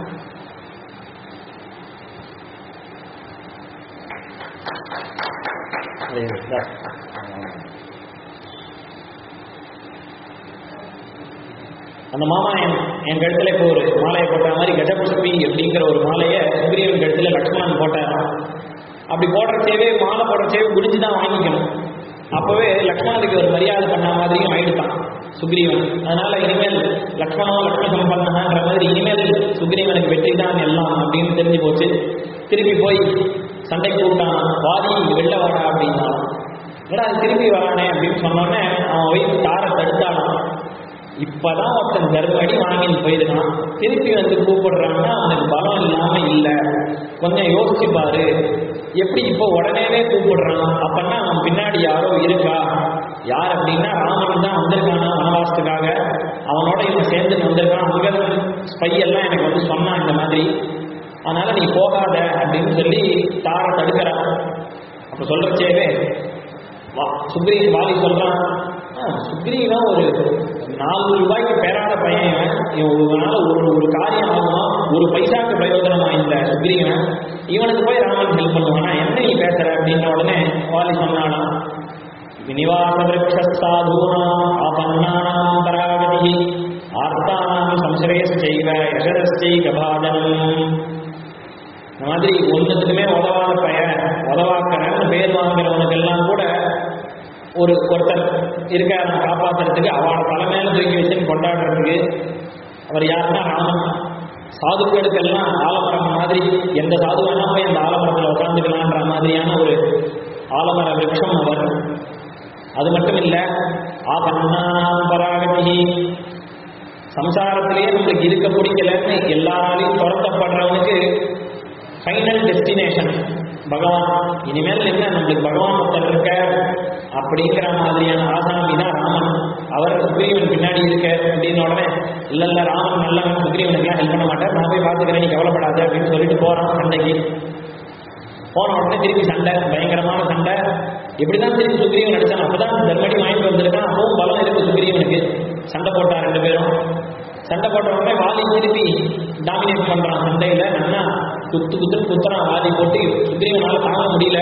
அந்த மாமா என் என் கழுத்துல இப்போ ஒரு மாலையை போட்ட மாதிரி கஜபுஷ்பி அப்படிங்கிற ஒரு மாலையை சுக்ரீவன் கழுத்துல லக்ஷ்மணன் போட்டாராம் அப்படி போடுறச்சேவே மாலை போடுறச்சேவே குடிச்சு தான் வாங்கிக்கணும் அப்பவே லக்ஷ்மணனுக்கு ஒரு மரியாதை பண்ண மாதிரியும் ஆயிடுதான் சுக்ரீவன் அதனால இனிமேல் லக்ஷ்மணோ லக்ஷ்மண சம்பந்தன்ற மாதிரி இனிமேல் சுக்ரீவனுக்கு வெற்றி தான் எல்லாம் அப்படின்னு தெரிஞ்சு போச்சு திருப்பி போய் சண்டை கூட்டான் வாதி வெளில வாடா அப்படின்னா ஏடா அது திருப்பி வரானே அப்படின்னு சொன்னோடனே அவன் ஒய்ஃப் தாரை தடுத்தானான் இப்பதான் ஒருத்தன் தர்மடி வாங்கிட்டு போயிருக்கான் திருப்பி வந்து கூப்பிடுறான்னா அவனுக்கு பலம் இல்லாம இல்ல கொஞ்சம் யோசிச்சு பாரு எப்படி இப்போ உடனேவே கூப்பிடுறான் அப்பன்னா அவன் பின்னாடி யாரோ இருக்கா யார் அப்படின்னா ராமன் தான் வந்திருக்கானா வனவாசத்துக்காக அவனோட இவன் சேர்ந்து வந்திருக்கான் அங்க ஸ்பை எல்லாம் எனக்கு வந்து சொன்னான் இந்த மாதிரி அதனால நீ போகாத அப்படின்னு சொல்லி தாரை தடுக்கிறான் அப்ப சொல்றச்சேவே வா சுக்ரீவன் வாலி சொல்றான் "ஆ, சுக்ரீவன் ஒரு நாலு ரூபாய்க்கு பெறாத பையன் இவன். இவன் இவனால ஒரு ஒரு காரியம் ஆகுமா ஒரு பைசாக்கு பிரயோஜனமா இந்த சுக்ரீவன் இவனுக்கு போய் ராமன் ஹெல்ப் பண்ணுவானா என்ன நீ பேசுற அப்படின்ன உடனே வாலி சொன்னானா நிவாச விரக்ஷாதூனா ஒரு ஒருத்தர் இருக்க காப்பாத்துறதுக்கு அவளை தலை மேல தூக்கி வச்சுன்னு கொண்டாடுறதுக்கு அவர் யாருன்னா ராமன் சாதுக்களுக்கெல்லாம் ஆலமரம் மாதிரி எந்த சாது வேணா போய் அந்த ஆலமரத்தில் உட்காந்துக்கலான்ற மாதிரியான ஒரு ஆலமர விருட்சம் அவர் அது மட்டும் இல்ல ஆபன்னாம் பராகதி சம்சாரத்திலேயே நம்மளுக்கு இருக்க பிடிக்கலன்னு எல்லாராலையும் துரத்தப்படுறவனுக்கு ஃபைனல் டெஸ்டினேஷன் பகவான் இனிமேல் என்ன நம்மளுக்கு பகவான் ஒருத்தர் இருக்க அப்படிங்கிற மாதிரியான ஆசாமி தான் ராமன் அவர் சுக்ரீவன் பின்னாடி இருக்க அப்படின்னு உடனே இல்ல இல்ல ராமன் நல்லவன் சுக்ரீவனுக்குலாம் ஹெல்ப் பண்ண மாட்டார் நான் போய் பார்த்துக்கிறேன் நீ கவலைப்படாத அப்படின்னு சொல்லிட்டு போறான் சண்டைக்கு போன உடனே திருப்பி சண்டை பயங்கரமான சண்டை எப்படிதான் திருப்பி சுக்ரீவன் அடிச்சான் அப்பதான் தர்மடி வாங்கிட்டு வந்திருக்கான் அப்பவும் பலம் இருக்கு சுக்ரீவனுக்கு சண்டை போட்டா ரெண்டு பேரும் சண்டை போட்ட உடனே வாலி திருப்பி டாமினேட் பண்றான் சண்டையில நல்லா குத்து குத்துன்னு குத்துறான் வாலி போட்டு சுக்ரீவனால தாங்க முடியல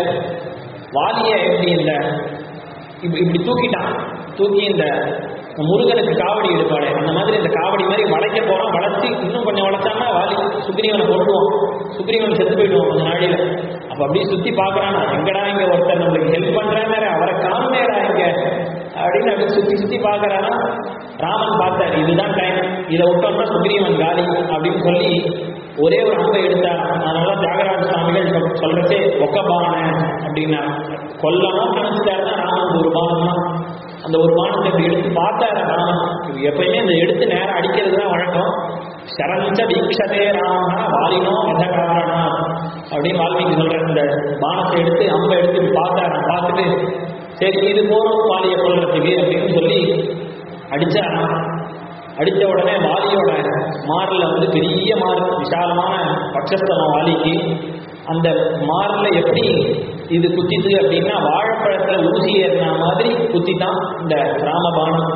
வாலிய எப்படி இந்த இப்படி இப்படி தூக்கிட்டான் தூக்கி இந்த முருகனுக்கு காவடி எடுப்பாடு அந்த மாதிரி இந்த காவடி மாதிரி வளைக்க போறான் வளைச்சு இன்னும் கொஞ்சம் வளைச்சான்னா வாலி சுக்ரீவனை கொண்டுவோம் சுக்ரீவன் செத்து போயிடுவோம் கொஞ்ச நாளையில அப்ப அப்படியே சுத்தி பாக்குறான் எங்கடா இங்க ஒருத்தர் நம்மளுக்கு ஹெல்ப் பண்றாங்க அவரை காணுமேடா இங்க அப்படின்னு அப்படி சுத்தி சுத்தி பாக்குறானா ராமன் பார்த்தார் இதுதான் டைம் இதை விட்டோம்னா சுக்ரீவன் காலி அப்படின்னு சொல்லி ஒரே ஒரு அம்பை எடுத்தார் அதனால தியாகராஜ சுவாமிகள் சொல்- சொல்றச்சே ஒக்கபான அப்படின்னா கொல்லணும் நினைச்சிட்டாருன்னா ராமன் ஒரு பானம் தான் அந்த ஒரு பானத்தை இப்படி எடுத்து பார்த்தாரு ராமன் இது எப்பயுமே இந்த எடுத்து நேரம் அடிக்கிறது தான் வழக்கம் சரஞ்ச தீட்சதே ராம வாலினோ மதகாரணா அப்படின்னு வால்மீகி சொல்ற இந்த பானத்தை எடுத்து அம்பை எடுத்து இப்படி பார்த்தாரு பார்த்துட்டு சரி இது போறோம் வாலியை கொல்றதுக்கு அப்படின்னு சொல்லி அடிச்சாராம் அடித்த உடனே வாலியோட மாரில் வந்து பெரிய மார் விசாலமான பட்சஸ்தலம் வாலிக்கு அந்த மாரில் எப்படி இது குத்திது அப்படின்னா வாழைப்பழத்துல ஊசி ஏறின மாதிரி குத்திட்டான் இந்த ராமபானம்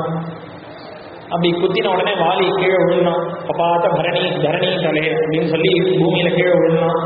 அப்படி குத்தின உடனே வாலி கீழே விழுந்தான் பார்த்த பரணி தரணி தலே அப்படின்னு சொல்லி பூமியில கீழே விழுந்தான்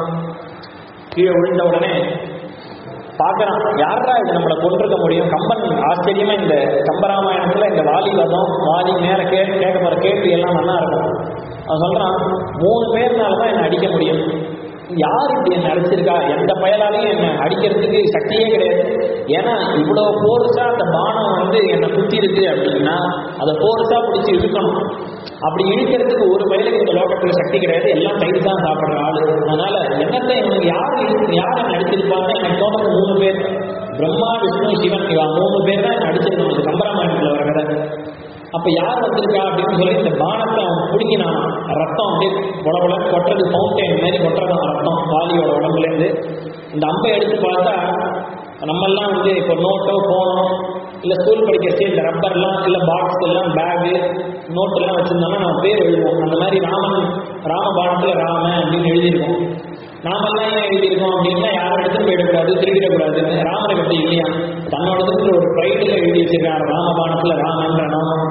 கீழே விழுந்த உடனே பார்க்கறான் யாரா இது நம்மளை கொண்டிருக்க முடியும் கம்பன் ஆச்சரியமா இந்த கம்பராமாயணத்துல இந்த வாலி வதம் வாலி மேல கே கேட்க போற கேள்வி எல்லாம் நல்லா இருக்கும் அவன் சொல்றான் மூணு பேர்னால தான் என்னை அடிக்க முடியும் யார் இப்படி என்ன அடிச்சிருக்கா எந்த பயலாலையும் என்ன அடிக்கிறதுக்கு சக்தியே கிடையாது ஏன்னா இவ்வளவு போர்ஸா அந்த பானம் வந்து என்னை குத்தி இருக்கு அப்படின்னா அதை போர்ஸா பிடிச்சி இழுக்கணும் அப்படி இழுக்கிறதுக்கு ஒரு வயலுக்கு இந்த லோகத்துல சக்தி கிடையாது எல்லாம் தயிர் தான் சாப்பிடுற ஆளு அதனால என்னத்தை இவனுக்கு யார் இழு- யார் என்ன அடிச்சிருப்பாங்க எனக்கு தோணுது மூணு பேர் பிரம்மா விஷ்ணு சிவன் இவா மூணு பேர் தான் என்ன அடிச்சிருக்கணும் இது கம்பராமாயணத்துல வர கதை அப்ப யார் வந்திருக்கா அப்படின்னு சொல்லி இந்த பானத்தை அவன் பிடிங்கினான் ரத்தம் அப்படியே பொல பொலன்னு கொட்டுறது ஃபவுண்டைன் மாதிரி கொட்டுறதான் ரத்தம் வாலியோட உடம்புல இருந்து இந்த அம்பை எடுத்து பார்த்தா நம்மெல்லாம் வந்து இப்போ நோட்டோ போனோ இல்லை ஸ்கூல் படிக்கிறச்சு இந்த ரப்பர்லாம் இல்லை பாக்ஸ் எல்லாம் பேகு நோட்டெல்லாம் வச்சிருந்தோம்னா நம்ம பேர் எழுதுவோம் அந்த மாதிரி ராமன் ராமபானத்தில் ராம அப்படின்னு எழுதியிருக்கோம் நாமெல்லாம் ஏன் எழுதியிருக்கோம் அப்படின்னா யாரும் எடுத்துட்டு போயிடக்கூடாது திருடிடக்கூடாதுன்னு ராமனுக்கு அப்படி இல்லையா தன்னோடதுக்கு ஒரு ப்ரைடில் எழுதி வச்சிருக்காரு ராமபானத்துல ராமன்ற நாமம்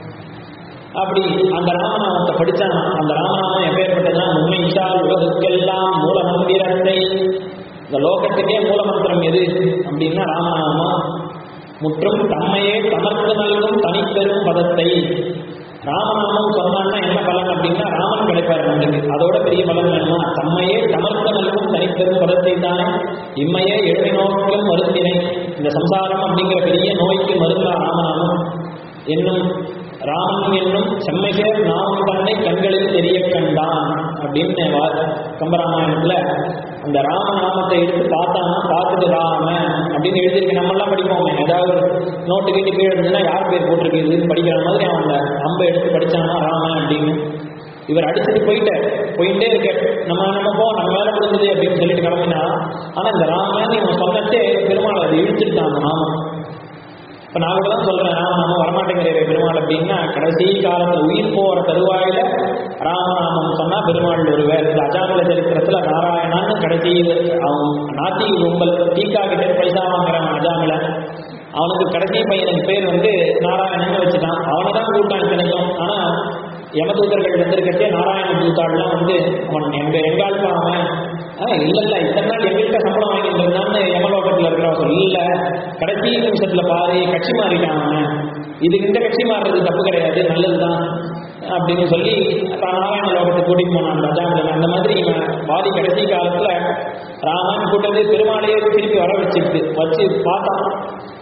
அப்படி அந்த ராமநாமத்தை படிச்சான் அந்த ராமநாமம் எப்பேற்பட்டதுன்னா உண்மை இஷால் உலகுக்கெல்லாம் மூல மந்திரத்தை இந்த லோகத்துக்கே மூல மந்திரம் எது அப்படின்னா ராமநாமம் முற்றும் தம்மையே தமக்கு நல்கும் தனிப்பெரும் பதத்தை ராமநாமம் சொன்னான்னா என்ன பலன் அப்படின்னா ராமன் கிடைப்பார் நம்மளுக்கு அதோட பெரிய பலன் வேணுமா தம்மையே தமக்கு நல்கும் தனிப்பெரும் பதத்தை தானே இம்மையே எழுதி நோக்கிலும் மருந்தினை இந்த சம்சாரம் அப்படிங்கிற பெரிய நோய்க்கு மருந்தா ராமநாமம் என்னும் ராமன் என்னும் செம்மைசேர் நாமம் தன்னை கண்களில் தெரிய கண்டான் அப்படின்னு வா- கம்பராமாயணத்துல அந்த ராமநாமத்தை எடுத்து பார்த்தானா பார்த்துட்டு ராம அப்படின்னு எழுதியிருக்கு நம்மெல்லாம் படிப்போமே ஏதாவது ஒரு நோட்டு கீட்டு கீழே இருந்துச்சுன்னா யார் பேர் போட்டிருக்கு இதுன்னு படிக்கிற மாதிரி அவன் அந்த அம்பை எடுத்து படிச்சானா ராம அப்படின்னு இவர் அடிச்சுட்டு போயிட்டார் போயிட்டே இருக்க நம்ம நம்ம போ நம்ம வேலை முடிஞ்சது அப்படின்னு சொல்லிட்டு கிளம்பினா ஆனா இந்த ராமன் இவன் சொன்னதே பெருமாள் அது இழுத்துட்டான் அந்த நாமம் இப்ப நான் கூட தான் சொல்றேன் ராமநாமம் வரமாட்டேங்கிறே பெருமாள் அப்படின்னா கடைசி காலத்துல உயிர் போற தருவாயில ராமநாமம் சொன்னா பெருமாள் ஒரு வேலை இந்த அஜாமல சரித்திரத்துல நாராயணான்னு கடைசி அவன் நாத்தி கும்பல் டீக்கா கிட்ட பைசா வாங்குறான் அஜாமல அவனுக்கு கடைசி பையனுக்கு பேர் வந்து நாராயணன் வச்சுட்டான் அவனை தான் கூட்டான் இத்தனைக்கும் ஆனா யமதூதர்கள் வந்திருக்கச்சே நாராயண தூத்தாள்லாம் வந்து அவன் எங்க எங்கால்ப்பா அவன் ஆ இல்ல இல்ல இத்தனை நாள் எங்கள்கிட்ட சம்பளம் வாங்கிட்டு இருந்தான்னு யமலோகத்துல இருக்கிறவன் சொல்லி இல்ல கடைசி நிமிஷத்துல பாரு கட்சி மாறிட்டான் அவன் இதுக்கு இந்த கட்சி மாறுறது தப்பு கிடையாது நல்லதுதான் அப்படின்னு சொல்லி தான் நாராயண லோகத்தை கூட்டிட்டு போனான் ரஜாமலன் அந்த மாதிரி இவன் வாதி கடைசி காலத்துல ராமன் கூட்டது பெருமாளையே திருப்பி வர வச்சிருக்கு வச்சு பார்த்தான்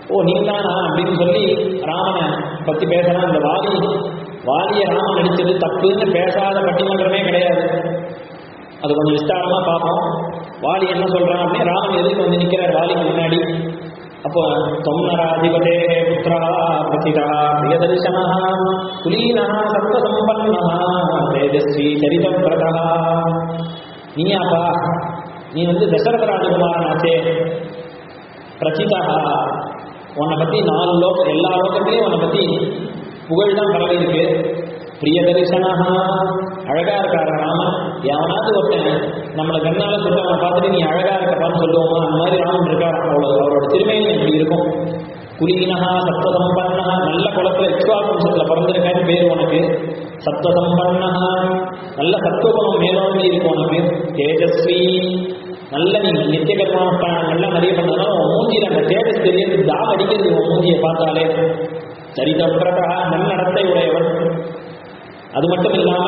ஓ நீதானா அப்படின்னு சொல்லி ராமனை பத்தி பேசுறான் இந்த வாலி வாலிய ராமன் நடிச்சது தப்புன்னு பேசாத பட்டிமன்றமே கிடையாது அது கொஞ்சம் விஸ்தாரமா பார்ப்போம் வாலி என்ன சொல்றான் அப்படின்னு ராமன் எதுக்கு வந்து நிக்கிறார் வாலிக்கு முன்னாடி அப்போ தொம்னராதிபதே புத்திரா பிரசிதா பிரியதர்சனா குலீனா சத்வசம்பன்னா தேஜஸ்வி சரிதவிரதா நீயாப்பா நீ வந்து தசரத ராஜகுமாரனாச்சே பிரசிதா உன்னை பத்தி நாலு லோகம் எல்லா லோகத்திலையும் உன்னை பத்தி புகழ் தான் பரவி இருக்கு பிரிய தரிசனஹா அழகா இருக்காரு ராமன் எவனாவது ஒருத்தன் நம்மளை கண்ணால சுட்டு அவனை பார்த்துட்டு நீ அழகா இருக்கப்பான்னு சொல்லுவோமா அந்த மாதிரி ராமன் இருக்கார் அவ்வளோ அவரோட திருமையில் இப்படி இருக்கும் குலீனஹா சத்வசம்பன்னஹா நல்ல குளத்துல எக்ஸ்வா வம்சத்துல பிறந்திருக்கான்னு பேர் உனக்கு சத்வசம்பன்னஹா நல்ல சத்துவகுணம் மேலோங்கி இருக்கு உனக்கு தேஜஸ்வி நல்ல நீ நித்திய கர்மானுஷ்டானங்கள்லாம் நிறைய பண்ணதுனால உன் மூஞ்சியில் அந்த தேஜஸ் தெரியுது தாக அடிக்கிறது உன் மூஞ்சியை பார்த்தாலே சரிதப்பிரதா நன்னடத்தை உடையவன் அது மட்டும் இல்லாம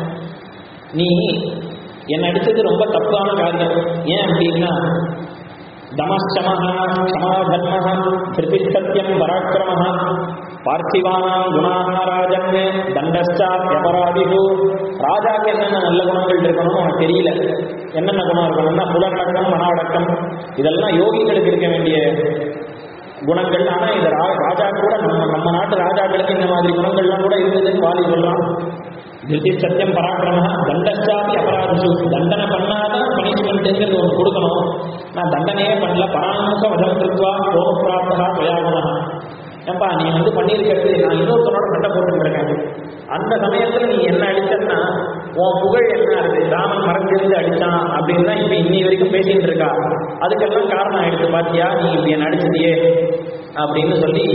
நீ என்னை அடிச்சது ரொம்ப தப்பான காரியம் ஏன் அப்படின்னா தமஸ்சமஹ க்ஷமா தர்மஹ திருதிஷ்டத்தியம் பராக்கிரமஹ பார்த்திவானாம் குணாக ராஜன் தண்டஸ்டாப்யபராதிகு ராஜாக்கு என்னென்ன நல்ல குணங்கள் இருக்கணும்னு உனக்கு தெரியல என்னென்ன குணம் இருக்கணும்னா புலனடக்கம் மன அடக்கம் இதெல்லாம் யோகிகளுக்கு இருக்க வேண்டிய குணங்கள் ஆனா இந்த ரா- ராஜா கூட நம்ம நம்ம நாட்டு ராஜாக்களுக்கு இந்த மாதிரி குணங்கள்லாம் கூட இருந்ததுன்னு வாலி சொல்றான் திருதி சத்தியம் பராக்கிரம தண்டச்சாப்பி அபராதிசு தண்டனை பண்ணாதான் பனிஷ்மெண்ட்டுங்கிறது ஒன்று கொடுக்கணும் நான் தண்டனையே பண்ணல பராமுக வதம் கிருத்வா கோப பிராப்தா துயாகுணா ஏப்பா நீ வந்து பண்ணியிருக்கிறது நான் இன்னொருத்தனோட சண்டை போட்டுருக்கேன் அந்த சமயத்துல நீ என்ன அடிச்சன்னா உன் புகழ் என்ன இருக்கு ராமன் மறைஞ்சிருந்து அடிச்சான் அப்படின்னு தான் இப்ப இன்னி வரைக்கும் பேசிட்டு இருக்கா அதுக்கெல்லாம் காரணம் ஆயிடுச்சு பாத்தியா நீ இப்படி என்ன அடிச்சிட்டியே அப்படின்னு சொல்லி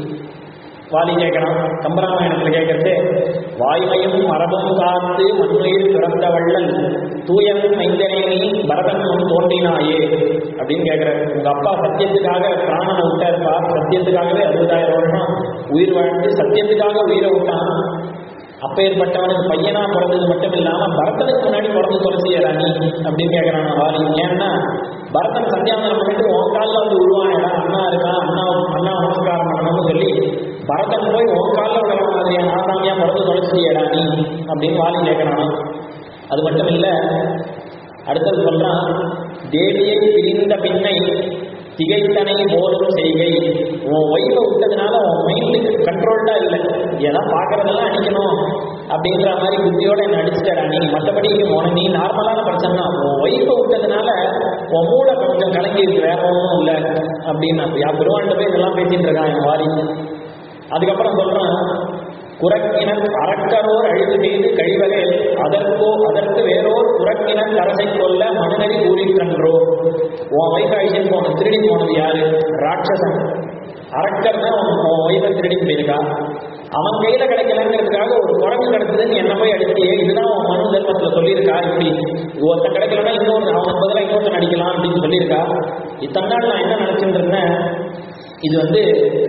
வாலி கேட்கறான் கம்பராமாயணத்துல கேட்கறது வாய்மையும் மரபும் காத்து மண்ணுயிர் பிறந்த வள்ளல் தூயன் மைந்தனே நீ பரதன் முன் தோன்றினாயே அப்படின்னு கேட்கிறாரு உங்க அப்பா சத்தியத்துக்காக பிராணனை விட்டாருப்பா சத்தியத்துக்காகவே அறுபதாயிரம் வருஷம் உயிர் வாழ்ந்து சத்தியத்துக்காக உயிரை விட்டான் அப்பேற்பட்டவனுக்கு பையனா பிறந்தது மட்டும் இல்லாம பரதனுக்கு முன்னாடி பிறந்து தொலைச்சியடா நீ அப்படின்னு கேட்கறான் வாலி ஏன்னா பரதன் சந்தியாவந்தனம் பண்ணிட்டு உன் காலில் வந்து விழுவானேடா அண்ணா இருக்கான் அண்ணா அண்ணா நமஸ்காரம் பண்ணணும்னு சொல்லி பரதன் போய் உன் காலில் விழுற மாதிரியான ஆசாமியா பிறந்து தொலைச்சியடா நீ அப்படின்னு வாலி கேட்கறான் அது மட்டும் இல்ல அடுத்தது சொல்றான் தேவியை பிரிந்த பின்னை திகைத்தனை போலும் செய்கை உன் ஒய்ஃபை விட்டதுனால உன் மைண்டுக்கு கண்ட்ரோல்டா இல்லை ஏதோ பார்க்கறதெல்லாம் அடிக்கணும் அப்படின்ற மாதிரி புத்தியோட என்ன அடிச்சுட்டா நீ மற்றபடி உன நீ நார்மலான பிரச்சனை உன் ஒய்ஃபை விட்டதுனால உன் மூளை கொஞ்சம் கலங்கி இருக்கு வேற ஒன்றும் இல்லை அப்படின்னு யா பெருமாண்ட போய் இதெல்லாம் பேசிட்டு இருக்கான் என் வாரி அதுக்கப்புறம் சொல்றான் குரக்கினர் அறக்கரோர் அழிவு செய்து கழிவகை அதற்கோ அதற்கு வேறோர் குரக்கினர் அரசை கொல்ல மனுநெறி கூறிக்கன்றோ உன் வைஃப் அழிச்சுன்னு போன திருடி போனது யாரு ராட்சசன் அரக்கர் தான் உன் உன் வைஃபை திருடி போயிருக்கா அவன் கையில கிடைக்கலங்கிறதுக்காக ஒரு குரங்கு கிடைச்சதுன்னு என்ன போய் அடிச்சியே இதுதான் உன் மனு தர்மத்துல சொல்லியிருக்கா இப்படி ஒருத்தன் கிடைக்கலன்னா இன்னொரு அவனுக்கு பதிலாக இன்னொருத்தன் அடிக்கலாம் அப்படின்னு சொல்லியிருக்கா இத்தனை நாள் நான் என்ன நினைச்சிட்டு இருந்தேன் இது வந்து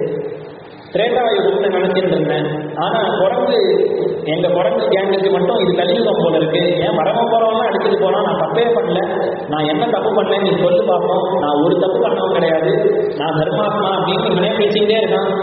திரேதாயுகம்னு நினைச்சிட்டு இருந்தேன் ஆனா குரங்கு எங்க குரங்கு கேங்குக்கு மட்டும் இது கலியுகம் போல இருக்கு ஏன் வரம போறவங்க அடிச்சுட்டு போனா நான் தப்பே பண்ணல நான் என்ன தப்பு பண்ணேன் நீ சொல்லு பார்ப்போம் நான் ஒரு தப்பு பண்ணவும் கிடையாது நான் தர்மாத்மா அப்படின்னு இவனே பேசிக்கிட்டே இருக்கான்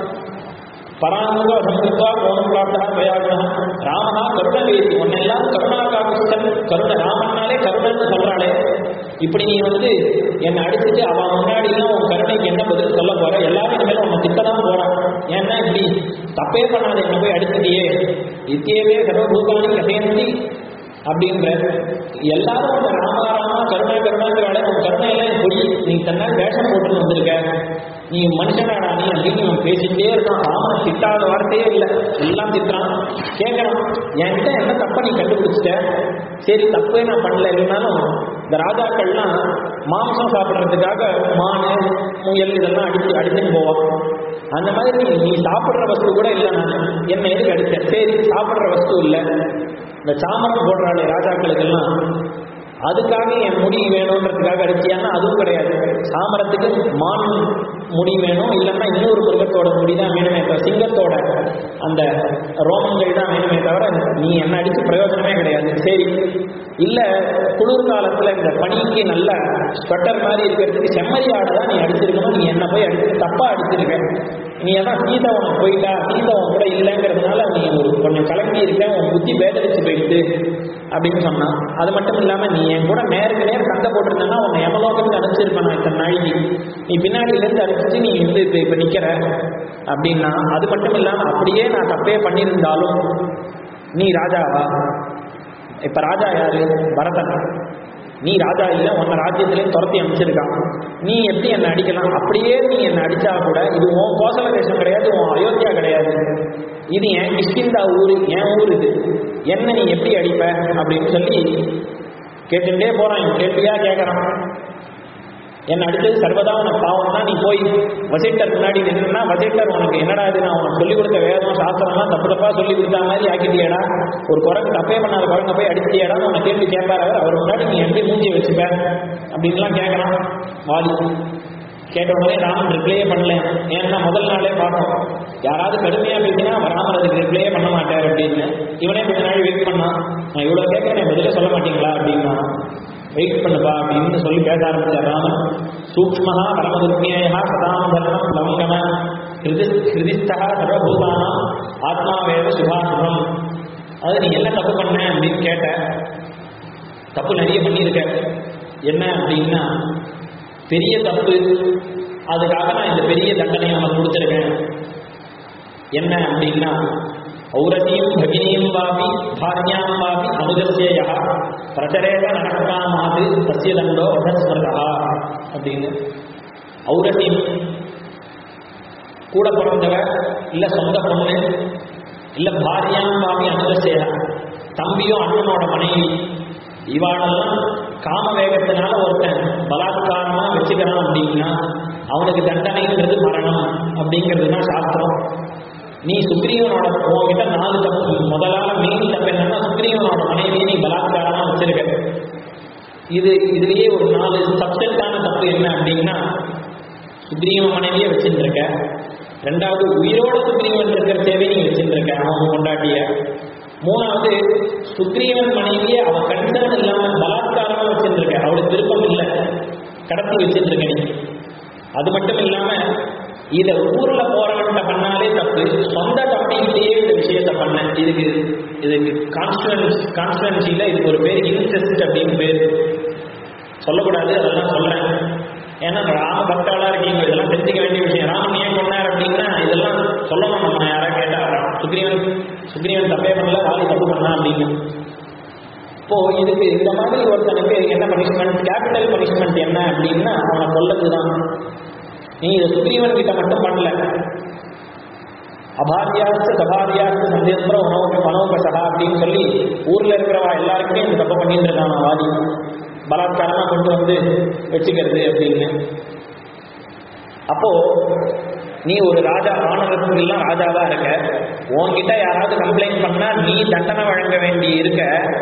பராமுக சம்ஸ்கிருத்வா கோணம் பிராப்தா பிரயாகுணா ராமனா கருணவேதி உன்னெல்லாம் கருணா காக்குஸ்தன் கருண ராமன்னாலே கருணன்னு சொல்றாளே இப்படி நீ வந்து என்னை அடிச்சுட்டு அவன் முன்னாடிலாம் உன் கருணைக்கு என்ன பதில் சொல்ல போற எல்லாரும் இனிமேல் உன்னை திட்டதான் போறான் ஏன்னா இப்படி தப்பே பண்ணாத என்ன போய் அடிச்சுட்டியே இத்தியவே சர்வபூதானி கதையந்தி அப்படின்ற எல்லாரும் உன்னை ராமா ராமா கருணா கருணாங்கிறாளே உன் கருணையெல்லாம் பொய் நீ தன்னால் வேஷம் போட்டு வந்திருக்க நீ மனுஷனாடா நீ அப்படின்னு இவன் பேசிட்டே இருக்கான் ராமனை திட்டாத வார்த்தையே இல்லை எல்லாம் திட்டுறான் கேட்கறான் என்கிட்ட என்ன தப்ப நீ கண்டுபிடிச்சிட்ட சரி தப்பே நான் பண்ணல இருந்தாலும் இந்த ராஜாக்கள்லாம் மாംசம் சாப்பிட்றதுக்காக மானு முயல் இதெல்லாம் அடிச்சு அடிச்சுன்னு போவான் அந்த மாதிரி நீ நீ சாப்பிட்ற வஸ்து கூட இல்லை நான் என்ன எதுக்கு அடிச்சேன் சரி சாப்பிட்ற வஸ்து இல்லை இந்த சாமரம் போடுறாளே ராஜாக்களுக்கெல்லாம் அதுக்காக என் முடி வேணுன்றதுக்காக அடிச்சியான்னா அதுவும் கிடையாது சாமரத்துக்கு மான் முடி வேணும் இல்லைன்னா இன்னொரு மிருகத்தோட முடி தான் வேணுமே தவிர சிங்கத்தோட அந்த ரோமங்கள் தான் வேணுமே தவிர நீ என்ன அடிச்சு பிரயோஜனமே கிடையாது சரி இல்ல குளிர் காலத்துல இந்த பனிக்கு நல்ல ஸ்வெட்டர் மாதிரி இருக்கிறதுக்கு செம்மறி ஆடை தான் நீ அடிச்சிருக்கணும் நீ என்ன போய் அடிச்சு தப்பா அடிச்சிருக்க நீ அதான் சீதா உனக்கு போயிட்டா சீதா உன் கூட இல்லைங்கிறதுனால நீ ஒரு கொஞ்சம் கலங்கி இருக்க உன் புத்தி வேதடிச்சு போயிட்டு அப்படின்னு சொன்னான் அது மட்டும் இல்லாம நீ என் கூட நேருக்கு நேர் சண்டை போட்டிருந்தேன்னா உன்னை எமலோகத்துக்கு அனுப்பிச்சிருப்பேன் நான் இத்தனை நாளைக்கு நீ பின்னாடியில இருந்து அடிச்சுட்டு நீ வந்து இப்ப இப்ப நிக்கிற அப்படின்னா அது மட்டும் இல்லாம அப்படியே நான் தப்பே பண்ணியிருந்தாலும் நீ ராஜாவா இப்ப ராஜா யாரு பரதன் நீ ராஜா இல்ல உன்னை ராஜ்யத்திலேயும் துரத்தி அமைச்சிருக்கான் நீ எப்படி என்னை அடிக்கலாம் அப்படியே நீ என்னை அடிச்சா கூட இது உன் கோசல தேசம் கிடையாது உன் அயோத்தியா கிடையாது இது என் கிஷ்கிந்தா ஊரு என் ஊர் இது என்ன நீ எப்படி அடிப்ப அப்படின்னு சொல்லி கேட்டுட்டே போறான் இவன் கேள்வியா கேட்கறான் என்ன அடிச்சது சர்வதா உனக்கு பாவம் தான் நீ போய் வசிட்டர் முன்னாடி நின்றுனா வசிட்டர் உனக்கு என்னடா இது நான் உனக்கு சொல்லிக் கொடுத்த வேதம் சாஸ்திரம்லாம் தப்பு தப்பா சொல்லி கொடுத்த மாதிரி ஆக்கிட்டியடா ஒரு குரங்கு தப்பே பண்ணாத குரங்க போய் அடிச்சிட்டியடான்னு உனக்கு கேள்வி கேட்பாரு அவர் அவர் முன்னாடி நீ எப்படி மூஞ்சி வச்சுப்ப அப்படின்லாம் கேட்கறான் வாலி கேட்ட உடனே ராமன் ரிப்ளையே பண்ணல ஏன்னா முதல் நாளே பார்த்தோம் யாராவது கடுமையா பேசினா ராமன் அதுக்கு ரிப்ளையே பண்ண மாட்டார் அப்படின்னு இவனே கொஞ்ச நாள் வெயிட் பண்ணான் நான் இவ்வளவு கேட்கறேன் பதிலே சொல்ல மாட்டீங்களா அப்படின்னா வெயிட் பண்ணுப்பா அப்படின்னு சொல்லி பேச ஆரம்பிச்சார் ராமன் சூக்மஹா பரமதுர்மேயா சதாம் தர்மம் லவங்கம ஹிருதி ஹிருதிஸ்தா சர்வபூதானாம் ஆத்மாவேவ சுபாசுபம் அது நீ என்ன தப்பு பண்ண அப்படின்னு கேட்ட தப்பு நிறைய பண்ணியிருக்க என்ன அப்படின்னா பெரிய தப்பு அதுக்காக நான் இந்த பெரிய தண்டனை அவனுக்கு கொடுத்துருக்கேன் என்ன அப்படின்னா ஔரதியும் பகினியும் வாபி பாரியாம் வாபி அனுகசிய பிரச்சரேக நரக்காமாது தசிய தண்டோ அபஸ்மிருதா அப்படின்னு ஔரதியும் கூட பிறந்தவ இல்ல சொந்த பொண்ணு இல்ல பாரியாம் வாபி அனுகசிய தம்பியோ அண்ணனோட மனைவி இவாளெல்லாம் காம வேகத்தினால ஒருத்தன் பலாத்காரமா வச்சுக்கிறான் அப்படின்னா அவனுக்கு தண்டனைங்கிறது மரணம் அப்படிங்கிறது தான் சாஸ்திரம் நீ சுக்ரீவனோட உன்கிட்ட நாலு தப்பு முதலால மெயின் தப்பு என்னன்னா சுக்ரீவனோட மனைவியை நீ பலாத்காரமா வச்சிருக்க இது இதுலயே ஒரு நாலு சப்சென்டான தப்பு என்ன அப்படின்னா சுக்ரீவ மனைவியை வச்சிருக்க ரெண்டாவது உயிரோட சுக்ரீவன் இருக்கிற தேவை நீ வச்சிருக்க அவன் கொண்டாட்டிய மூணாவது சுக்ரீவன் மனைவியை அவ கன்சர்ன் இல்லாம பலாத்காரமா வச்சிருக்க அவளுக்கு விருப்பம் இல்லை கடத்தி வச்சிருக்க நீ அது மட்டும் இல்லாம இத ஊர்ல போறவன்ட்ட பண்ணாலே தப்பு சொந்த தம்பிகிட்டயே இந்த விஷயத்த பண்ண இதுக்கு இதுக்கு கான்ஸ்டுவன்ஸ் கான்ஸ்டுவன்சியில இதுக்கு ஒரு பேர் இன்செஸ்ட் அப்படின்னு பேர் சொல்லக்கூடாது அதெல்லாம் சொல்றேன் ஏன்னா ராம பக்தாளா இருக்கீங்க இதெல்லாம் தெரிஞ்சுக்க வேண்டிய விஷயம் ராமன் ஏன் பண்ணார் அப்படின்னா இதெல்லாம் சொல்லணும் நம்ம யாரா கேட்டா சுக்ரீவன் சுக்ரீவன் தப்பே பண்ணல வாலி தப்பு பண்ணா அப்படின்னு இப்போ இதுக்கு இந்த மாதிரி ஒருத்தனுக்கு என்ன பனிஷ்மெண்ட் கேபிட்டல் பனிஷ்மெண்ட் என்ன அப்படின்னா அவனை கொல்லதுதான் நீ இதை சுக்ரீவன் கிட்ட மட்டும் பண்ணல அபாரியாஸ்து சபாரியாஸ்து சந்தேந்திர உணவு மனோகசகா அப்படின்னு சொல்லி ஊர்ல இருக்கிறவா எல்லாருக்குமே இந்த தப்பு பண்ணிட்டு இருக்கான் வாதி பலாத்காரமா கொண்டு வந்து வச்சுக்கிறது அப்படின்னு அப்போ நீ ஒரு ராஜா மாணவர்கள்லாம் ராஜாவா இருக்க உன்கிட்ட யாராவது கம்ப்ளைண்ட் பண்ணா நீ தண்டனை வழங்க வேண்டி இருக்க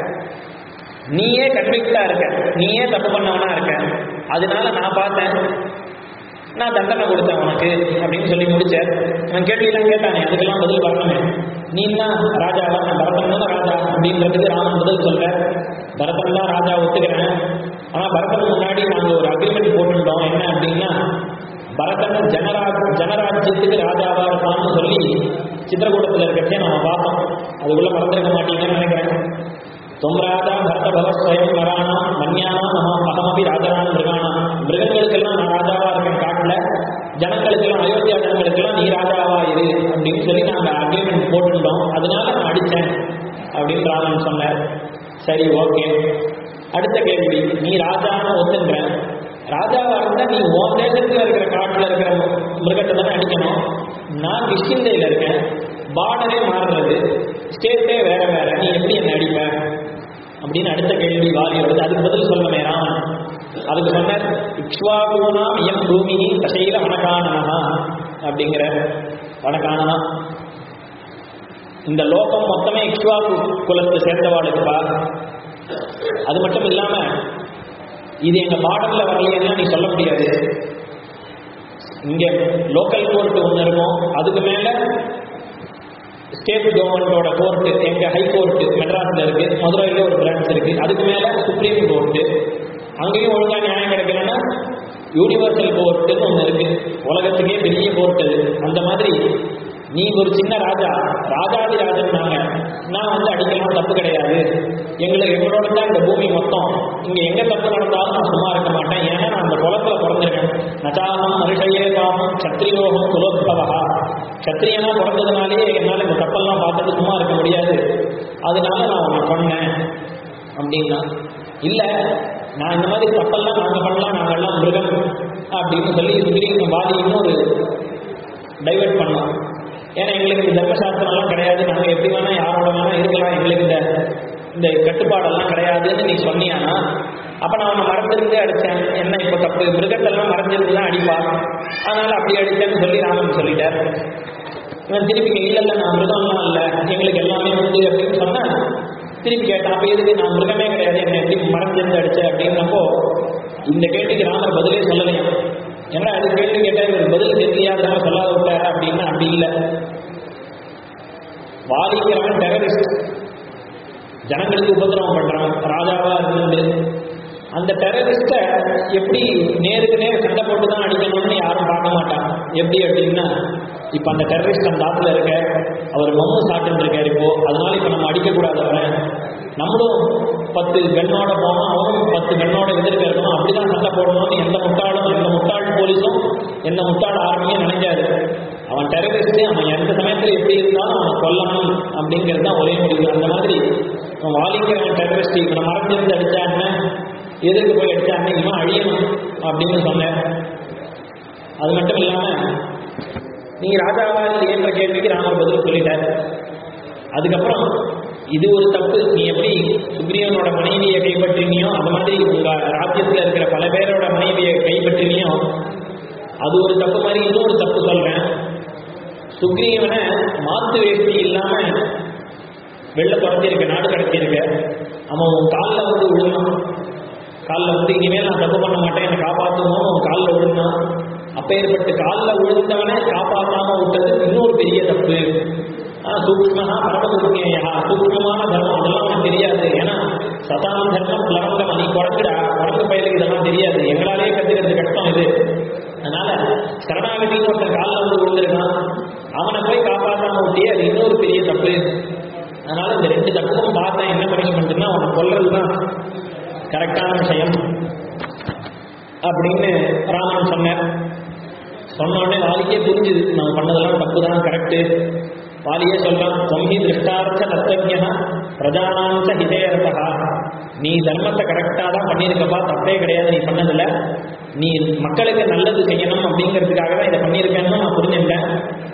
நீயே கன்விக்டா இருக்க நீயே தப்பு பண்ணவனா இருக்க அதனால நான் பார்த்தேன் நான் தண்டனை கொடுத்தேன் உனக்கு அப்படின்னு சொல்லி முடிச்சார் நான் கேள்வியெல்லாம் கேட்டானே அதுக்கெல்லாம் பதில் வரணுமே நீ தான் ராஜாவா நான் பரதன் தான் ராஜா அப்படின்றதுக்கு ராமன் பதில் சொல்ற பரதன் தான் ராஜா ஒத்துக்கிறேன் ஆனா பரதன் முன்னாடி நாங்க ஒரு அக்ரிமெண்ட் போட்டுட்டோம் என்ன அப்படின்னா பரதன் ஜனரா ஜனராஜ்யத்துக்கு ராஜாவா இருப்பான்னு சொல்லி சித்திரக்கூடத்தில் இருக்கச்சே நம்ம பார்த்தோம் அதுக்குள்ள மறந்துருக்க மாட்டீங்கன்னு நினைக்கிறேன் தொம் ராஜா பரத பவஸ்வயம் வரானாம் மன்யானாம் நம்ம அகமபி ராஜரான மிருகானாம் மிருகங்களுக்கெல்லாம் நான் ராஜாவா இருக்கேன் காட்டுல ஜனங்களுக்கெல்லாம் அயோத்தியா ஜனங்களுக்கெல்லாம் நீ ராஜாவா இரு அப்படின்னு சொல்லி நாங்க அக்ரிமெண்ட் போட்டுட்டோம் அதனால நான் அடிச்சேன் அப்படின்னு ராமன் சொன்னார் சரி ஓகே அடுத்த கேள்வி நீ ராஜான்னு ஒத்துன்ற ராஜாவா இருந்தா நீ உன் தேசத்துல இருக்கிற காட்டுல இருக்கிற மிருகத்தை தானே அடிக்கணும் நான் கிஷ்கிந்தையில இருக்கேன் பார்டரே மாறுறது ஸ்டேட்டே வேற வேற நீ எப்படி என்ன அடிப்ப அப்படின்னு அடுத்த கேள்வி வாரி வருது அதுக்கு பதில் சொல்லணுமே ராமன் அதுக்கு சொன்னார் இக்ஷ்வாகுனாம் இயம் பூமி தசையில வனகானனா அப்படிங்கிற வனகானனா இந்த லோகம் மொத்தமே இக்ஷ்வாகு குலத்தை சேர்ந்தவாளுக்குப்பா அது மட்டும் இல்லாம இது எங்க பார்டர்ல வரலைன்னா நீ சொல்ல முடியாது இங்க லோக்கல் கோர்ட் ஒன்று இருக்கும் அதுக்கு மேல ஸ்டேட் கவர்மெண்டோட கோர்ட்டு எங்க ஹை கோர்ட் மெட்ராஸ்ல இருக்கு மதுரையில ஒரு பிரான்ச் இருக்கு அதுக்கு மேல சுப்ரீம் கோர்ட்டு அங்கேயும் ஒழுங்கா நியாயம் கிடைக்கலன்னா யூனிவர்சல் கோர்ட்டுன்னு ஒன்று இருக்கு உலகத்துக்கே பெரிய கோர்ட் அது அந்த மாதிரி நீ ஒரு சின்ன ராஜா ராஜாதி ராஜன் நாங்க நான் வந்து அடிக்கலாம் தப்பு கிடையாது எங்களுக்கு எங்களோட தான் இந்த பூமி மொத்தம் இங்க எங்க தப்பு நடந்தாலும் நான் சும்மா இருக்க மாட்டேன் ஏன்னா நான் அந்த குளத்துல பிறந்திருக்கேன் நச்சாகம் மனுஷையே பாவம் சத்திரியோகம் குலோத்பவா சத்திரியனா பிறந்ததுனாலேயே என்னால் இந்த தப்பெல்லாம் பார்த்துட்டு சும்மா இருக்க முடியாது அதனால நான் உன்னை பண்ணேன் அப்படின்னா இல்ல நான் இந்த மாதிரி தப்பெல்லாம் நாங்க பண்ணலாம் நாங்கெல்லாம் மிருகம் அப்படின்னு சொல்லி சுக்ரீவன் பாதி இன்னொரு டைவெர்ட் பண்ணோம் ஏன்னா எங்களுக்கு இந்த தர்மசாஸ்திரம்லாம் கிடையாது நாங்கள் எப்படி வேணா யாரோட வேணா இருக்கலாம் எங்களுக்கு இந்த இந்த கட்டுப்பாடெல்லாம் கிடையாதுன்னு நீ சொன்னியானா அப்ப நான் அவனை மறந்துருந்து அடிச்சேன் என்ன இப்போ தப்பு மிருகத்தெல்லாம் மறந்துருந்து தான் அடிப்பா அதனால அப்படி அடிச்சேன்னு சொல்லி ராமன் சொல்லிட்டார் இவன் திருப்பி இல்ல இல்ல நான் மிருகம்லாம் இல்ல எங்களுக்கு எல்லாமே உண்டு அப்படின்னு சொன்னா திருப்பி கேட்டான் அப்ப எதுக்கு நான் மிருகமே கிடையாது என்ன எப்படி மறந்துருந்து அடிச்ச அப்படின்னப்போ இந்த கேள்விக்கு ராமர் பதிலே சொல்லலையா ஏன்னா அது கேள்வி கேட்டா இவர் பதில் தெரியலையா அதனால சொல்லாத விட்டாரா அப்படின்னா அப்படி இல்லை வாதிக்கிறவன் டெரரிஸ்ட் ஜனங்களுக்கு உபதிரவம் பண்றான் ராஜாவா இருந்து அந்த டெரரிஸ்ட எப்படி நேருக்கு நேர் சண்டை போட்டு தான் அடிக்கணும்னு யாரும் பார்க்க மாட்டாங்க எப்படி அப்படின்னா இப்ப அந்த டெரரிஸ்ட் அந்த ஆத்துல இருக்க அவர் மம்மு சாப்பிட்டு இருக்காரு இப்போ அதனால இப்ப நம்ம அடிக்கக்கூடாது அவரை நம்மளும் பத்து கண்ணோட போனோம் அவரும் பத்து கண்ணோட எதிர்க்க இருக்கணும் அப்படிதான் சண்டை போடணும்னு எந்த முட்டாளும் எந்த முட்டாள் போலீஸும் எந்த முட்டாள் ஆர்மியும் நினைக்காது அவன் டெரரிஸ்ட் அவன் எந்த சமயத்துல எப்படி இருந்தாலும் அவனை கொல்லணும் அப்படிங்கிறது தான் ஒரே முடிவு அந்த மாதிரி அவன் வாலிக்கிறவன் டெரரிஸ்ட் இவனை மறைஞ்சிருந்து அடிச்சான்னு எதிர்க்கு போய் அடிச்சான்னு இவன் அழியணும் அப்படின்னு சொன்னேன் அது மட்டும் இல்லாம நீங்க ராஜாவா இல்லையன்ற கேள்விக்கு ராமர் பதில் சொல்லிட்டார் அதுக்கப்புறம் இது ஒரு தப்பு நீ எப்படி சுக்ரீவனோட மனைவியை கைப்பற்றினியோ அது மாதிரி உங்க ராஜ்யத்துல இருக்கிற பல பேரோட மனைவியை கைப்பற்றினியோ அது ஒரு தப்பு மாதிரி இன்னொரு தப்பு சொல்றேன் சுக்ரீவனை மாத்து வேஷ்டி இல்லாம வெளில துரத்திருக்க நாடு கடத்தியிருக்க அவன் உன் காலில் வந்து விழுந்தான் காலில் வந்து இனிமேல் நான் தப்பு பண்ண மாட்டேன் என்னை காப்பாற்றணும் அவன் காலில் விழுந்தான் அப்பேற்பட்டு காலில் விழுந்தவனை காப்பாற்றாம விட்டது இன்னொரு பெரிய தப்பு சூக்மனா பரமதுர்மியா சூக்மமான தர்மம் அதெல்லாம் உனக்கு தெரியாது ஏன்னா சதாம் தர்மம் லவங்கம் நீ குறைஞ்சிடா குறைஞ்ச பயிலுக்கு இதெல்லாம் தெரியாது எங்களாலே கத்துக்கிறது கஷ்டம் இது அதனால சரணாகதின்னு ஒருத்தன் காலில் வந்து விழுந்திருக்கான் அவனை போய் காப்பாற்றாம விட்டியே அது இன்னொரு பெரிய தப்பு அதனால இந்த ரெண்டு தப்பும் பார்த்தேன் என்ன பனிஷ்மெண்ட்னா அவனை கொல்றது தான் கரெக்டான விஷயம் அப்படின்னு ராமன் சொன்னார் சொன்ன உடனே வாலிக்கே புரிஞ்சுது நான் பண்ணதெல்லாம் தப்பு தான் கரெக்டு வாலியே சொல்றான் தொம்மி திருஷ்டார்த்த தத்துவஜா பிரஜானாஞ்ச ஹிதேரதா நீ தர்மத்தை கரெக்டாக தான் பண்ணியிருக்கப்பா தப்பே கிடையாது நீ பண்ணதில்ல நீ மக்களுக்கு நல்லது செய்யணும் அப்படிங்கிறதுக்காக தான் இதை பண்ணியிருக்கேன்னு நான் புரிஞ்சுட்டேன்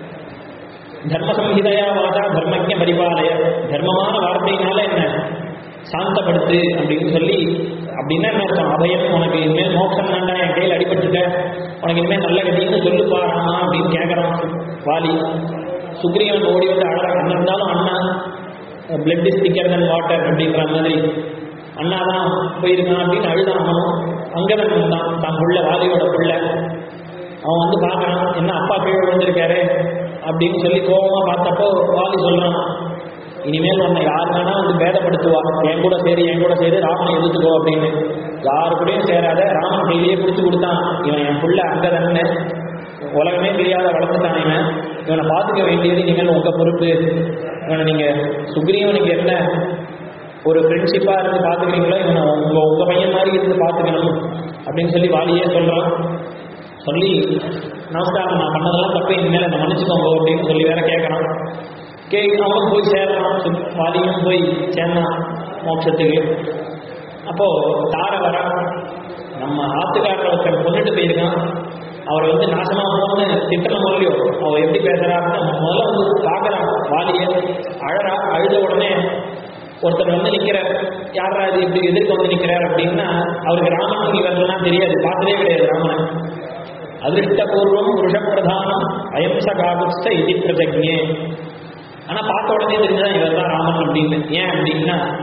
தர்ம சம்ஹிதையா வாதா தர்மஜ பரிபாலய தர்மமான வார்த்தையினால என்ன சாந்தப்படுத்து அப்படின்னு சொல்லி அப்படின்னா என்ன அர்த்தம் அபயம் உனக்கு இனிமேல் மோட்சம் வேண்டாம் என் கையில் அடிபட்டுட்ட உனக்கு இனிமேல் நல்ல கதின்னு சொல்லுப்பா ராமா அப்படின்னு கேட்குறான் வாலி சுக்ரீவன் ஓடி வந்து அழகாக என்ன இருந்தாலும் அண்ணா பிளட் இஸ் திக்கர் தன் வாட்டர் அப்படின்ற மாதிரி அண்ணா தான் போயிருக்கான் அப்படின்னு அழுதான் அவனும் அங்கவன் வந்தான் தான் புள்ள வாலியோட புள்ள அவன் வந்து பார்க்கறான் என்ன அப்பா கீழே விழுந்திருக்காரு அப்படின்னு சொல்லி கோபமா பார்த்தப்போ வாலி சொல்றான் இனிமேல் உன்னை யார் வேணா வந்து பேதப்படுத்துவா என் கூட சரி என் கூட சரி ராமனை எதிர்த்துக்கோ அப்படின்னு யாரு கூடயும் சேராத ராமன் கையிலேயே பிடிச்சு கொடுத்தான் இவன் என் புள்ள அங்க தானே உலகமே தெரியாத வளர்த்துட்டான் இவன் இவனை பார்த்துக்க வேண்டியது இனிமேல் உங்க பொறுப்பு இவனை நீங்க சுக்ரீவனுக்கு என்ன ஒரு ஃப்ரெண்ட்ஷிப்பா இருந்து பார்த்துக்கிறீங்களோ இவனை உங்க உங்க பையன் மாதிரி இருந்து பார்த்துக்கணும் அப்படின்னு சொல்லி வாலியே சொல்றான் சொல்லி நமஸ்காரம் நான் பண்ணதெல்லாம் தப்பு இனிமேல் என்னை மன்னிச்சுக்கோங்க அப்படின்னு சொல்லி வேற கேட்கறான் கே அவனும் போய் சேர்றான் சு- வாலியும் போய் சேர்ந்தான் மோட்சத்துக்கு அப்போ தார வரான் நம்ம ஆத்துக்காரர் ஒருத்தர் கொண்டுட்டு போயிருக்கான் அவர் வந்து நாசமா போன்னு திட்டணும் இல்லையோ அவ எப்படி பேசுறாருன்னு முதல்ல வந்து பார்க்கறான் வாலிய அழறா அழுத உடனே ஒருத்தர் வந்து நிக்கிறார் யாரா இது இப்படி எதிர்க்க வந்து நிக்கிறார் அப்படின்னா அவருக்கு ராமன் இவரெல்லாம் தெரியாது பார்த்ததே கிடையாது ராமனை அதிருஷ்டபூர்வம் புருஷப்பிரதானம் அயம்ச காகுஸ்த இதி பிரஜக்ஞே ஆனா பார்த்த உடனே தெரிஞ்சதான் இவர் தான் ராமன் அப்படின்னு ஏன் அப்படின்னா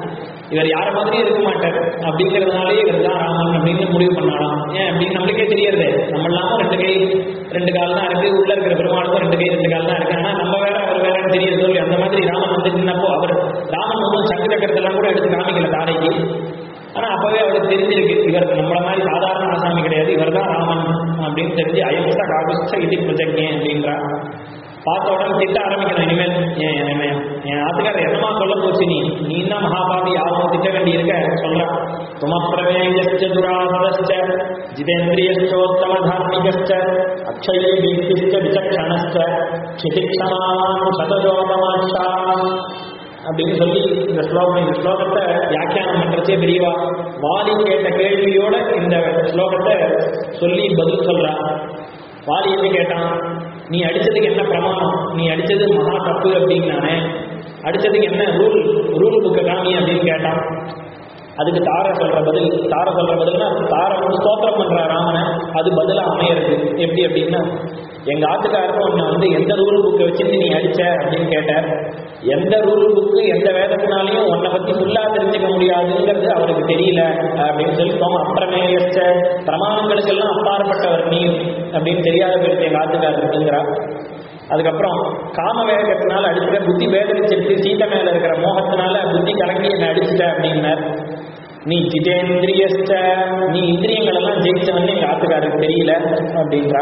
இவர் யார மாதிரியும் இருக்க மாட்டார் அப்படிங்கிறதுனாலே இவர் தான் ராமன் அப்படின்னு முடிவு பண்ணாலாம் ஏன் அப்படின்னு நம்மளுக்கே தெரியறது நம்ம இல்லாமல் ரெண்டு கை ரெண்டு கால் தான் இருக்கு உள்ள இருக்கிற பெருமாளுக்கும் ரெண்டு கை ரெண்டு கால் தான் இருக்கு ஆனா நம்ம வேற அவர் வேறன்னு தெரியுது சொல்லி அந்த மாதிரி ராமன் வந்து நின்னப்போ அவர் ராமன் ஒன்றும் சங்கு சக்கரத்தெல்லாம் கூட எடுத்து காமிக்கல தாரைக்கு ஆனா அப்பவே அவருக்கு தெரிஞ்சிருக்கு இவர் நம்மள மாதிரி சாதாரண ஆசாமி கிடையாது இவர் தான் ராமன் அப்படின்னு தெரிஞ்சு அயம்சா காகுஸ்த இது பிரஜக்ஞே அப்படின்றா பார்த்த உடனே திட்ட ஆரம்பிக்கணும் இனிமேல் ஏன் இனிமேல் என் ஆத்துக்காரர் என்னமா சொல்ல போச்சு நீ நீ தான் மகாபாவி யாரும் திட்ட வேண்டி இருக்க சொல்றான் துமப்பிரமேயச்ச துராசதச்ச ஜிதேந்திரியச்சோத்தம தார்மிகச்ச அக்ஷயே கீர்த்திச்ச விசக்ஷணச்ச க்ஷிதிக்ஷமான் சதஜோகமாட்சா அப்படின்னு சொல்லி இந்த ஸ்லோகம் இந்த ஸ்லோகத்தை வியாக்கியானம் பண்றச்சே பெரியவா வாலி கேட்ட கேள்வியோட இந்த ஸ்லோகத்தை சொல்லி பதில் சொல்றா வாலி என்ன கேட்டான் நீ அடிச்சதுக்கு என்ன பிரமாணம் நீ அடிச்சது மகா தப்பு அப்படின்னானே அடிச்சதுக்கு என்ன ரூல் ரூல் புக்கை காமி அப்படின்னு கேட்டான் அதுக்கு தார சொல்ற பதில் தார சொல்ற பதில்னா தார வந்து ஸ்தோத்திரம் பண்ற ராமனை அது பதிலா அமையிறது எப்படி அப்படின்னா எங்க ஆத்துக்காரரும் உன்னை வந்து எந்த ரூல் புக்கை வச்சிருந்து நீ அடிச்ச அப்படின்னு கேட்ட எந்த ரூல் புக்கு எந்த வேதத்தினாலையும் உன்னை பத்தி ஃபுல்லா தெரிஞ்சுக்க முடியாதுங்கிறது அவருக்கு தெரியல அப்படின்னு சொல்லி போமா அப்புறமே வச்ச பிரமாணங்களுக்கெல்லாம் அப்பாற்பட்டவர் நீ அப்படின்னு தெரியாத பேருக்கு எங்க ஆத்துக்காரருக்குங்கிறா அதுக்கப்புறம் காம வேகத்தினால அடிச்சுட்ட புத்தி வேதனிச்சிருச்சு சீதை மேல இருக்கிற மோகத்தினால புத்தி கலங்கி என்னை அடிச்சுட்ட அப்படின்னார் நீ ஜிதேந்திரியஸ்ட நீ இந்திரியங்கள் எல்லாம் ஜெயிச்சவன்னு எங்க ஆத்துக்காருக்கு தெரியல அப்படின்றா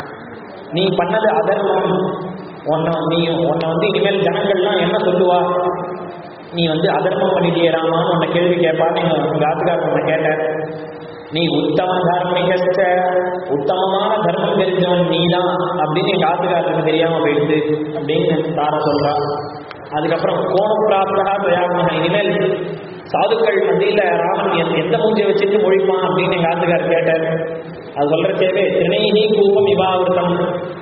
நீ பண்ணது அதர்மம் உன்னை நீ உன்னை வந்து இனிமேல் ஜனங்கள்லாம் என்ன சொல்லுவா நீ வந்து அதர்மம் பண்ணிட்டியே ராமான்னு உன்னை கேள்வி கேட்பான்னு எங்க உங்க ஆத்துக்காரர் உன்னை கேட்டார் நீ உத்தம தர்மிகஸ்ட உத்தமமான தர்மம் தெரிஞ்சவன் நீதான் அப்படின்னு எங்க ஆத்துக்காரருக்கு தெரியாம போயிடுது அப்படின்னு தார சொல்றா அதுக்கப்புறம் கோணப்பிராப்தா பிரயாமக இனிமேல் சாதுக்கள் மத்தியில ராமன் எந்த- எந்த மூஞ்சியை வச்சுட்டு ஒழிப்பான் அப்படின்னு எங்க ஆத்துக்காரர் கேட்டார் அது சொல்றச்சேவே திணைனி கூபம் இவாவிரதம்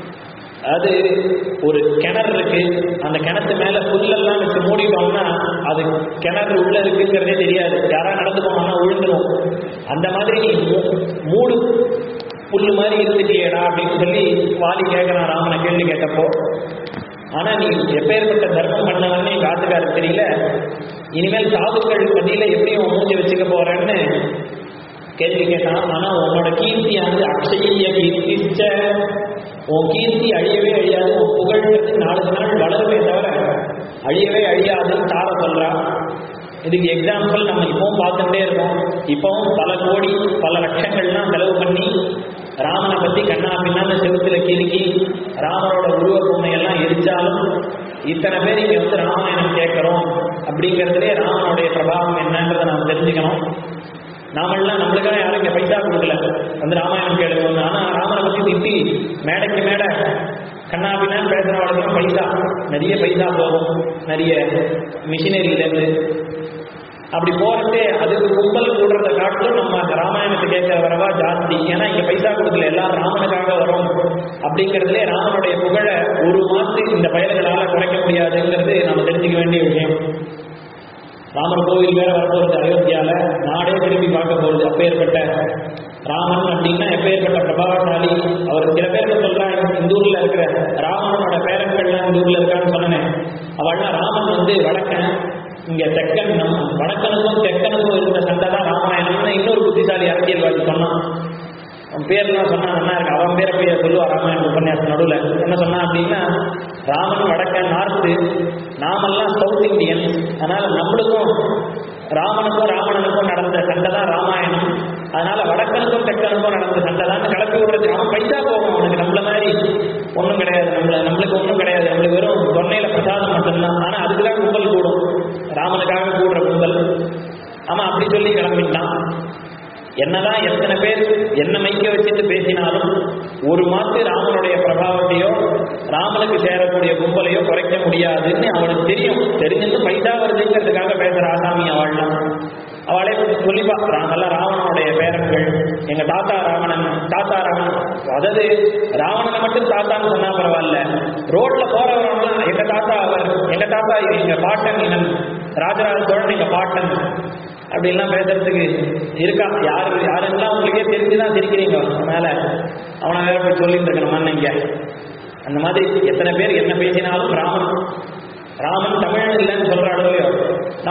அது ஒரு கிணறு இருக்கு அந்த கிணத்து மேல புல்லெல்லாம் வச்சு மூடிட்டோம்னா அது கிணறு உள்ள இருக்குங்கிறதே தெரியாது யாரா நடந்து போனோம்னா விழுந்துரும் அந்த மாதிரி நீ மூ- மூடு புல்லு மாதிரி இருந்துட்டியேடா அப்படின்னு சொல்லி வாலி கேட்கறான் ராமனை கேள்வி கேட்டப்போ ஆனா நீ எப்பேற்பட்ட தர்மம் பண்ணவன்னு எங்க ஆத்துக்காருக்கு தெரியல இனிமேல் சாதுக்கள் மத்தியில எப்படி உன் மூஞ்சி வச்சுக்க போறேன்னு கேள்வி கேட்டான் ஆனா உன்னோட கீர்த்தியானது அக்ஷய கீர்த்திச்ச உன் கீர்த்தி அழியவே அழியாது உன் புகழ்ன்றது நாளுக்கு நாள் வளருமே தவிர அழியவே அழியாதுன்னு தார சொல்றா இதுக்கு எக்ஸாம்பிள் நம்ம இப்பவும் பார்த்துட்டே இருக்கோம் இப்பவும் பல கோடி பல லட்சங்கள்லாம் செலவு பண்ணி ராமனை பத்தி கண்ணா பின்னான்னு செவுத்துல கிறுக்கி ராமரோட உருவ பொம்மையெல்லாம் எரிச்சாலும் இத்தனை பேர் இங்க வந்து ராமாயணம் கேட்கிறோம் அப்படிங்கிறதுலே ராமனுடைய பிரபாவம் என்னன்றதை நாம் தெரிஞ்சுக்கணும் நாமெல்லாம் நம்மளுக்காக யாரும் இங்க பைசா கொடுக்கல வந்து ராமாயணம் கேளுங்க ஆனா ராமனை பத்தி திட்டி மேடைக்கு மேடை கண்ணாபின்னா பேசுறவளுக்கு பைசா நிறைய பைசா போகும் நிறைய மிஷினரியில இருந்து அப்படி போறதே அதுக்கு கும்பல் கூடுறத காட்டிலும் நம்ம அந்த ராமாயணத்தை கேட்கிற வரவா ஜாஸ்தி ஏன்னா இங்க பைசா கொடுக்கல எல்லாம் ராமனுக்காக வரும் அப்படிங்கிறதுலே ராமனுடைய புகழை ஒரு மாசத்துக்கு இந்த பயல்களால குறைக்க முடியாதுங்கிறது நம்ம தெரிஞ்சுக்க வேண்டிய விஷயம் ராமர் கோவில் வேற வரப்போகுது அயோத்தியால நாடே திரும்பி பார்க்க போகுது அப்பேற்பட்ட ராமன் அப்படின்னா எப்பேற்பட்ட பிரபாவசாலி அவர் சில பேர் சொல்றாங்க இந்த ஊர்ல இருக்கிற ராமனோட பேரன்கள்லாம் இந்த ஊர்ல இருக்கான்னு சொன்னேன் அவள்லாம் ராமன் வந்து வடக்கன் இங்க தெக்கன் நம் வடக்கனுக்கும் தெக்கனுக்கும் இருந்த சண்டை தான் ராமாயணம்னு இன்னொரு புத்திசாலி அரசியல்வாதி சொன்னான் அவன் பேர்லாம் சொன்னா நல்லா இருக்கு அவன் பேரை போய் சொல்லுவா ராமாயண உபன்யாசம் நடுவில் என்ன சொன்னான் அப்படின்னா ராமன் வடக்க நார்த்து நாமெல்லாம் சவுத் இந்தியன் அதனால நம்மளுக்கும் ராமனுக்கும் ராவணனுக்கும் நடந்த சண்டை தான் ராமாயணம் அதனால வடக்கனுக்கும் தெற்கனுக்கும் நடந்த சண்டை தான் கிளப்பி விடுறது அவன் பைசா போகும் அவனுக்கு நம்மள மாதிரி ஒன்றும் கிடையாது நம்மள நம்மளுக்கு ஒன்றும் கிடையாது நம்மளுக்கு வெறும் தொன்னையில பிரசாதம் மட்டும்தான் ஆனா அதுக்கு தான் கும்பல் கூடும் ராமனுக்காக கூடுற கும்பல் அவன் அப்படி சொல்லி கிளம்பிட்டான் என்னதான் எத்தனை பேர் என்ன மைக்க வச்சுட்டு பேசினாலும் ஒரு மாத்து ராமனுடைய பிரபாவத்தையோ ராமனுக்கு சேரக்கூடிய கும்பலையோ குறைக்க முடியாதுன்னு அவனுக்கு தெரியும் தெரிஞ்சிருந்து பைசா வருதுங்கிறதுக்காக பேசுற ஆசாமி அவள்லாம் அவளே சொல்லி பார்க்குறாங்கல்ல ராவணனுடைய பேரன்கள் எங்க தாத்தா ராவணன் தாத்தா ராவணன் அதாவது ராவணனை மட்டும் தாத்தான்னு சொன்னா பரவாயில்ல ரோட்ல போறவரெல்லாம் எங்க தாத்தா அவர் எங்க தாத்தா எங்க பாட்டன் இனன் ராஜராஜ சோழன் எங்க பாட்டன் அப்படின்லாம் பேசுறதுக்கு இருக்கா யாரு யாருக்கெல்லாம் உங்களுக்கே தெரிஞ்சுதான் சிரிக்கிறீங்க அதனால அவனை வேற போய் சொல்லிட்டு இருக்கணுமா இங்க அந்த மாதிரி எத்தனை பேர் என்ன பேசினாலும் ராமன் ராமன் தமிழ் இல்லைன்னு சொல்ற அளவுலையோ நம்மாழ்வார்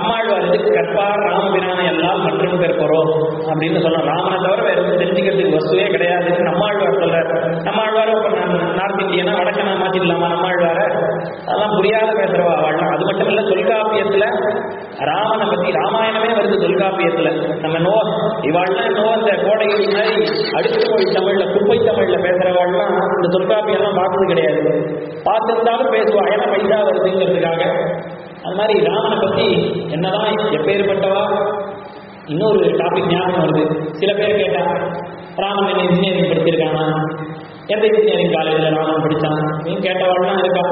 வந்து கற்பார் ராமபிரான எல்லாம் மற்றும் பெறப்போறோம் அப்படின்னு சொல்றோம் ராமனை தவிர வேற எதுவும் தெரிஞ்சுக்கிறதுக்கு வஸ்துவே கிடையாதுன்னு நம்மாழ்வார் சொல்றார் நம்மாழ்வார் இப்ப நான் நார்த் இந்தியனா வடக்கனா மாத்திடலாமா நம்மாழ்வார அதெல்லாம் புரியாத பேசுறவா அவள்லாம் அது மட்டும் இல்ல தொல்காப்பியத்துல ராமனை பத்தி ராமாயணமே வருது தொல்காப்பியத்துல நம்ம நோ இவாள்லாம் நோ அந்த கோடையில் மாதிரி அடுக்கு மொழி தமிழ்ல குப்பை தமிழ்ல பேசுறவாள்லாம் இந்த தொல்காப்பியெல்லாம் பார்த்தது கிடையாது பார்த்திருந்தாலும் பேசுவா ஏன்னா பைசா வருதுங்கிறதுக்காக அது மாதிரி ராமனை பத்தி என்னதான் எப்பேற்பட்டவா இன்னொரு டாபிக் ஞாபகம் வருது சில பேர் கேட்டா ராமன் என்ன இன்ஜினியரிங் படிச்சிருக்கானா எந்த இன்ஜினியரிங் காலேஜில் ராமன் படித்தான் அப்படின்னு கேட்டவாள்லாம் இருக்கா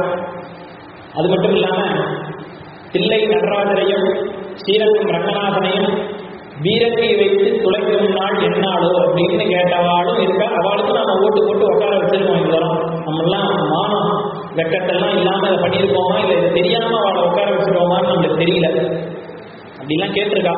அது மட்டும் இல்லாம தில்லை நடராஜரையும் ஸ்ரீரங்கம் ரங்கநாதனையும் வீரத்தை வைத்து துளைக்கும் நாள் என்னாலோ அப்படின்னு கேட்டவாளும் இருக்கா அவளுக்கு நாம ஓட்டு போட்டு உட்கார வச்சிருக்கோம் இந்த தரம் நம்மெல்லாம் மானம் வெக்கத்தெல்லாம் இல்லாம இதை பண்ணியிருக்கோமா இல்லை இது தெரியாம அவளை உட்கார வச்சிருக்கோமான்னு நம்மளுக்கு தெரியல அப்படிலாம் கேட்டிருக்கா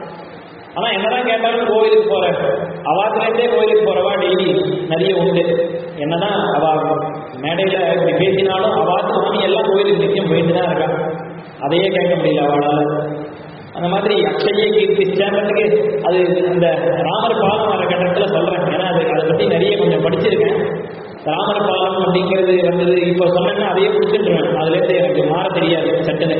ஆனா என்னதான் கேட்டாலும் கோவிலுக்கு போற அவாத்துலேருந்தே கோவிலுக்கு போறவா டெய்லி நிறைய உண்டு என்னதான் அவ மேடையில இப்படி பேசினாலும் அவாத்து மாமி எல்லாம் கோவிலுக்கு நிச்சயம் போயிட்டு தான் இருக்கா அதையே கேட்க முடியல அவளால அந்த மாதிரி அக்ஷய கீர்த்தி ஸ்டேண்டத்துக்கு அது அந்த ராமர் பாலம் வர கட்டத்தில் சொல்றேன் ஏன்னா அது அதை பத்தி நிறைய கொஞ்சம் படிச்சிருக்கேன் ராமர் பாலம் அப்படிங்கிறது வந்தது இப்போ சொன்னேன்னா அதையே பிடிச்சிட்டுருவேன் அதுலேருந்து எனக்கு மாற தெரியாது சட்டுன்னு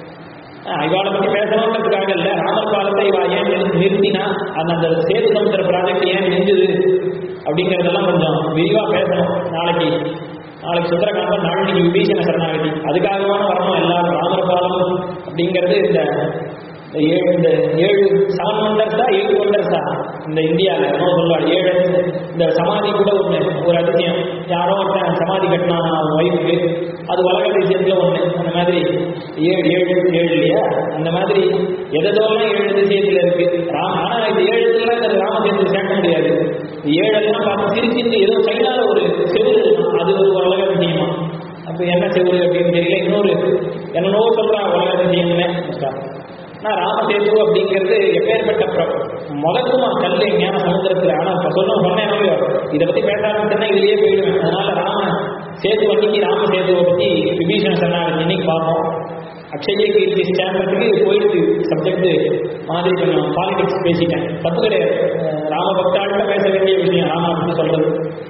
இவாளை பத்தி பேசணுன்றதுக்காக இல்ல ராமர் பாலத்தை இவா ஏன் நிறு- நிறுத்தினா அந்த அந்த சேது சமுத்திர ப்ராஜெக்ட் ஏன் நின்றுது அப்படிங்கறதெல்லாம் கொஞ்சம் விரிவா பேசணும் நாளைக்கு நாளைக்கு சுந்தரகாண்டம் நாளைக்கு விபீஷண சரணாகதி அதுக்காகவான வரணும் எல்லாரும் ராமர் பாலம் அப்படிங்கிறது இந்த இந்த ஏழு இந்த ஏழு செவன் ஒண்டர்ஸா எயிட் ஒண்டர்ஸா இந்த இந்தியாவில் என்ன சொல்லுவாள் ஏழு இந்த சமாதி கூட ஒன்று ஒரு அதிசயம் யாரோ ஒருத்தன் சமாதி கட்டினா அவன் ஒய்ஃபுக்கு அது உலக அதிசயத்துல ஒன்று அந்த மாதிரி ஏழு ஏழு ஏழு இல்லையா அந்த மாதிரி எதெல்லாம் ஏழு அதிசயத்தில் இருக்கு ராம ஆனால் இந்த ஏழு இதெல்லாம் இந்த ராமதேசத்தில் சேர்க்க முடியாது இந்த ஏழெல்லாம் பார்த்து திருச்சிந்து ஏதோ சைனால ஒரு செவுரு இருக்கும். அது ஒரு உலக அதிசயமா அப்போ என்ன செவுரு அப்படின்னு தெரியல இன்னொரு என்னென்னவோ சொல்றா உலக அதிசயம்னு ஆனால் ராமசேது அப்படிங்கிறது எப்பேற்பட்ட பிர- முதக்குமா கல் ஞான சமுத்திரத்தில் ஆனால் இப்போ சொல்ல சொன்னேன் இல்லையோ, இதை பற்றி பேச ஆரம்பிச்சேன்னா இதுலயே போயிடுவேன் அதனால ராம சேது அன்னைக்கு ராமசேதுவை பற்றி விபீஷண சரணாகதி இன்னைக்கு பார்ப்போம் அக்ஷய கீர்த்தி ஸ்டாம்பத்துக்கு போயிடுது சப்ஜெக்ட் மாதிரி கொஞ்சம் பாலிடிக்ஸ் பேசிட்டேன் தப்பு கிடையாது அஹ் ராம பக்தாள்கிட்ட பேச வேண்டிய விஷயம் ராமனை பற்றி சொல்றது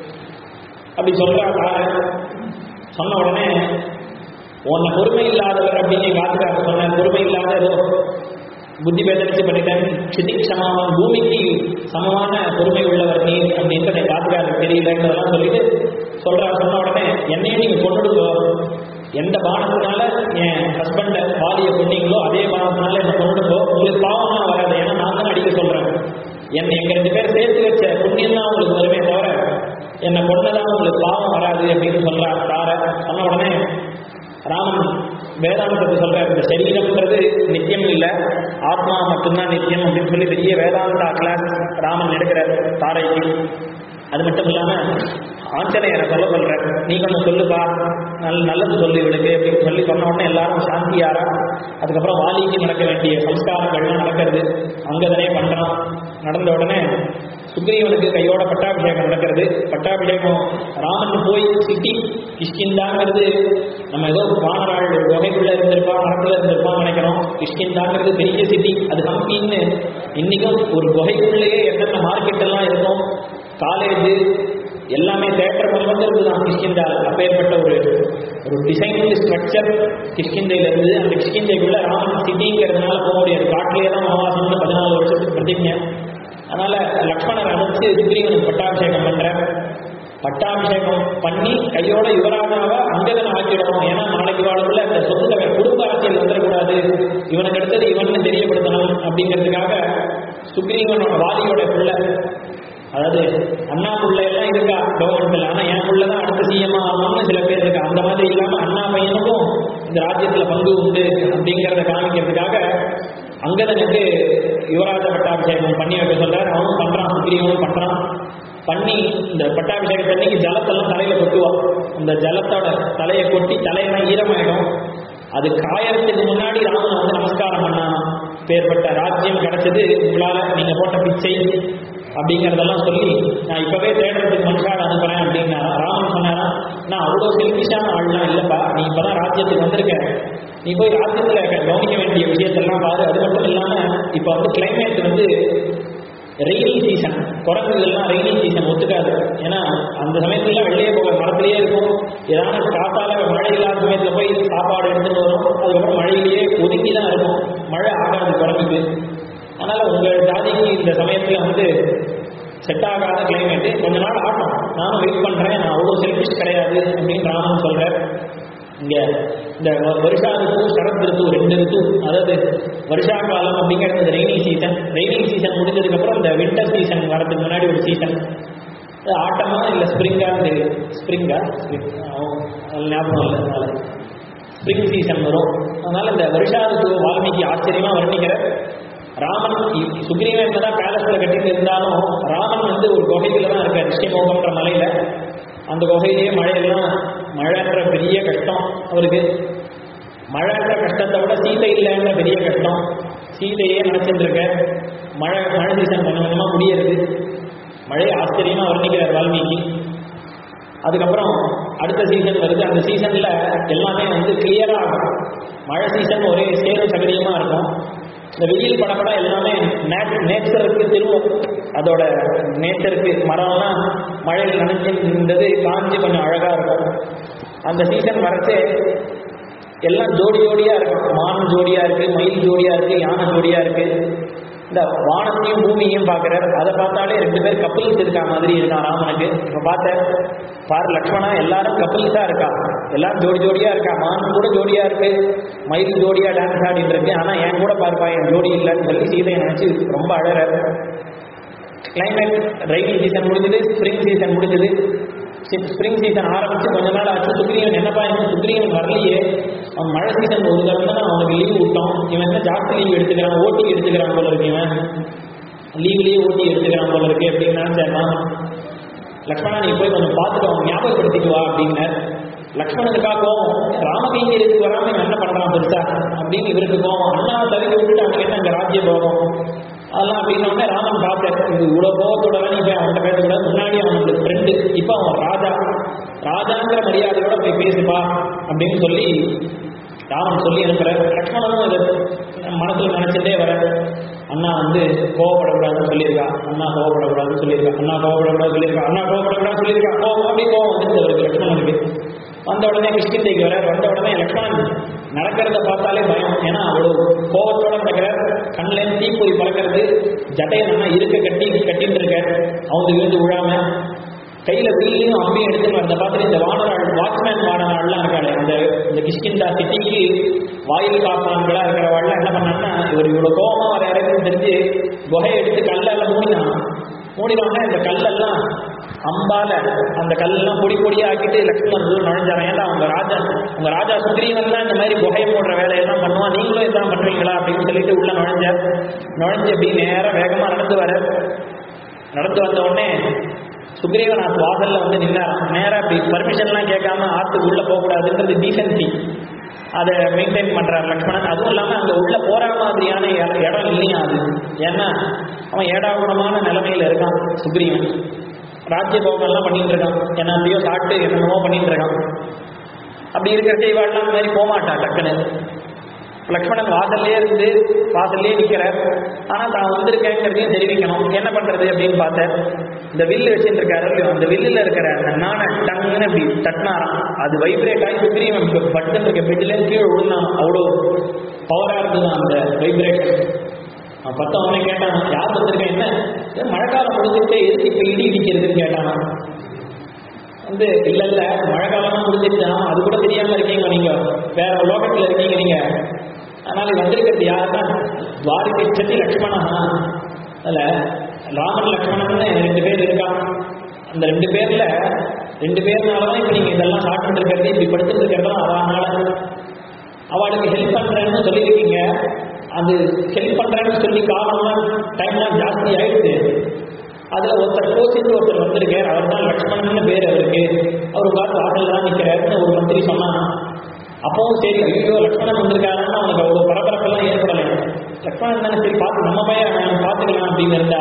அப்படி சொல்றா காரன் சொன்ன உடனே உன்னை பொறுமை இல்லாதவர் அப்படின்னு காத்துக்காக சொன்ன பொறுமை இல்லாத ஏதோ புத்தி பேதரிச்சு பண்ணிட்டேன் சிதி சமமான பூமிக்கு சமமான பொறுமை உள்ளவர் நீ அப்படின்ட்டு எனக்கு காத்துக்காக தெரியலங்கிறதெல்லாம் சொல்லிட்டு சொல்றா சொன்ன உடனே என்னையும் நீங்க கொண்டுடுங்கோ எந்த பானத்தினால என் ஹஸ்பண்ட பாலிய கொன்னீங்களோ அதே பானத்தினால என்ன கொண்டுடுங்கோ உங்களுக்கு பாவம்லாம் வராது ஏன்னா நான் தான் அடிக்க சொல்றேன் என்னை எங்க ரெண்டு பேர் சேர்த்து வச்ச புண்ணியம் தான் உங்களுக்கு வருமே தவிர என்னை கொண்டதான் உங்களுக்கு பாவம் வராது அப்படின்னு சொல்றா தார சொன்ன உடனே ராமன் வேதாந்தத்தை சொல்ற இந்த சரீரம்ன்றது நித்தியம் இல்லை ஆத்மா மட்டும்தான் நித்தியம் அப்படின்னு சொல்லி பெரிய வேதாந்தா கிளாஸ் ராமன் எடுக்கிற தாரைக்கு அது மட்டும் இல்லாம ஆஞ்சநேயரை சொல்ல சொல்ற நீ கொஞ்சம் சொல்லுப்பா நல்ல நல்லது சொல்லி இவளுக்கு அப்படின்னு சொல்லி சொன்ன உடனே எல்லாரும் சாந்தியாரா அதுக்கப்புறம் வாலிக்கு நடக்க வேண்டிய சம்ஸ்காரங்கள்லாம் நடக்கிறது அங்கதனே பண்றோம் நடந்த உடனே சுக்ரீவனுக்கு கையோட பட்டாபிஷேகம் நடக்கிறது பட்டாபிஷேகம் ராமன் போய் சிட்டி கிஷ்கிந்தாங்கிறது நம்ம ஏதோ வானராள் ஒரு குகைக்குள்ள இருந்திருப்பா மரத்துல இருந்திருப்பான்னு நினைக்கிறோம் கிஷ்கிந்தாங்கிறது பெரிய சிட்டி அது ஹம்பின்னு இன்னைக்கும் ஒரு குகைக்குள்ளேயே என்னென்ன மார்க்கெட் எல்லாம் இருக்கும் காலேஜ் எல்லாமே தேட்டர் முதல்ல இருந்துதான் கிஷ்கிந்தா அப்பேற்பட்ட ஒரு ஒரு டிசைன் ஸ்ட்ரக்சர் கிஷ்கிந்தையில இருந்து அந்த கிஷ்கிந்தைக்குள்ள ராமன் சிட்டிங்கிறதுனால போக முடியாது காட்டிலேயே தான் வனவாசம்னு பதினாலு வருஷத்துக்கு பிரதிஜை அதனால லக்ஷ்மணர் அனுப்பிச்சு சுக்ரீவனுக்கு பட்டாபிஷேகம் பண்ற பட்டாபிஷேகம் பண்ணி கையோட யுவராஜாவை அங்கதனை ஆக்கிடணும் ஏன்னா நாளைக்கு வாழக்குள்ள இந்த சொந்த குடும்ப அரசியல் வந்துடக்கூடாது இவனுக்கு அடுத்தது இவன் தெரியப்படுத்தணும் அப்படிங்கிறதுக்காக சுக்ரீவனோட வாலியோட பிள்ளை அதாவது அண்ணா பிள்ளை எல்லாம் இருக்கா கவர்மெண்ட்ல ஆனா என் பிள்ளை தான் அடுத்த சிஎம் ஆகணும்னு சில பேர் இருக்கா அந்த மாதிரி இல்லாம அண்ணா பையனுக்கும் இந்த ராஜ்யத்துல பங்கு உண்டு அப்படிங்கிறத காமிக்கிறதுக்காக அங்கதனுக்கு யுவராஜ பட்டாபிஷேகம் பண்ணி வைக்க சொல்றாரு அவனும் பண்றான் சுக்ரீவனும் பண்றான் பண்ணி இந்த பட்டாபிஷேகத்தன்னைக்கு ஜலத்தெல்லாம் தலையில கொட்டுவான் அந்த ஜலத்தோட தலையை கொட்டி தலையெல்லாம் ஈரமாயிடும் அது காயறதுக்கு முன்னாடி ராமன் வந்து நமஸ்காரம் பண்ணா பேர்பட்ட ராஜ்யம் கிடைச்சது உங்களால நீங்க போட்ட பிச்சை அப்படிங்கறதெல்லாம் சொல்லி நான் இப்பவே தேடுறதுக்கு மனுஷாடு அனுப்புறேன் அப்படின்னா ராமன் சொன்னாரா நான் அவ்வளோ செல்ஃபிஷான ஆள்லாம் இல்லப்பா நீ இப்பதான் ராஜ்யத்துக்கு வந்திருக்க நீ போய் ராஜ்யத்தில் கவனிக்க வேண்டிய விஷயத்தெல்லாம் பாரு அது மட்டும் இல்லாமல் இப்போ வந்து கிளைமேட் வந்து ரெய்னி சீசன் குரங்குகள்லாம் ரெய்னி சீசன் ஒத்துக்காது ஏன்னா அந்த சமயத்துல வெளியே போக மரத்திலேயே இருக்கும் ஏதாவது காத்தால மழை இல்லாத சமயத்தில் போய் சாப்பாடு எடுத்துட்டு வரும் அதுக்கப்புறம் மழையிலேயே ஒதுங்கி தான் இருக்கும் மழை ஆகாது குரங்குக்கு அதனால உங்கள் ஜாதிக்கு இந்த சமயத்தில் வந்து செட் ஆகாத கிளைமேட்டு கொஞ்ச நாள் ஆகும் நானும் வெயிட் பண்ணுறேன் நான் அவ்வளோ செல்ஃபிஷ் கிடையாது அப்படின்னு ராமன் சொல்கிறேன் இங்கே இந்த வ- வருஷா ரித்து சரத் ரித்து ரெண்டு ரித்து அதாவது வருஷா காலம் அப்படிங்கிறது இந்த ரெய்னி சீசன் ரெய்னி சீசன் முடிஞ்சதுக்கப்புறம் இந்த வின்டர் சீசன் வரதுக்கு முன்னாடி ஒரு சீசன் அது ஆட்டமா இல்லை ஸ்ப்ரிங்கான்னு தெரியும் ஸ்ப்ரிங்கா அது ஞாபகம் இல்லை அதனால ஸ்ப்ரிங் சீசன் வரும் அதனால இந்த வருஷா ரித்து வால்மீகி ஆச்சரியமா வர்ணிக்கிற ராமன் இ- சுக்ரீவன் தான் பேலஸ்ல கட்டிட்டு இருந்தாலும் ராமன் வந்து ஒரு குகையில தான் இருக்கார் ரிஷிமோகம்ன்ற மலையில அந்த குகையிலேயே மழையெல்லாம் மழைன்ற பெரிய கஷ்டம் அவருக்கு மழைன்ற கஷ்டத்தை விட சீதை இல்லைன்ற பெரிய கஷ்டம் சீதையே நினைச்சிட்டு இருக்க மழை மழை சீசன் கொஞ்சம் கொஞ்சமா முடியறது மழை ஆச்சரியமா வர்ணிக்கிறார் வால்மீகி அதுக்கப்புறம் அடுத்த சீசன் வருது அந்த சீசன்ல எல்லாமே வந்து கிளியரா இருக்கும் மழை சீசன் ஒரே சேரும் சகதியமா இருக்கும் இந்த வெயில் படப்பட எல்லாமே நேச்சருக்கு திரும்பும் அதோட நேச்சருக்கு மரம்லாம் மழையில் நனைஞ்சு இருந்தது காஞ்சி கொஞ்சம் அழகா இருக்கும் அந்த சீசன் வரச்சே எல்லாம் ஜோடி ஜோடியா இருக்கும் மான் ஜோடியா இருக்கு மயில் ஜோடியா இருக்கு யானை ஜோடியா இருக்கு இந்த வானத்தையும் பூமியையும் பார்க்குறாரு அதை பார்த்தாலே ரெண்டு பேர் கப்பிள்ஸ் இருக்கா மாதிரி இருக்கான் ராமனுக்கு இப்போ பார்த்தேன் பாரு லக்ஷ்மணா எல்லாரும் கப்பிள்ஸாக இருக்கா எல்லாரும் ஜோடி ஜோடியா இருக்கா மான் கூட ஜோடியா இருக்கு மயில் ஜோடியா டான்ஸ் ஆடிட்டு இருக்கு ஆனால் என் கூட பார்ப்பா என் ஜோடி இல்லைன்னு சொல்லி சீதையை நினைச்சு ரொம்ப அழறாரு கிளைமேட் ரைனி சீசன் முடிஞ்சது ஸ்ப்ரிங் சீசன் முடிஞ்சது ஸ்ப்ரிங் சீசன் ஆரம்பிச்சு கொஞ்ச நாள் ஆச்சு சுக்ரீவன் என்னப்பா இன்னும் சுக்ரீவன் வரலையே அவன் மழை சீசன் ஒரு தடவை தான் அவனுக்கு லீவ் விட்டோம் இவன் என்ன ஜாஸ்தி லீவ் எடுத்துக்கிறான் ஓட்டி எடுத்துக்கிறான் போல இருக்கு இவன் லீவ்லேயே ஓட்டி எடுத்துக்கிறான் போல இருக்கு அப்படின்னு நினைச்சேன் லக்ஷ்மணா நீ போய் கொஞ்சம் பார்த்துட்டு அவன் ஞாபகப்படுத்திட்டு வா அப்படின்னார் லக்ஷ்மணனுக்கா கோவம் ராமகைங்கரியத்துக்கு வராம இவன் என்ன பண்றான் பெருசா அப்படின்னு இவருக்கு கோவம் அண்ணா தவிர விட்டுட்டு அவனுக்கு என்ன அங்க ராஜ்ய போகும் அதெல்லாம் அப்படின்னோடனே ராமன் பார்த்தார் இது இவ்வளோ கோவத்தோட நீ போய் அவன்கிட்ட பேசக்கூடாது முன்னாடி அவனுக்கு ஃப்ரெண்டு இப்போ அவன் ராஜா ராஜாங்கிற மரியாதையோட போய் பேசுப்பா அப்படின்னு சொல்லி ராமன் சொல்லி அனுப்புறார் லக்ஷ்மணனும் இதை மனசுல நினைச்சிட்டே வர அண்ணா வந்து கோவப்படக்கூடாதுன்னு சொல்லியிருக்கா அண்ணா கோவப்படக்கூடாதுன்னு சொல்லியிருக்கா அண்ணா கோவப்படக்கூடாதுன்னு சொல்லியிருக்கா அண்ணா கோவப்படக்கூடாதுன்னு சொல்லியிருக்கா கோவம் அப்படி கோவம் வந்துச்சு அவருக்கு லக்ஷ்மணனுக்கு வந்த உடனே கிருஷ்ணந்தைக்கு வர வந்த உடனே லக்ஷ்மணன் நடக்கிறத பார்த்தாலே பயம் ஏன்னா அவ்வளோ கோவத்தோட நடக்கிறார் கண்ணில் தீப்பொறி பறக்கிறது ஜட்டையை நல்லா இருக்க கட்டி கட்டின்னு இருக்க அவங்க விழுந்து விழாம கையில வில்லையும் அம்பையும் எடுத்துன்னு வந்த பார்த்துட்டு இந்த வானராள் வாட்ச்மேன் வானராள்லாம் இருக்காளே அந்த இந்த கிஷ்கிந்தா சிட்டிக்கு வாயில் காப்பான்களா இருக்கிறவாள்லாம் என்ன பண்ணான்னா இவர் இவ்வளவு கோபமா வர இறங்குன்னு தெரிஞ்சு குகையை எடுத்து கல்லால மூடினான் மூடினோடனே இந்த கல்லெல்லாம் அம்பால அந்த கல்லெல்லாம் பொடி பொடியா ஆக்கிட்டு லக்ஷ்மணன் தூரம் நுழைஞ்சாரன் ஏன்டா உங்க ராஜா உங்க ராஜா சுக்ரீவன் தான் இந்த மாதிரி குகை போடுற வேலையெல்லாம் பண்ணுவான் நீங்களும் இதான் பண்றீங்களா அப்படின்னு சொல்லிட்டு உள்ள நுழைஞ்சார் நுழைஞ்சு அப்படி நேரா வேகமா நடந்து வர நடந்து வந்த உடனே சுக்ரீவநாத் வாசல்ல வந்து நின்னாராம் நேரா அப்படி பர்மிஷன்லாம் கேட்காம ஆத்துக்கு உள்ள போகக்கூடாதுன்றது டீசென்சி அதை மெயின்டைன் பண்றார் லக்ஷ்மணன் அதுவும் இல்லாம அங்க உள்ள போற மாதிரியான இட- இடம் இல்லையா அது ஏன்னா அவன் ஏடாகுணமான நிலைமையில இருக்கான் சுக்ரீவன் ராஜ்ய போகம்லாம் பண்ணிட்டு இருக்கான் என்ன அப்படியோ சாப்பிட்டு என்னென்னமோ பண்ணிட்டு இருக்கான் அப்படி இருக்கிற இவாள்லாம் அந்த மாதிரி போகமாட்டா டக்குன்னு லக்ஷ்மணன் வாசல்லே இருந்து வாசல்லே நிற்கிறார் ஆனா தான் வந்திருக்கேங்கிறதையும் தெரிவிக்கணும் என்ன பண்றது அப்படின்னு பார்த்தேன் இந்த வில்லு வச்சுட்டு இருக்காரு இல்லையோ அந்த வில்லுல இருக்கிற அந்த நாண டங்குன்னு இப்படி தட்டினாராம் அது வைப்ரேட் ஆகி சுக்ரீவன் பட்டன் இருக்க பெட்ல கீழே விழுந்தான் அவ்வளோ பவரா இருந்தது அந்த வைப்ரேஷன் அவன் பத்த அவனே கேட்டான் யார் வந்திருக்கேன் என்ன ஏன் மழைக்காலம் முடிஞ்சுட்டு எதுக்கு இப்ப இடி இடிக்கிறதுன்னு கேட்டானா வந்து இல்ல இல்ல மழை காலமும் முடிஞ்சிருச்சா அது கூட தெரியாம இருக்கீங்க நீங்க வேற லோகத்துல இருக்கீங்க நீங்க அதனால வந்திருக்கிறது யாருன்னா துவாரிகை சதி லக்ஷ்மணா அதுல ராமன் லக்ஷ்மணன் ரெண்டு பேர் இருக்கான் அந்த ரெண்டு பேர்ல ரெண்டு பேர்னாலதான் இப்ப நீங்க இதெல்லாம் சாப்பிட்டு இருக்கிறது இப்படி படுத்துட்டு இருக்கிறதும் அவனால அவளுக்கு ஹெல்ப் பண்றேன்னு சொல்லியிருக்கீங்க அது ஹெல்ப் பண்றேன்னு சொல்லி காலம்லாம் டைம்லாம் ஜாஸ்தி ஆயிடுச்சு அதுல ஒருத்தர் கோச்சிட்டு ஒருத்தர் வந்திருக்கார் அவர் தான் லக்ஷ்மணன் பேர் அவருக்கு அவர் பார்த்து வாசல் தான் நிற்கிறாருன்னு ஒரு மந்திரி சொன்னான் அப்பவும் சரி ஐயோ லக்ஷ்மணன் வந்திருக்காருன்னு அவனுக்கு அவ்வளோ பரபரப்பெல்லாம் ஏற்படலை லக்ஷ்மணன் தானே சரி பார்த்து நம்ம பையன் அவன் பார்த்துக்கலாம் அப்படின்னு இருந்தா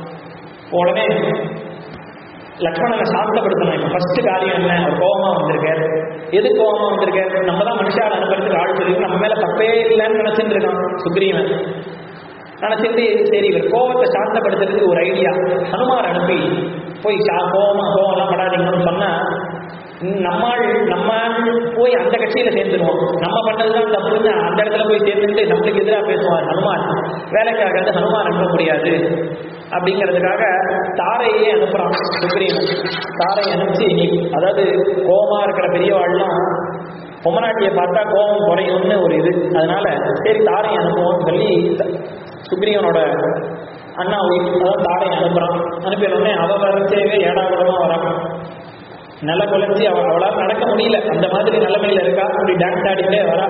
உடனே லக்ஷ்மணனை சாந்தப்படுத்தணும் இப்போ ஃபர்ஸ்ட் காரியம் என்ன அவர் கோபமா வந்திருக்கார் எது கோபமா வந்திருக்காரு நம்ம தான் மனுஷால் அனுப்புறதுக்கு ஆள் சொல்லி நம்ம மேல தப்பே இல்லைன்னு நினைச்சிட்டு இருக்கான் சுக்ரீவன் நினைச்சிட்டு சரி இவர் கோபத்தை சாந்தப்படுத்துறதுக்கு ஒரு ஐடியா ஹனுமார் அனுப்பி போய் சா கோபமா கோவம்லாம் படாதீங்கன்னு சொன்னா ம், நம்மாள் நம்மால் போய் அந்த கட்சியில சேர்ந்துருவோம் நம்ம பண்ணதுதான் தப்புன்னு அந்த இடத்துல போய் சேர்ந்துட்டு நம்மளுக்கு எதிராக பேசுவார் ஹனுமான் வேலைக்காக வந்து ஹனுமான் அனுப்ப முடியாது அப்படிங்கிறதுக்காக தாரையே அனுப்புறான் சுக்ரீவன் தாரை அனுப்பிச்சு நீ அதாவது கோபமா இருக்கிற பெரியவாள்லாம் பொம்மநாட்டியை பார்த்தா கோபம் குறையும்னு ஒரு இது அதனால சரி தாரை அனுப்புவோம்னு சொல்லி த- சுக்ரீவனோட அண்ணா ஒய்ஃப் அதாவது தாரை அனுப்புறான் அனுப்பின உடனே அவ வரச்சேவே ஏடாகுடமா வரான் நில குலைச்சி அவ அவளால் நடக்க முடியல அந்த மாதிரி நிலைமையில இருக்கா அப்படி டான்ஸ் ஆடிட்டே வரா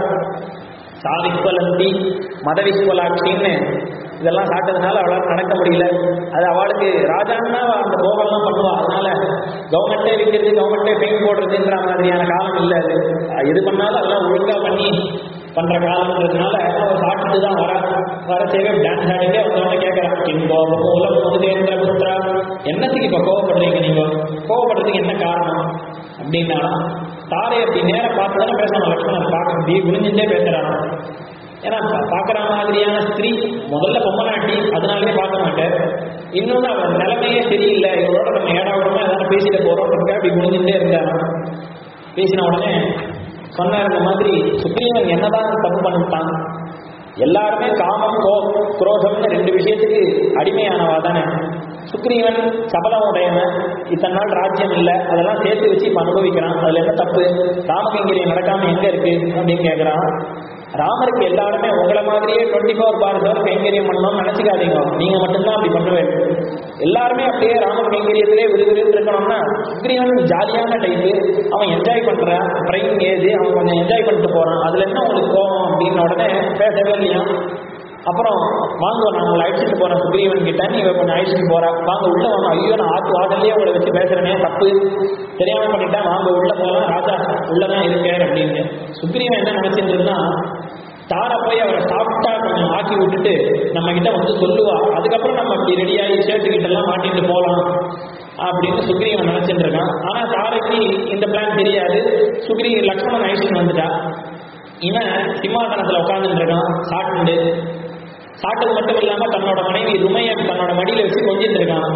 சாவிஸ்வலந்தி மதவிஸ்வலாட்சின்னு இதெல்லாம் சாட்டதுனால அவளால் நடக்க முடியல அது அவளுக்கு ராஜான்னா அவ அந்த போகம்லாம் பண்ணுவா அதனால கவர்மெண்ட்டே விற்கிறது கவர்மெண்ட்டே பெயின் போடுறதுன்ற மாதிரியான காலம் இல்லை அது எது பண்ணாலும் அதெல்லாம் ஒழுங்கா பண்ணி பண்ற காலம்ன்றதுனால அவ சாப்பிட்டு தான் வரா வர சேவை டான்ஸ் ஆடிட்டே வந்தவொடனே கேட்கறான் கிம் கோபம் மூலம் முதலேந்திர புத்திரா என்னத்துக்கு இப்ப கோவப்படுறீங்க நீங்க கோவப்படுறதுக்கு என்ன காரணம் அப்படின்னா தாரை அப்படி நேரம் பார்த்து தானே பேசணும் லட்சுமணன் பார்க்க அப்படியே குனிஞ்சுட்டே பேசுறான் ஏன்னா பா- பார்க்கற மாதிரியான ஸ்திரீ முதல்ல பொம்மநாட்டி அதனாலே பார்க்க மாட்டேன் இன்னொன்று அவன் நிலைமையே சரியில்லை இவரோட நம்ம ஏடாவிடமா ஏதாவது பேசிட்டு போறோம் அப்படி குனிஞ்சுட்டே இருந்தாராம் பேசின உடனே சொன்னார் இந்த மாதிரி சுக்ரீவன் என்னதான் தப்பு பண்ணிட்டான் எல்லாருமே காமம் கோ குரோதம்னு ரெண்டு விஷயத்துக்கு அடிமையானவா தானே சுக்ரீவன் சபலம் உடையவன் இத்தனை நாள் ராஜ்யம் இல்லை அதெல்லாம் சேர்த்து வச்சு இப்ப அனுபவிக்கிறான் அதுல என்ன தப்பு ராமகங்கிரியம் நடக்காம எங்க இருக்கு அப்படின்னு கேட்கிறான் ராமருக்கு எல்லாருமே உங்களை மாதிரியே டுவெண்ட்டி ஃபோர் பார் ஹவர் கைங்கரியம் பண்ணணும்னு நினைச்சுக்காதீங்க நீங்க மட்டும்தான் அப்படி பண்ணுவேன் எல்லாருமே அப்படியே ராமர் கைங்கரியத்திலே விறுவிறுன்னு இருக்கணும்னா சுக்ரீவன் ஜாலியான டைப்பு அவன் என்ஜாய் பண்றான் ட்ரெயின் ஏது அவன் கொஞ்சம் என்ஜாய் பண்ணிட்டு போறான் அதுல என்ன உங்களுக்கு கோவம் அப்படின்ன உடனே பேசவே இல்லையா அப்புறம் வாங்க நான் உங்களை அழைச்சிட்டு போறேன் சுக்ரீவன் கிட்ட நீ இவ கொஞ்சம் அழைச்சிட்டு போறா வாங்க உள்ள வாங்க ஐயோ நான் ஆத்து வாசல்லையே உங்களை வச்சு பேசுறேனே தப்பு தெரியாம பண்ணிட்டேன் வாங்க உள்ள போகலாம் ராஜா உள்ளதான் இருக்கேன் அப்படின்னு சுக்ரீவன் என்ன நினைச்சிட்டு இருந்தா தாரை போய் அவரை சாப்பிட்டா கொஞ்சம் ஆக்கி விட்டுட்டு நம்ம கிட்ட வந்து சொல்லுவா அதுக்கப்புறம் நம்ம இப்படி ரெடியாகி ஷர்ட்டு கிட்ட எல்லாம் மாட்டிட்டு போகலாம் அப்படின்னு சுக்ரீவன் நினைச்சிட்டு இருக்கான் ஆனா தாரைக்கு இந்த பிளான் தெரியாது சுக்ரீ லக்ஷ்மணன் அழிச்சுட்டு வந்துட்டா இவன் சிம்மாசனத்துல உட்கார்ந்துட்டு இருக்கான் சாப்பிட்டு சாப்பிட்டது மட்டும் இல்லாம தன்னோட மனைவி ருமையை தன்னோட மடியில வச்சு கொஞ்சிட்டு இருக்கான்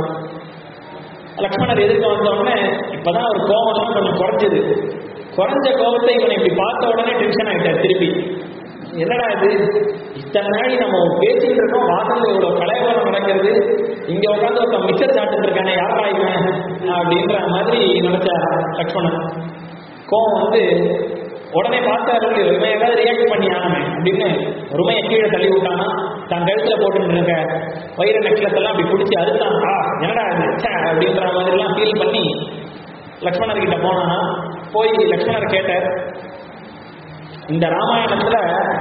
லக்ஷ்மணர் எதிர்க்க வந்த உடனே இப்பதான் ஒரு கோபம்லாம் கொஞ்சம் குறைஞ்சது குறைஞ்ச கோபத்தை இவனை இப்படி பார்த்த உடனே டென்ஷன் ஆயிட்டார் திருப்பி என்னடா இது இத்தனை நாளி நம்ம பேசிட்டு இருக்கோம் வாசல்ல இவ்வளவு கலைவரம் நடக்கிறது இங்க உட்காந்து ஒருத்தன் மிச்சர் சாப்பிட்டு இருக்கானே யாரா இவன் அப்படின்ற மாதிரி நினைச்சா லக்ஷ்மணன் கோவம் வந்து உடனே பார்த்தாரு இவன் ஏதாவது ரியாக்ட் பண்ணி ஆனமே அப்படின்னு ருமையை கீழே தள்ளி விட்டானா தன் கழுத்துல போட்டுட்டு இருக்க வைர நெக்லஸ் எல்லாம் அப்படி பிடிச்சி அறுத்தான் ஆ என்னடா இது ச்சே, அப்படின்ற மாதிரிலாம் ஃபீல் பண்ணி லக்ஷ்மணர் கிட்ட போனானா போய் லக்ஷ்மணர் கேட்டார் இந்த ராமாயணத்துல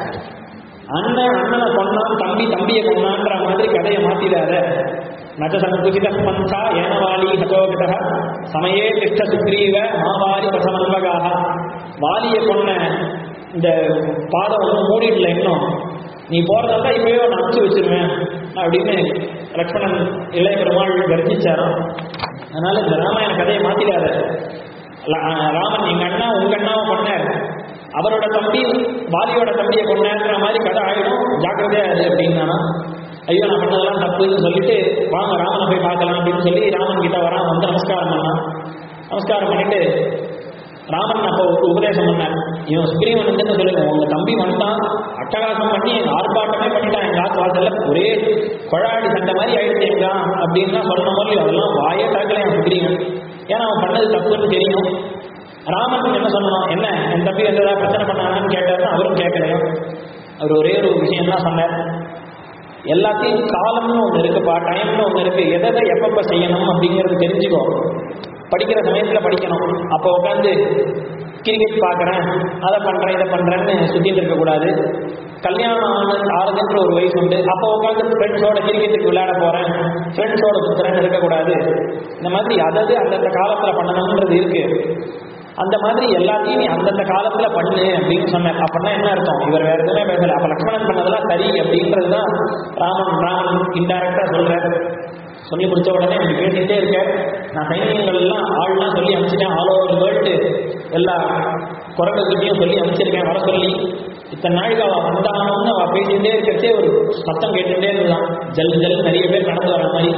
அண்ணன் அண்ணனை கொன்னான் தம்பி தம்பியை கொன்னான்ற மாதிரி கதையை மாத்திடாத நஜ சங்குச்சித பந்தா ஏனவாலி ஹதோகிதா சமயே திஷ்ட சுக்ரீவ மாவாலி பிரசமன்வகாக வாலியை கொன்ன இந்த பாதம் வந்து மூடிடல இன்னும் நீ போறதா இப்பவே நான் அனுப்பிச்சு வச்சிருவேன் அப்படின்னு லக்ஷ்மணன் இளைய பெருமாள் கர்ஜிச்சாராம் அதனால இந்த ராமாயண கதையை மாத்திடாத லா- ராமன் எங்க அண்ணா உங்க அண்ணாவை கொண்டார் அவரோட தம்பி வாலியோட தம்பியை கொண்டாடுற மாதிரி கதை ஆயிடும் ஜாக்கிரதையா அது அப்படின்னா ஐயோ நான் பண்ணதெல்லாம் தப்புன்னு சொல்லிட்டு வாங்க ராமனை போய் பார்க்கலாம் அப்படின்னு சொல்லி ராமன் கிட்ட வரான் வந்து நமஸ்காரம் பண்ணான் நமஸ்காரம் பண்ணிட்டு ராமன் அப்போ ஒரு உபதேசம் பண்ணார் இவன் சுக்ரீவன் வந்து சொல்லுங்க உங்க தம்பி வந்தான் அட்டகாசம் பண்ணி எங்க ஆர்ப்பாட்டமே பண்ணிட்டான் எங்க ஆத்து வாசல்ல ஒரே கொழாடி சண்டை மாதிரி ஆயிடுச்சு எங்க அப்படின்னு சொன்ன மாதிரி அதெல்லாம் வாயே தாக்கல என் சுக்ரீவன் ஏன்னா அவன் பண்ணது தப்புன்னு தெரியும் ராமன் என்ன சொல்லணும் என்ன என் தம்பி எந்த ஏதாவது பிரச்சனை பண்ணானான்னு கேட்டாருன்னா அவரும் கேட்கலையா அவர் ஒரே ஒரு விஷயம் தான் சொன்னார் எல்லாத்தையும் காலம்னு ஒன்று இருக்குப்பா டைம்னு ஒன்று இருக்கு எதை எதை எப்பப்ப செய்யணும் அப்படிங்கிறது தெரிஞ்சுக்கோ படிக்கிற சமயத்துல படிக்கணும் அப்போ உட்காந்து கிரிக்கெட் பார்க்குறேன் அதை பண்றேன் இதை பண்றேன்னு சுத்திட்டு இருக்கக்கூடாது கல்யாணம் ஆன ஆறுதுன்ற ஒரு வயசு உண்டு அப்போ உட்காந்து ஃப்ரெண்ட்ஸோட கிரிக்கெட்டுக்கு விளையாட போறேன் ஃப்ரெண்ட்ஸோட சுத்துறேன்னு இருக்கக்கூடாது இந்த மாதிரி அதது அந்தந்த காலத்துல பண்ணணும்ன்றது இருக்கு அந்த மாதிரி எல்லாத்தையும் நீ அந்தந்த காலத்துல பண்ணு அப்படின்னு சொன்னார் அப்படின்னா என்ன அர்த்தம் இவர் வேற எதுவுமே பேசல அப்ப லக்ஷ்மணன் பண்ணதெல்லாம் சரி அப்படின்றதுதான் ராமன் ராமன் இன்டைரக்டா சொல்றாரு சொல்லி முடிச்ச உடனே அப்படி பேசிட்டே இருக்க நான் சைனியங்கள் எல்லாம் ஆள்லாம் சொல்லி அனுப்பிச்சிட்டேன் ஆல் ஓவர் வேர்ல்டு எல்லா குரங்குக்கிட்டையும் சொல்லி அனுப்பிச்சிருக்கேன் வர சொல்லி இத்தனை நாளைக்கு அவள் வந்தானோன்னு அவள் பேசிகிட்டே இருக்கிறச்சே ஒரு சத்தம் கேட்டுட்டே இருந்துதான் ஜல் ஜல் நிறைய பேர் நடந்து வர மாதிரி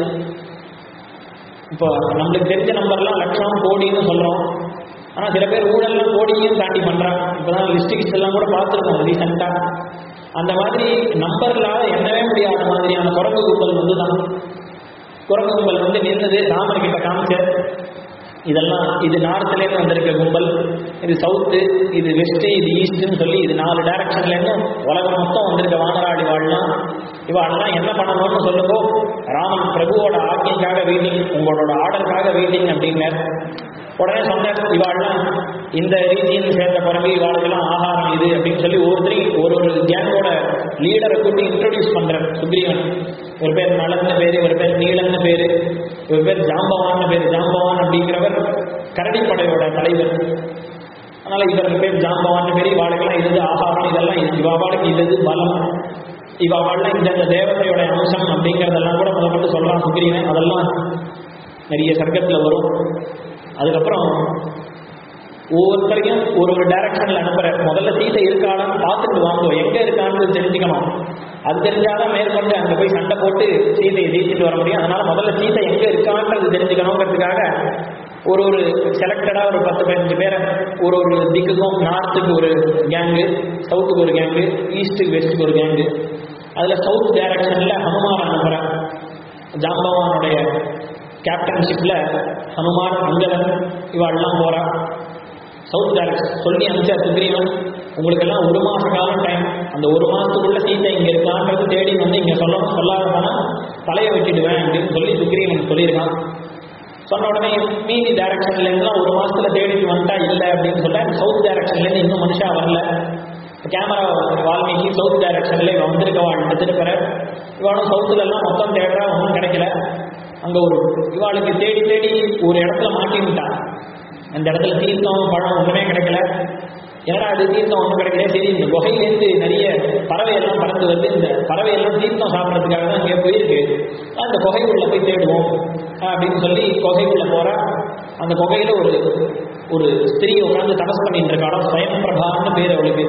இப்போ நம்மளுக்கு தெரிஞ்ச நம்பர்லாம் லட்சம் கோடின்னு சொல்கிறோம் ஆனால் சில பேர் ஊழல்லாம் கோடியும் தாண்டி பண்ணுறாங்க இப்போ தான் லிஸ்டிக்ஸ் எல்லாம் கூட பார்த்துருக்கோம் ரீசெண்டாக அந்த மாதிரி நம்பர்லாத எண்ணவே முடியாத மாதிரியான குரங்கு கும்பல் வந்து தான் குரங்கு கும்பல் வந்து நின்றது ராமர் கிட்ட காமிச்ச இதெல்லாம் இது நார்த்துலேருந்து வந்திருக்க கும்பல் இது சவுத்து இது வெஸ்ட்டு இது ஈஸ்ட்னு சொல்லி இது நாலு டைரக்ஷன்லேருந்து உலகம் மொத்தம் வந்திருக்க வானராடி வாழலாம் இவாளெல்லாம் என்ன பண்ணணும்னு சொல்லுங்கோ ராமன் பிரபுவோட ஆக்கியக்காக வெயிட்டிங் உங்களோட ஆர்டருக்காக வெயிட்டிங் அப்படின்னார் உடனே சொன்னார் இவாள்லாம் இந்த ரீதியில் சேர்ந்த பிறகு இவாளுக்கெல்லாம் ஆகாரம் இது அப்படின்னு சொல்லி ஒவ்வொருத்தரையும் ஒரு ஒரு கேங்கோட லீடரை கூட்டி இன்ட்ரோடியூஸ் பண்றார் சுக்ரீவன் ஒரு பேர் நலன்னு பேரு ஒரு பேர் நீலன்னு பேரு ஒரு பேர் ஜாம்பவான்னு பேர் ஜாம்பவான் அப்படிங்கிறவர் கரடிப்படையோட தலைவர் அதனால இவருக்கு பேர் ஜாம்பவான்னு பேர் இவாளுக்கெல்லாம் இது ஆகாரம் இதெல்லாம் இவாளுக்கு இது பலம் இவாள்லாம் இந்த இந்த தேவதையோட அம்சம் அப்படிங்கிறதெல்லாம் கூட முதல்ல சொல்றான் சுக்ரீவன் அதெல்லாம் நிறைய சர்க்கத்தில் வரும் அதுக்கப்புறம் ஒவ்வொருத்தரையும் ஒரு ஒரு டைரக்ஷனில் அனுப்புற முதல்ல சீதை இருக்காளான்னு பார்த்துட்டு வாங்குவோம் எங்கே இருக்கான்னு தெரிஞ்சுக்கணும் அது தெரிஞ்சாதான் மேற்கொண்டு அங்கே போய் சண்டை போட்டு சீதையை ஜெயிச்சுட்டு வர முடியும் அதனால முதல்ல சீதை எங்கே இருக்கான்றது தெரிஞ்சுக்கணுங்கிறதுக்காக ஒரு ஒரு செலக்டடாக ஒரு பத்து பதினஞ்சு பேரை ஒரு ஒரு திக்குக்கும் நார்த்துக்கு ஒரு கேங்கு சவுத்துக்கு ஒரு கேங்கு ஈஸ்ட்டுக்கு வெஸ்ட்டுக்கு ஒரு கேங்கு அதில் சவுத் டைரக்ஷனில் ஹனுமான் அனுப்புகிறேன் ஜாம்பவானுடைய கேப்டன்ஷிப்பில் ஹனுமான் அங்கதன் இவாள்லாம் போகிறா சவுத் டைரக்ஷன் சொல்லி அனுப்பிச்சா சுக்ரீவன் உங்களுக்கெல்லாம் ஒரு மாத காலம் டைம் அந்த ஒரு மாதத்துக்குள்ள சீதை இங்கே இருக்கான்றது தேடி வந்து இங்கே சொல்ல சொல்லாததானா தலையை வெட்டிடுவேன் அப்படின்னு சொல்லி சுக்ரீவன் சொல்லியிருக்கான் சொன்ன உடனே மீதி டைரக்ஷன்லேருந்துலாம் ஒரு மாதத்துல தேடிட்டு வந்துட்டா இல்லை அப்படின்னு சொல்ல சவுத் டைரக்ஷன்லேருந்து இன்னும் மனுஷா வரல கேமரா வால்மீகி சவுத் டைரக்ஷன்ல இவன் வந்திருக்கவாள் எடுத்துருக்கிற இவாளும் சவுத்துலலாம் மொத்தம் தேடுறா ஒன்றும் கிடைக்கல அங்கே ஒரு இவாளுக்கு தேடி தேடி ஒரு இடத்துல மாட்டிவிட்டான் அந்த இடத்துல தீர்த்தம் பழம் ஒன்றுமே கிடைக்கல ஏன்னா அது தீர்த்தம் ஒன்றும் கிடைக்கல சரி இந்த குகையிலேருந்து நிறைய பறவை எல்லாம் பறந்து வந்து இந்த பறவை எல்லாம் தீர்த்தம் சாப்பிட்றதுக்காக தான் இங்கே போயிருக்கு அந்த குகை உள்ள போய் தேடுவோம் அப்படின்னு சொல்லி குகை உள்ள போறா அந்த குகையில ஒரு ஒரு ஸ்திரீ உட்காந்து தபஸ் பண்ணிட்டு இருக்காளோ ஸ்வயம் பிரபான்னு பேர் அவளுக்கு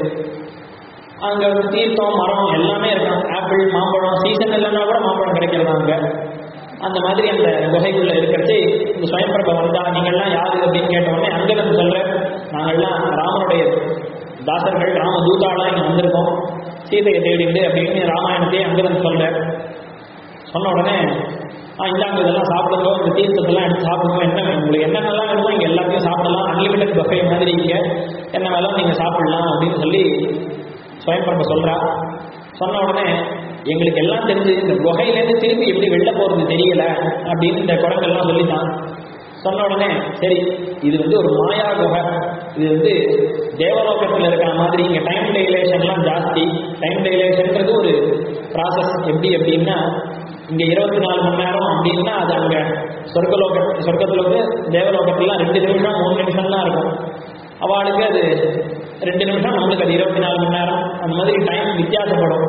அங்க வந்து தீர்த்தம் மரம் எல்லாமே இருக்கும் ஆப்பிள் மாம்பழம் சீசன் இல்லைன்னா கூட மாம்பழம் கிடைக்கிறதா அங்க அந்த மாதிரி அந்த குகைக்குள்ள இருக்கிறது இந்த சுயம்பிரபை வந்தா நீங்கள்லாம் யாரு அப்படின்னு கேட்ட உடனே அங்க வந்து சொல்றேன் நாங்கள்லாம் ராமனுடைய தாசர்கள் ராம தூதாலாம் இங்க வந்திருக்கோம் சீதையை தேடிண்டு அப்படின்னு ராமாயணத்தையே அங்க வந்து சொல்றேன் சொன்ன உடனே ஆ இந்தாங்க இதெல்லாம் சாப்பிடுங்க இந்த தீர்த்தத்தெல்லாம் எடுத்து சாப்பிடுங்க என்ன வேணும்? உங்களுக்கு என்னென்னலாம் வேணுமோ இங்கே எல்லாத்தையும் சாப்பிடலாம் அன்லிமிட்டட் பஃபே மாதிரி இங்கே என்ன வேணாலும் நீங்கள் சாப்பிடலாம் அப்படின்னு சொல்லி சுயம்பிரபை சொல்கிறா சொன்ன உடனே எங்களுக்கு எல்லாம் தெரிஞ்சு இந்த குகையிலேருந்து திருப்பி எப்படி வெளில போகிறது தெரியல அப்படின்னு இந்த குரங்கெல்லாம் சொல்லித்தான் சொன்ன உடனே சரி இது வந்து ஒரு மாயா குகை இது வந்து தேவலோகத்தில் இருக்கிற மாதிரி இங்கே டைம் டைலேஷன்லாம் ஜாஸ்தி டைம் டைலேஷன்ன்றது ஒரு ப்ராசஸ் எப்படி அப்படின்னா இங்கே இருபத்தி நாலு மணி நேரம் அப்படின்னா அது அங்கே சொர்க்கலோக சொர்க்கத்தில் வந்து தேவலோகத்துலாம் ரெண்டு நிமிஷம் மூணு நிமிஷம் தான் இருக்கும் அவளுக்கு அது ரெண்டு நிமிஷம் நம்மளுக்கு அது இருபத்தி நாலு மணி நேரம் அந்த மாதிரி டைம் வித்தியாசப்படும்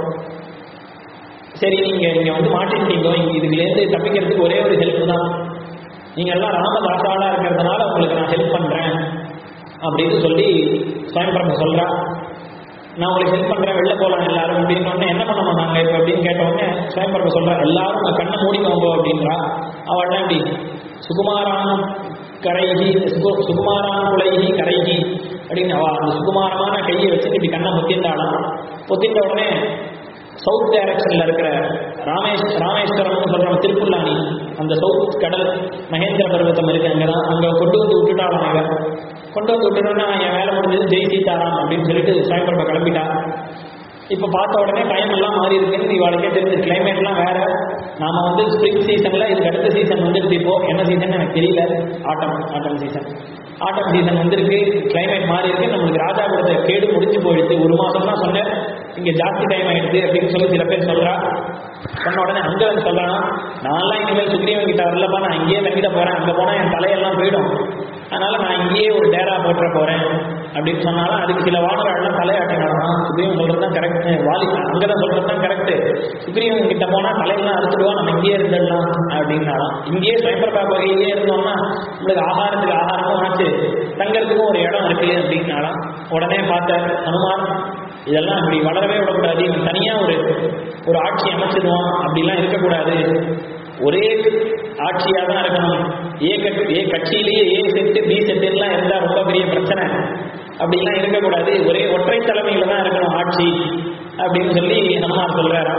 சரி நீங்கள் இங்கே வந்து மாட்டிட்டீங்க இங்கே இதுலேருந்து தப்பிக்கிறதுக்கு ஒரே ஒரு ஹெல்ப் தான் நீங்கள் எல்லாம் ராமதாசாலாக இருக்கிறதுனால உங்களுக்கு நான் ஹெல்ப் பண்ணுறேன் அப்படின்னு சொல்லி சுயம்பிரம சொல்கிறா நான் உங்களுக்கு ஹெல்ப் பண்ணுறேன் வெளில போகலாம் எல்லாரும் அப்படின்னு உடனே என்ன பண்ணணும் நாங்கள் இப்போ அப்படின்னு கேட்ட உடனே சுயம்பிரம சொல்கிறா எல்லாரும் உங்கள் கண்ணை மூடிக்கோங்க அப்படின்றா அவள்லாம் இப்படி சுகுமாரான கரைகி சுகு சுகுமாரான குலைகி கரைகி அப்படின்னு அவ அந்த சுகுமாரமான கையை வச்சுட்டு இப்படி கண்ணை முத்திண்டாளாம் முத்திட்ட உடனே சவுத் டைரக்ஷனில் இருக்கிற ராமேஷ் ராமேஸ்வரம்னு சொல்கிறோம் திருப்புல்லானி அந்த சவுத் கடல் மகேந்திர பர்வதம் இருக்கு அங்கே தான் அங்கே கொண்டு வந்து விட்டுட்டாலும் இவன் கொண்டு வந்து விட்டுட்டோன்னா என் வேலை முடிஞ்சது ஜெய் சீதாராம் அப்படின்னு சொல்லிட்டு சாயம்பரப்ப கிளம்பிட்டா இப்போ பார்த்த உடனே டைம் எல்லாம் மாறி இருக்குன்னு இவாளுக்கே தெரிஞ்சு கிளைமேட்லாம் வேற நாம வந்து ஸ்ப்ரிங் சீசனில் இதுக்கு அடுத்த சீசன் வந்துருச்சு இப்போ என்ன சீசன் எனக்கு தெரியல autumn autumn season autumn season வந்திருக்கு கிளைமேட் மாறி இருக்கு நம்மளுக்கு ராஜா கொடுத்த கேடு முடிஞ்சு போயிடுச்சு ஒரு மாதம் தான் சொன்னேன் இங்கே ஜாஸ்தி டைம் ஆயிடுது அப்படின்னு சொல்லி சில பேர் சொல்றா சொன்ன உடனே அங்கே வந்து சொல்றானா நான்லாம் இனிமேல் சுக்ரீவன் கிட்ட வரலப்பா நான் இங்கேயே தங்கிட போறேன் அங்கே போனால் என் தலையெல்லாம் போயிடும் அதனால நான் இங்கேயே ஒரு டேரா போட்டுற போறேன் அப்படின்னு சொன்னாலும் அதுக்கு சில வானராள்லாம் தலையாட்டினாலாம் சுக்ரீவன் சொல்றது தான் கரெக்ட் வாலி அங்கே தான் சொல்றது தான் கரெக்ட் சுக்ரீவன் கிட்ட போனால் தலையெல்லாம் அறுத்துடுவோம் நம்ம இங்கேயே இருந்துடலாம் அப்படின்னாலாம் இங்கேயே சுயம்பிரபா வகையிலே இருந்தோம்னா நம்மளுக்கு ஆகாரத்துக்கு ஆகாரமும் ஆச்சு தங்கறதுக்கும் ஒரு இடம் இருக்கு அப்படின்னாலாம் உடனே பார்த்த ஹனுமான் இதெல்லாம் இப்படி வளரவே விடக்கூடாது இவன் தனியா ஒரு ஒரு ஆட்சி அமைச்சிடுவான் அப்படிலாம் இருக்கக்கூடாது ஒரே ஆட்சியா தான் இருக்கணும் ஏ கட் ஏ கட்சியிலேயே ஏ செட்டு பி செட்டுலாம் இருந்தா ரொம்ப பெரிய பிரச்சனை அப்படிலாம் இருக்கக்கூடாது ஒரே ஒற்றை தலைமையில தான் இருக்கணும் ஆட்சி அப்படின்னு சொல்லி ஹனுமான் சொல்றாராம்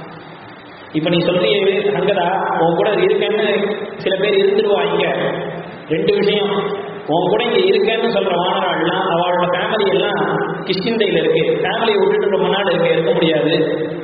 இப்ப நீ சொல்றியே அங்கதா உன் கூட இருக்கேன்னு சில பேர் இருந்துருவா இங்க ரெண்டு விஷயம் உன் கூட இங்க இருக்கேன்னு சொல்ற வானராள்லாம் அவளோட ஃபேமிலி எல்லாம் கிஷ்கிந்தையில இருக்கு ஃபேமிலியை விட்டுட்டு ரொம்ப நாள் இருக்க இருக்க முடியாது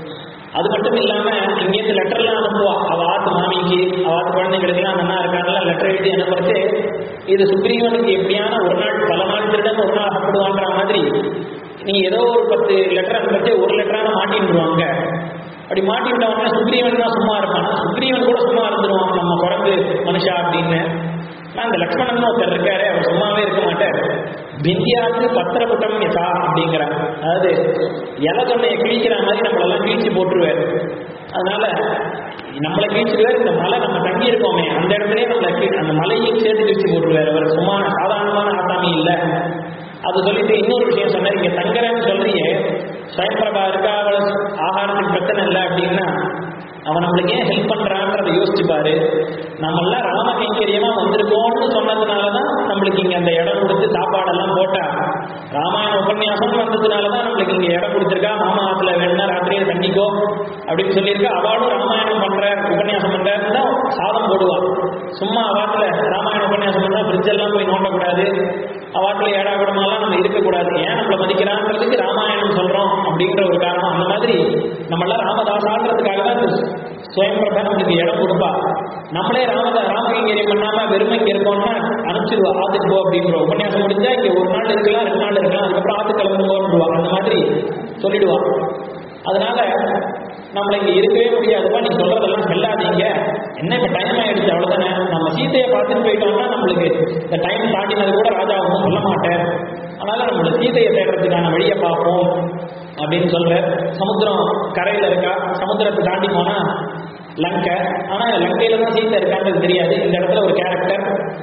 அது மட்டும் இல்லாம இங்கேருந்து லெட்டர்லாம் அனுப்புவா அவ ஆத்து மாமிக்கு அவ ஆத்து குழந்தைங்களுக்குலாம் அந்த அண்ணா இருக்காங்கல்ல லெட்டர் எழுதி அனுப்புறது இது சுக்ரீவனுக்கு எப்படியான ஒரு நாள் பல நாள் திருடன் ஒரு நாள் அகப்படுவான்ற மாதிரி நீ ஏதோ ஒரு பத்து லெட்டர் அனுப்பிச்சு ஒரு லெட்டரான மாட்டின்டுவாங்க அப்படி மாட்டிவிட்டவங்க சுக்ரீவன் தான் சும்மா இருப்பான் சுக்ரீவன் கூட சும்மா இருந்துருவான் நம்ம குரங்கு மனுஷா அப்படின்னு நான் இந்த லக்ஷ்மணன் ஒருத்தர் இருக்காரு அவர் சும்மாவே இருக்க மாட்டார் பிந்தியாத்து பத்திரபுட்டம் யதா அப்படிங்கிறார் அதாவது இலை தொன்னையை கிழிக்கிற மாதிரி நம்மளெல்லாம் கிழிச்சு போட்டுருவார் அதனால நம்மளை கிழிச்சிருவார் இந்த மலை நம்ம தங்கி இருக்கோமே அந்த இடத்துலயே நம்மளை கீ- அந்த மலையும் சேர்த்து கிழிச்சு போட்டுருவார் அவர் சும்மா சாதாரணமான ஆசாமி இல்லை அது சொல்லிட்டு இன்னொரு விஷயம் சொன்னார் இங்க தங்குறேன்னு சொல்றியே ஸ்வயம்பிரபா இருக்கா அவளை ஆகாரத்துக்கு பிரச்சனை இல்லை அப்படின்னா அவன் நம்மளுக்கு ஏன் ஹெல்ப் பண்றான்றதை யோசிச்சு பாரு நம்ம எல்லாம் ராம கைங்கரியமா வந்திருக்கோம்னு சொன்னதுனாலதான் நம்மளுக்கு இங்க அந்த இடம் கொடுத்து சாப்பாடெல்லாம் போட்டா ராமாயண உபன்யாசம் வந்ததுனாலதான் நம்மளுக்கு இங்க இடம் கொடுத்துருக்கா மாமா ஆத்துல வேணா ராத்திரியே தண்ணிக்கோ அப்படின்னு சொல்லியிருக்கா அவளும் ராமாயணம் பண்ற உபன்யாசம் பண்றன்னு தான் சாதம் போடுவா சும்மா அவாத்துல ராமாயண உபன்யாசம் பண்ணா ஃப்ரிட்ஜ் எல்லாம் போய் நோண்டக்கூடாது அவாத்துல ஏடா கூடமாலாம் நம்ம இருக்கக்கூடாது ஏன் நம்மள மதிக்கிறான்றதுக்கு ராமாயணம் சொல்றோம் அப்படின்ற ஒரு காரணம் அந்த மாதிரி நம்ம எல்லாம் ராமதாசான்றதுக்காக தான் இந்த சுயம்பிரபா நம்மளுக்கு இடம் கொடுப்பா நம்மளே ராமதா ராமகைங்கரியம் பண்ணாம வெறுமை இங்க இருக்கோம்னா அனுப்பிச்சிடுவா ஆத்துக்கு போ அப்படிங்கிற உபன்யாசம் முடிஞ்சா இங்க ஒரு நாள் இருக்கலாம் ரெண்டு நாள் இருக்கலாம் அதுக்கப்புறம் ஆத்து கிளம்புவோம்னுவா அந்த மாதிரி சொல்லிடுவா அதனால நம்மள இங்க இருக்கவே முடியாதுப்பா நீ சொல்றதெல்லாம் செல்லாதீங்க என்ன இப்ப டைம் ஆயிடுச்சு அவ்வளவுதானே நம்ம சீதையை பார்த்துட்டு போயிட்டோம்னா நம்மளுக்கு இந்த டைம் தாண்டினது கூட ராஜா ஒன்றும் சொல்ல மாட்டேன் அதனால நம்மளோட சீதையை தேடுறதுக்கான வழியை பார்ப்போம் அப்படின்னு சொல்ற சமுத்திரம் கரையில இருக்கா சமுத்திரத்தை தாண்டி போனா லங்கை ஆனா லங்கையில தான் சீதை இருக்கான்றது தெரியாது இந்த இடத்துல ஒரு கேரக்டர்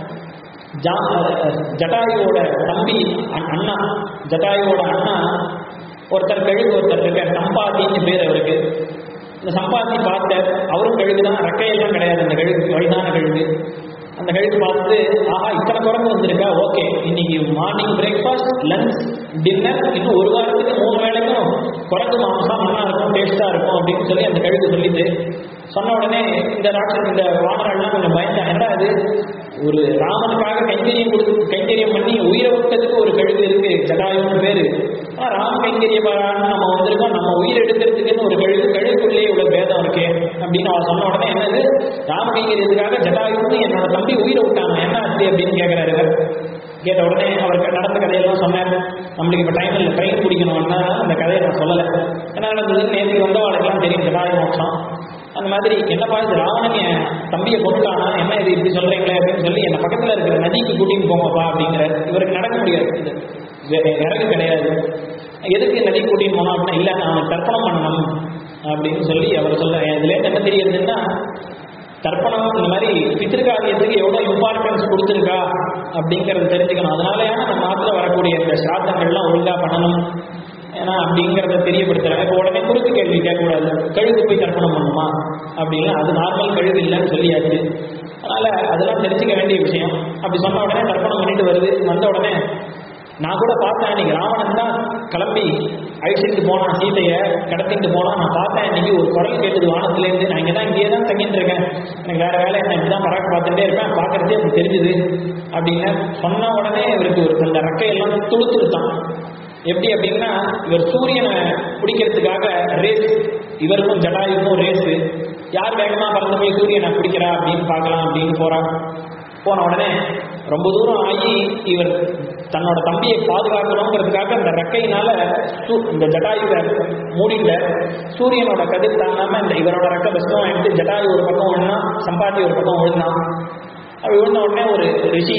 ஜா- அஹ் ஜட்டாயுவோட தம்பி அண்- அண்ணா ஜட்டாயுவோட அண்ணா ஒருத்தர் கழுகு ஒருத்தர் இருக்கார் சம்பாத்தின்னு பேர் அவருக்கு இந்த சம்பாத்தி பார்த்த அவரும் கழுகு தான் ரெக்கையெல்லாம் கிடையாது அந்த கழுகு வயதான கழுகு அந்த கழுகு பார்த்து ஆஹா இத்தனை குரங்கு வந்திருக்கா ஓகே இன்னைக்கு மார்னிங் பிரேக்ஃபாஸ்ட் லஞ்ச் டின்னர் இன்னும் ஒரு வாரத்துக்கு மூணு வேளைக்கும் குரங்கு மாம்சம் நல்லா இருக்கும் டேஸ்டா இருக்கும் அப்படின்னு சொல்லி அந்த கழுகு சொல்லிட்டு சொன்ன உடனே இந்த ராட்சஸ் இந்த வானரெல்லாம் கொஞ்சம் பயந்தாங்க என்னடா இது ஒரு ராமனுக்காக கைங்கரியம் கொடுத்து கைங்கரியம் பண்ணி உயிரை விட்டதுக்கு ஒரு கழுகு இருக்கு ஜடாயுன்னு பேரு ஆனா ராம கைங்கரியப்பாரான்னு நம்ம வந்திருக்கோம் நம்ம உயிர் எடுக்கிறதுக்குன்னு ஒரு கழுகு கழுகுக்குள்ளேயே இவ்வளவு பேதம் இருக்கே அப்படின்னு அவன் சொன்ன உடனே என்னது ராம கைங்கரியத்துக்காக ஜடாயுன்னு என்னோட தம்பி உயிரை விட்டாங்க என்ன ஆச்சு அப்படின்னு கேட்கிறாரு இவர் கேட்ட உடனே அவர் நடந்த கதையெல்லாம் சொன்னார் நம்மளுக்கு இப்போ டைம் இல்லை ட்ரெயின் பிடிக்கணும்னா அந்த கதையை நான் சொல்லலை என்ன நடந்ததுன்னு நேற்று வந்தவாளுக்கெல்லாம் தெரியும் ஜடாயு மோட்சம் அந்த மாதிரி என்னப்பா இது ராவணன் என் தம்பியை கொண்டுட்டானா என்ன இது இப்படி சொல்றீங்களே அப்படின்னு சொல்லி என்ன பக்கத்துல இருக்கிற நதிக்கு கூட்டின்னு போங்கப்பா அப்படிங்கிற இவருக்கு நடக்க முடியாது இது வே- இறகு கிடையாது எதுக்கு நதி கூட்டின்னு போனோம் அப்படின்னா இல்ல நான் அவனுக்கு தர்ப்பணம் பண்ணணும் அப்படின்னு சொல்லி அவர் சொல்ல இதுல என்ன தெரியுதுன்னா தர்ப்பணம் இந்த மாதிரி பித்திருக்காரியத்துக்கு எவ்வளவு இம்பார்ட்டன்ஸ் கொடுத்துருக்கா அப்படிங்கறது தெரிஞ்சுக்கணும் அதனாலயான நம்ம நாட்டுல வரக்கூடிய இந்த சிராத்தங்கள்லாம் ஒழுங்கா பண்ணணும் ஏன்னா அப்படிங்கிறத தெரியப்படுத்துறாங்க இப்போ உடனே குறுக்கு கேள்வி கேட்கக்கூடாது கழுகு போய் தர்ப்பணம் பண்ணுமா அப்படின்னா அது நார்மல் கழுகு இல்லைன்னு சொல்லியாச்சு அதனால அதெல்லாம் தெரிஞ்சுக்க வேண்டிய விஷயம் அப்படி சொன்ன உடனே தர்ப்பணம் பண்ணிட்டு வருது வந்த உடனே நான் கூட பார்த்தேன் இன்னைக்கு ராவணன் தான் கிளம்பி அழிச்சிட்டு போனான் சீதையை கடத்திட்டு போனான் நான் பார்த்தேன் இன்னைக்கு ஒரு குரல் கேட்டது வானத்துலேருந்து நான் இங்கே தான் இங்கேயே தான் தங்கிட்டு இருக்கேன் எனக்கு வேற வேலை என்ன இப்படி தான் பராக்கு பார்த்துட்டே இருப்பேன் பார்க்கறதே அப்படி தெரிஞ்சுது அப்படின்னு சொன்ன உடனே இவருக்கு ஒரு அந்த ரெக்கையெல்லாம் துளுத்துருத்தான் எப்படி அப்படின்னா இவர் சூரியனை பிடிக்கிறதுக்காக ரேஸ் இவருக்கும் ஜடாயுக்கும் ரேஸ் யார் வேகமா பறந்து போய் சூரியனை பிடிக்கிறா அப்படின்னு பார்க்கலாம் அப்படின்னு போறா போன உடனே ரொம்ப தூரம் ஆகி இவர் தன்னோட தம்பியை பாதுகாக்கணுங்கிறதுக்காக அந்த ரெக்கையினால சூ- இந்த ஜட்டாயுவை மூடிட்ட சூரியனோட கதிர் தாங்காம இந்த இவரோட ரெக்கை பஸ்டம் எடுத்து ஜட்டாயு ஒரு பக்கம் விழுந்தான் சம்பாத்தி ஒரு பக்கம் விழுந்தான் அப்படி விழுந்த உடனே ஒரு ரிஷி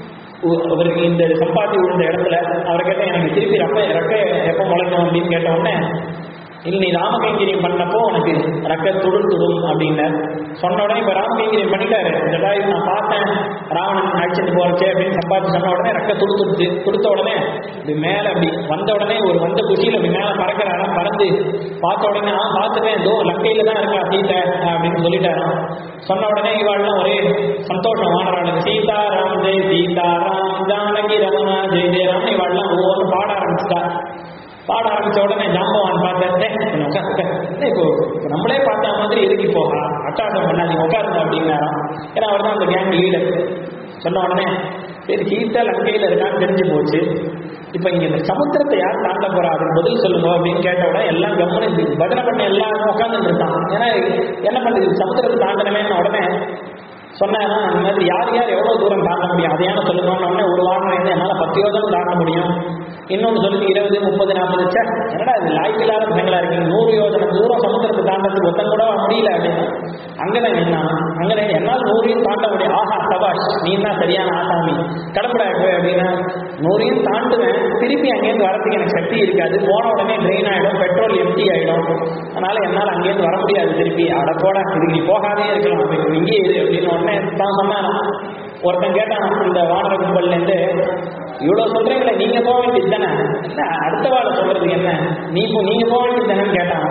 உ- அவருக்கு இந்த சம்பாத்தி விழுந்த இடத்துல அவரை கேட்டேன் எனக்கு திருப்பி ரெப்ப ரெக்கை எப்போ முளைக்கும் அப்படின்னு கேட்ட உடனே இல்லை நீ ராம கைங்கரியம் பண்ணப்போ உனக்கு உனக்கு ரக்க துடும் துடும் அப்படின்னு சொன்ன உடனே இப்ப ராமகைங்கரியம் பண்ணிட்டாரு ஜடாயு நான் பார்த்தேன் ராவணன் அழிச்சிட்டு போறச்சே அப்படின்னு சம்பாதிச்சு சொன்ன உடனே ரக்க துடு துடுத்து கொடுத்த உடனே இப்படி மேல அப்படி வந்த உடனே ஒரு வந்த குஷியில அப்படி மேல பறக்கிறாராம் பறந்து பார்த்த உடனே ஆ பார்த்துட்டேன் இதோ லங்கையில தான் இருக்கா சீத்தை அப்படின்னு சொல்லிட்டாராம் சொன்ன உடனே இவாள்லாம் ஒரே சந்தோஷம் வானராளுக்கு சீதாராம் ஜெய் சீதாராம் ஜானகி ரமணா ஜெய் ஜெயராம் இவாள்லாம் ஒவ்வொன்றும் பாட ஆரம்பிச்சிட்டா பாட ஆரம்பிச்ச உடனே ஜாம்பவான் பார்த்தேன் "டேய், கொஞ்சம் உட்கார், உட்கார். என்ன இப்போ இப்போ நம்மளே பார்த்த மாதிரி இருக்கு இப்போ அட்டாட்டம் பண்ணாதீங்க உட்காருங்க அப்படின்னாராம் ஏன்னா அவர் தான் அந்த கேங் லீடர் சொன்ன உடனே சரி சீத்தா லங்கையில் இருக்கான்னு தெரிஞ்சு போச்சு இப்போ இங்க இந்த சமுத்திரத்தை யார் தாண்ட போறா அதுக்கு பதில் சொல்லுங்க அப்படின்னு கேட்ட உடனே எல்லாம் கவனம் இந்த பஜனை பண்ண எல்லாரும் உட்காந்துட்டு இருக்கான் ஏன்னா என்ன பண்ணுது சமுத்திரத்தை தாண்டனமேன்னு உடனே சொன்னேன்னா இந்த மாதிரி யார் யார் எவ்வளவு தூரம் தாண்ட முடியும் அதையான சொல்லுங்கன்னு உடனே ஒரு வாரம் வந்து என்னால் பத்து யோஜனம் தாண்ட முடியும் இன்னொன்று சொல்லுங்க இருபது முப்பது நாற்பது சே என்னடா இது லாய்க்கில்லாத பசங்களா இருக்கு நூறு யோஜனை தூரம் சமுத்திரத்தை தாண்டத்துக்கு ஒத்தம் கூட முடியல அப்படின்னு அங்கதான் நின்னா அங்கே என்னால் நூறையும் தாண்ட முடியும் ஆஹா சபாஷ் நீ தான் சரியான ஆசாமி கடப்படா போய் அப்படின்னா நூறையும் தாண்டுவேன் திருப்பி அங்கேருந்து வரதுக்கு எனக்கு சக்தி இருக்காது போன உடனே ட்ரெயின் ஆகிடும் பெட்ரோல் எம்டி ஆகிடும் அதனால என்னால் அங்கேருந்து வர முடியாது திருப்பி அட போட இதுக்கு நீ போகாதே இருக்கலாம் அப்ப இங்கே இரு அப்படின்னு உடனே தான் சொன்னானா ஒருத்தன் கேட்டான் இந்த வானர கும்பல்லேருந்து இவ்வளோ சொல்றீங்களே நீங்க போக வேண்டியது தானே என்ன அடுத்த வாழை சொல்றது என்ன நீ இப்போ நீங்க போக வேண்டியது தானேன்னு கேட்டான்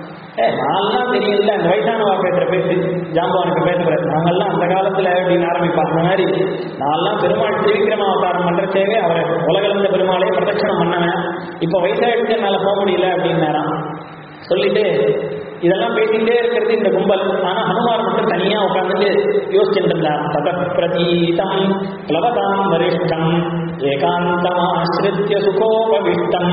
ஏ நான்லாம் தெரியல அந்த வயசானவா பேசுற பேச்சு ஜாம்பவானுக்கு பேசுற நாங்கெல்லாம் அந்த காலத்துல அப்படின்னு ஆரம்பிப்பான் அந்த மாதிரி நான்லாம் பெருமாள் திருவிக்கிரம அவதாரம் பண்றச்சேவே அவரை உலகளந்த பெருமாளையே பிரதட்சணம் பண்ணவன் இப்போ வயசாயிடுச்சு என்னால போக முடியல அப்படின்னாராம் சொல்லிட்டு இதெல்லாம் பேசிட்டே இருக்கிறது இந்த கும்பல் ஆனா ஹனுமார் மட்டும் தனியா உட்கார்ந்துட்டு யோசிச்சுட்டு இருந்தார் தத பிரதீதம் பிளவதாம் வரிஷ்டம் ஏகாந்தமாசிரித்ய சுகோபவிஷ்டம்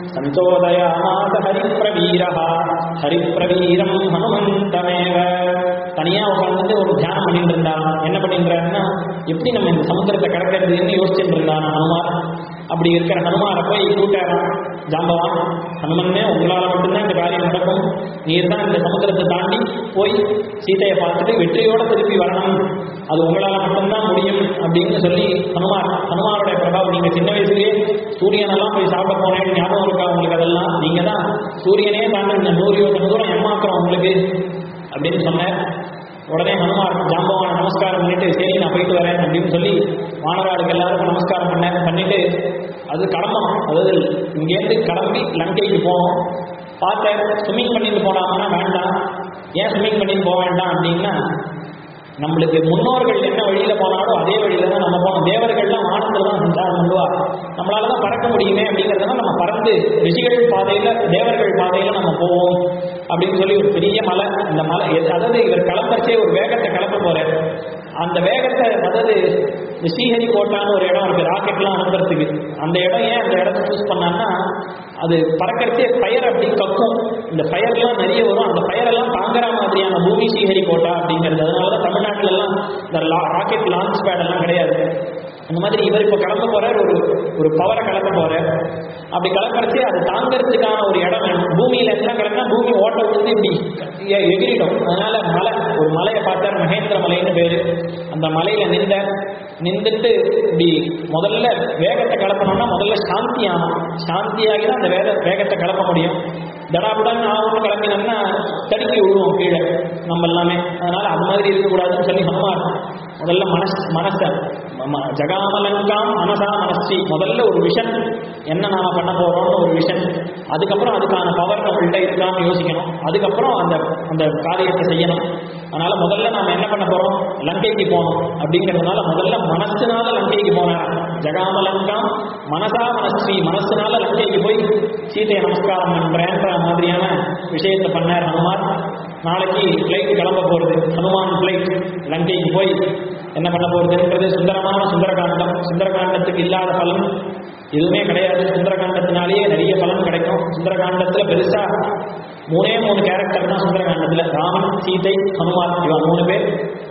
சஞ்சோதயாமாச ஹரிப்பிரவீரஹா ஹரிப்பிரவீரம் ஹனுமந்தமேவ தனியா உட்கார்ந்துட்டு ஒரு தியானம் பண்ணிட்டு இருந்தான் என்ன பண்ணின்றாருன்னா எப்படி நம்ம இந்த சமுத்திரத்தை கடக்கிறதுன்னு யோசிச்சுட்டு இருந்தான் ஹனுமார் அப்படி இருக்கிற ஹனுமாரை போய் கூட்டாராம் ஜாம்பவான் ஹனுமன்னே உங்களால் மட்டும்தான் இந்த காரியம் நடக்கும் நீர் தான் இந்த சமுத்திரத்தை தாண்டி போய் சீதையை பார்த்துட்டு வெற்றியோட திருப்பி வரணும் அது உங்களால் மட்டும்தான் முடியும் அப்படின்னு சொல்லி ஹனுமார் ஹனுமாருடைய பிரபாவம் நீங்க சின்ன வயசுலயே சூரியனெல்லாம் போய் சாப்பிட போனேன்னு ஞாபகம் இருக்கா உங்களுக்கு அதெல்லாம் நீங்க தான் சூரியனே தாண்டி இந்த நூறு யோசனை தூரம் ஏமாக்குறோம் உங்களுக்கு அப்படின்னு சொன்னார் உடனே ஹனுமார் ஜாம்பவான நமஸ்காரம் பண்ணிட்டு சரி நான் போயிட்டு வரேன் அப்படின்னு சொல்லி வானராளுக்கு எல்லாருக்கும் நமஸ்காரம் பண்ண பண்ணிட்டு அது கிளம்பணும் அதாவது இங்கேருந்து கிளம்பி லங்கைக்கு போகணும் பார்த்தேன் ஸ்விம்மிங் பண்ணிட்டு போலாம்னா வேண்டாம் ஏன் ஸ்விம்மிங் பண்ணிட்டு போக வேண்டாம் அப்படின்னா நம்மளுக்கு முன்னோர்கள் என்ன வழியில போனாலும் அதே வழியில தான் நம்ம போனோம் தேவர்கள்லாம் வானத்துல தான் சஞ்சாரம் பண்ணுவா நம்மளால தான் பறக்க முடியுமே அப்படிங்கிறதுனால நம்ம பறந்து ரிஷிகள் பாதையில தேவர்கள் பாதையில நம்ம போவோம் அப்படின்னு சொல்லி ஒரு பெரிய மலை இந்த மலை எது- அதாவது இவர் கிளம்பச்சே ஒரு வேகத்தை கிளப்ப போறார் அந்த வேகத்தை அதாவது இந்த ஸ்ரீஹரிகோட்டான்னு ஒரு இடம் இருக்கு ராக்கெட்லாம் அனுப்புறதுக்கு அந்த இடம் ஏன் அந்த இடத்த சூஸ் பண்ணான்னா அது பறக்கறச்சே ஃபயர் அப்படி கக்கும் இந்த ஃபயர்லாம் நிறைய வரும் அந்த ஃபயரெல்லாம் தாங்குற மாதிரியான பூமி ஸ்ரீஹரிகோட்டா அப்படிங்கிறது அதனால தான் தமிழ்நாட்டுல எல்லாம் இந்த ராக்கெட் லான்ச் பேட் எல்லாம் கிடையாது அந்த மாதிரி இவர் இப்போ கிளம்ப போறார் ஒரு ஒரு பவரை கிளம்ப போறார் அப்படி கிளம்புறச்சு அது தாங்கறதுக்கான ஒரு இடம் வேணும் பூமியில எல்லாம் கிளம்பினா பூமி ஓட்ட விழுந்து இப்படி எ- எகிரிடும் அதனால மலை ஒரு மலையை பார்த்தார் மகேந்திர மலைன்னு பேரு அந்த மலையில நின்ற நின்றுட்டு இப்படி முதல்ல வேகத்தை கிளப்பணும்னா முதல்ல சாந்தி ஆகணும் சாந்தியாகி தான் அந்த வேக வேகத்தை கிளப்ப முடியும் தடாபுடன் ஆகும் கிளம்பினோம்னா தடுக்கி விழுவோம் கீழே நம்ம எல்லாமே அதனால அது மாதிரி இருக்கக்கூடாதுன்னு சொல்லி ஹனுமார் முதல்ல மனஸ் மனசை ம- ஜகாமலங்காம் மனசா மனசி முதல்ல ஒரு விஷன் என்ன நாம பண்ண போறோம்னு ஒரு விஷன் அதுக்கப்புறம் அதுக்கான பவர் நம்மள்ட்ட இருக்கான்னு யோசிக்கணும் அதுக்கப்புறம் அந்த அந்த காரியத்தை செய்யணும் அதனால முதல்ல நாம என்ன பண்ண போறோம் லங்கைக்கு போகணும் அப்படிங்கிறதுனால முதல்ல மனசுனால லங்கைக்கு போனார் ஜகாமலங்காம் மனசா மனஸ்ரீ மனசுனால லங்கைக்கு போய் சீதையை நமஸ்காரம் பண்றேன்ற மாதிரியான விஷயத்தை பண்ணார் ஹனுமான் நாளைக்கு ஃப்ளைட் கிளம்ப போறது ஹனுமான் ஃப்ளைட் லங்கைக்கு போய் என்ன பண்ண போறதுன்றது சுந்தரமான சுந்தரகாண்டம் சுந்தரகாண்டத்துக்கு இல்லாத பலன் எதுவுமே கிடையாது சுந்தரகாண்டத்தினாலேயே நிறைய பலன் கிடைக்கும் சுந்தரகாண்டத்துல பெருசா மூணே மூணு கேரக்டர் தான் சுந்தரகாண்டத்துல ராமன் சீதை ஹனுமான் இவன் மூணு பேர்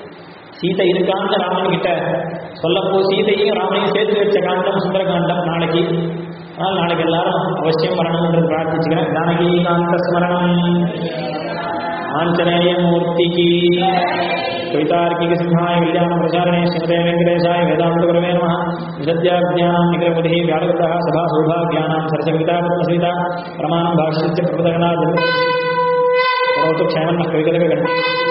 சீதை இருக்கான்னு ராமன் கிட்ட சொல்லப்போ சீதையும் ராமனையும் சேர்த்து வச்ச காண்டம் சுந்தரகாண்டம் நாளைக்கு அதனால் நாளைக்கு எல்லாரும் அவசியம் வரணும்ன்றது பிரார்த்திச்சுக்கிறேன் ஜானகி காந்த ஸ்மரணம் ஆஞ்சநேய மூர்த்திக்கு कवितार्किक सिंहाय कल्याण प्रचारणे श्रीमते वेंकटेशाय वेदांत गुरवे नमः विसत्याज्ञानां निग्रहपतिः व्यालकृतः सभा सौभाग्यानां सरसविता पद्मसविता प्रमाणं भाष्यस्य प्रपदगणा भवतु क्षेमन्नः कविकलकगणपतिः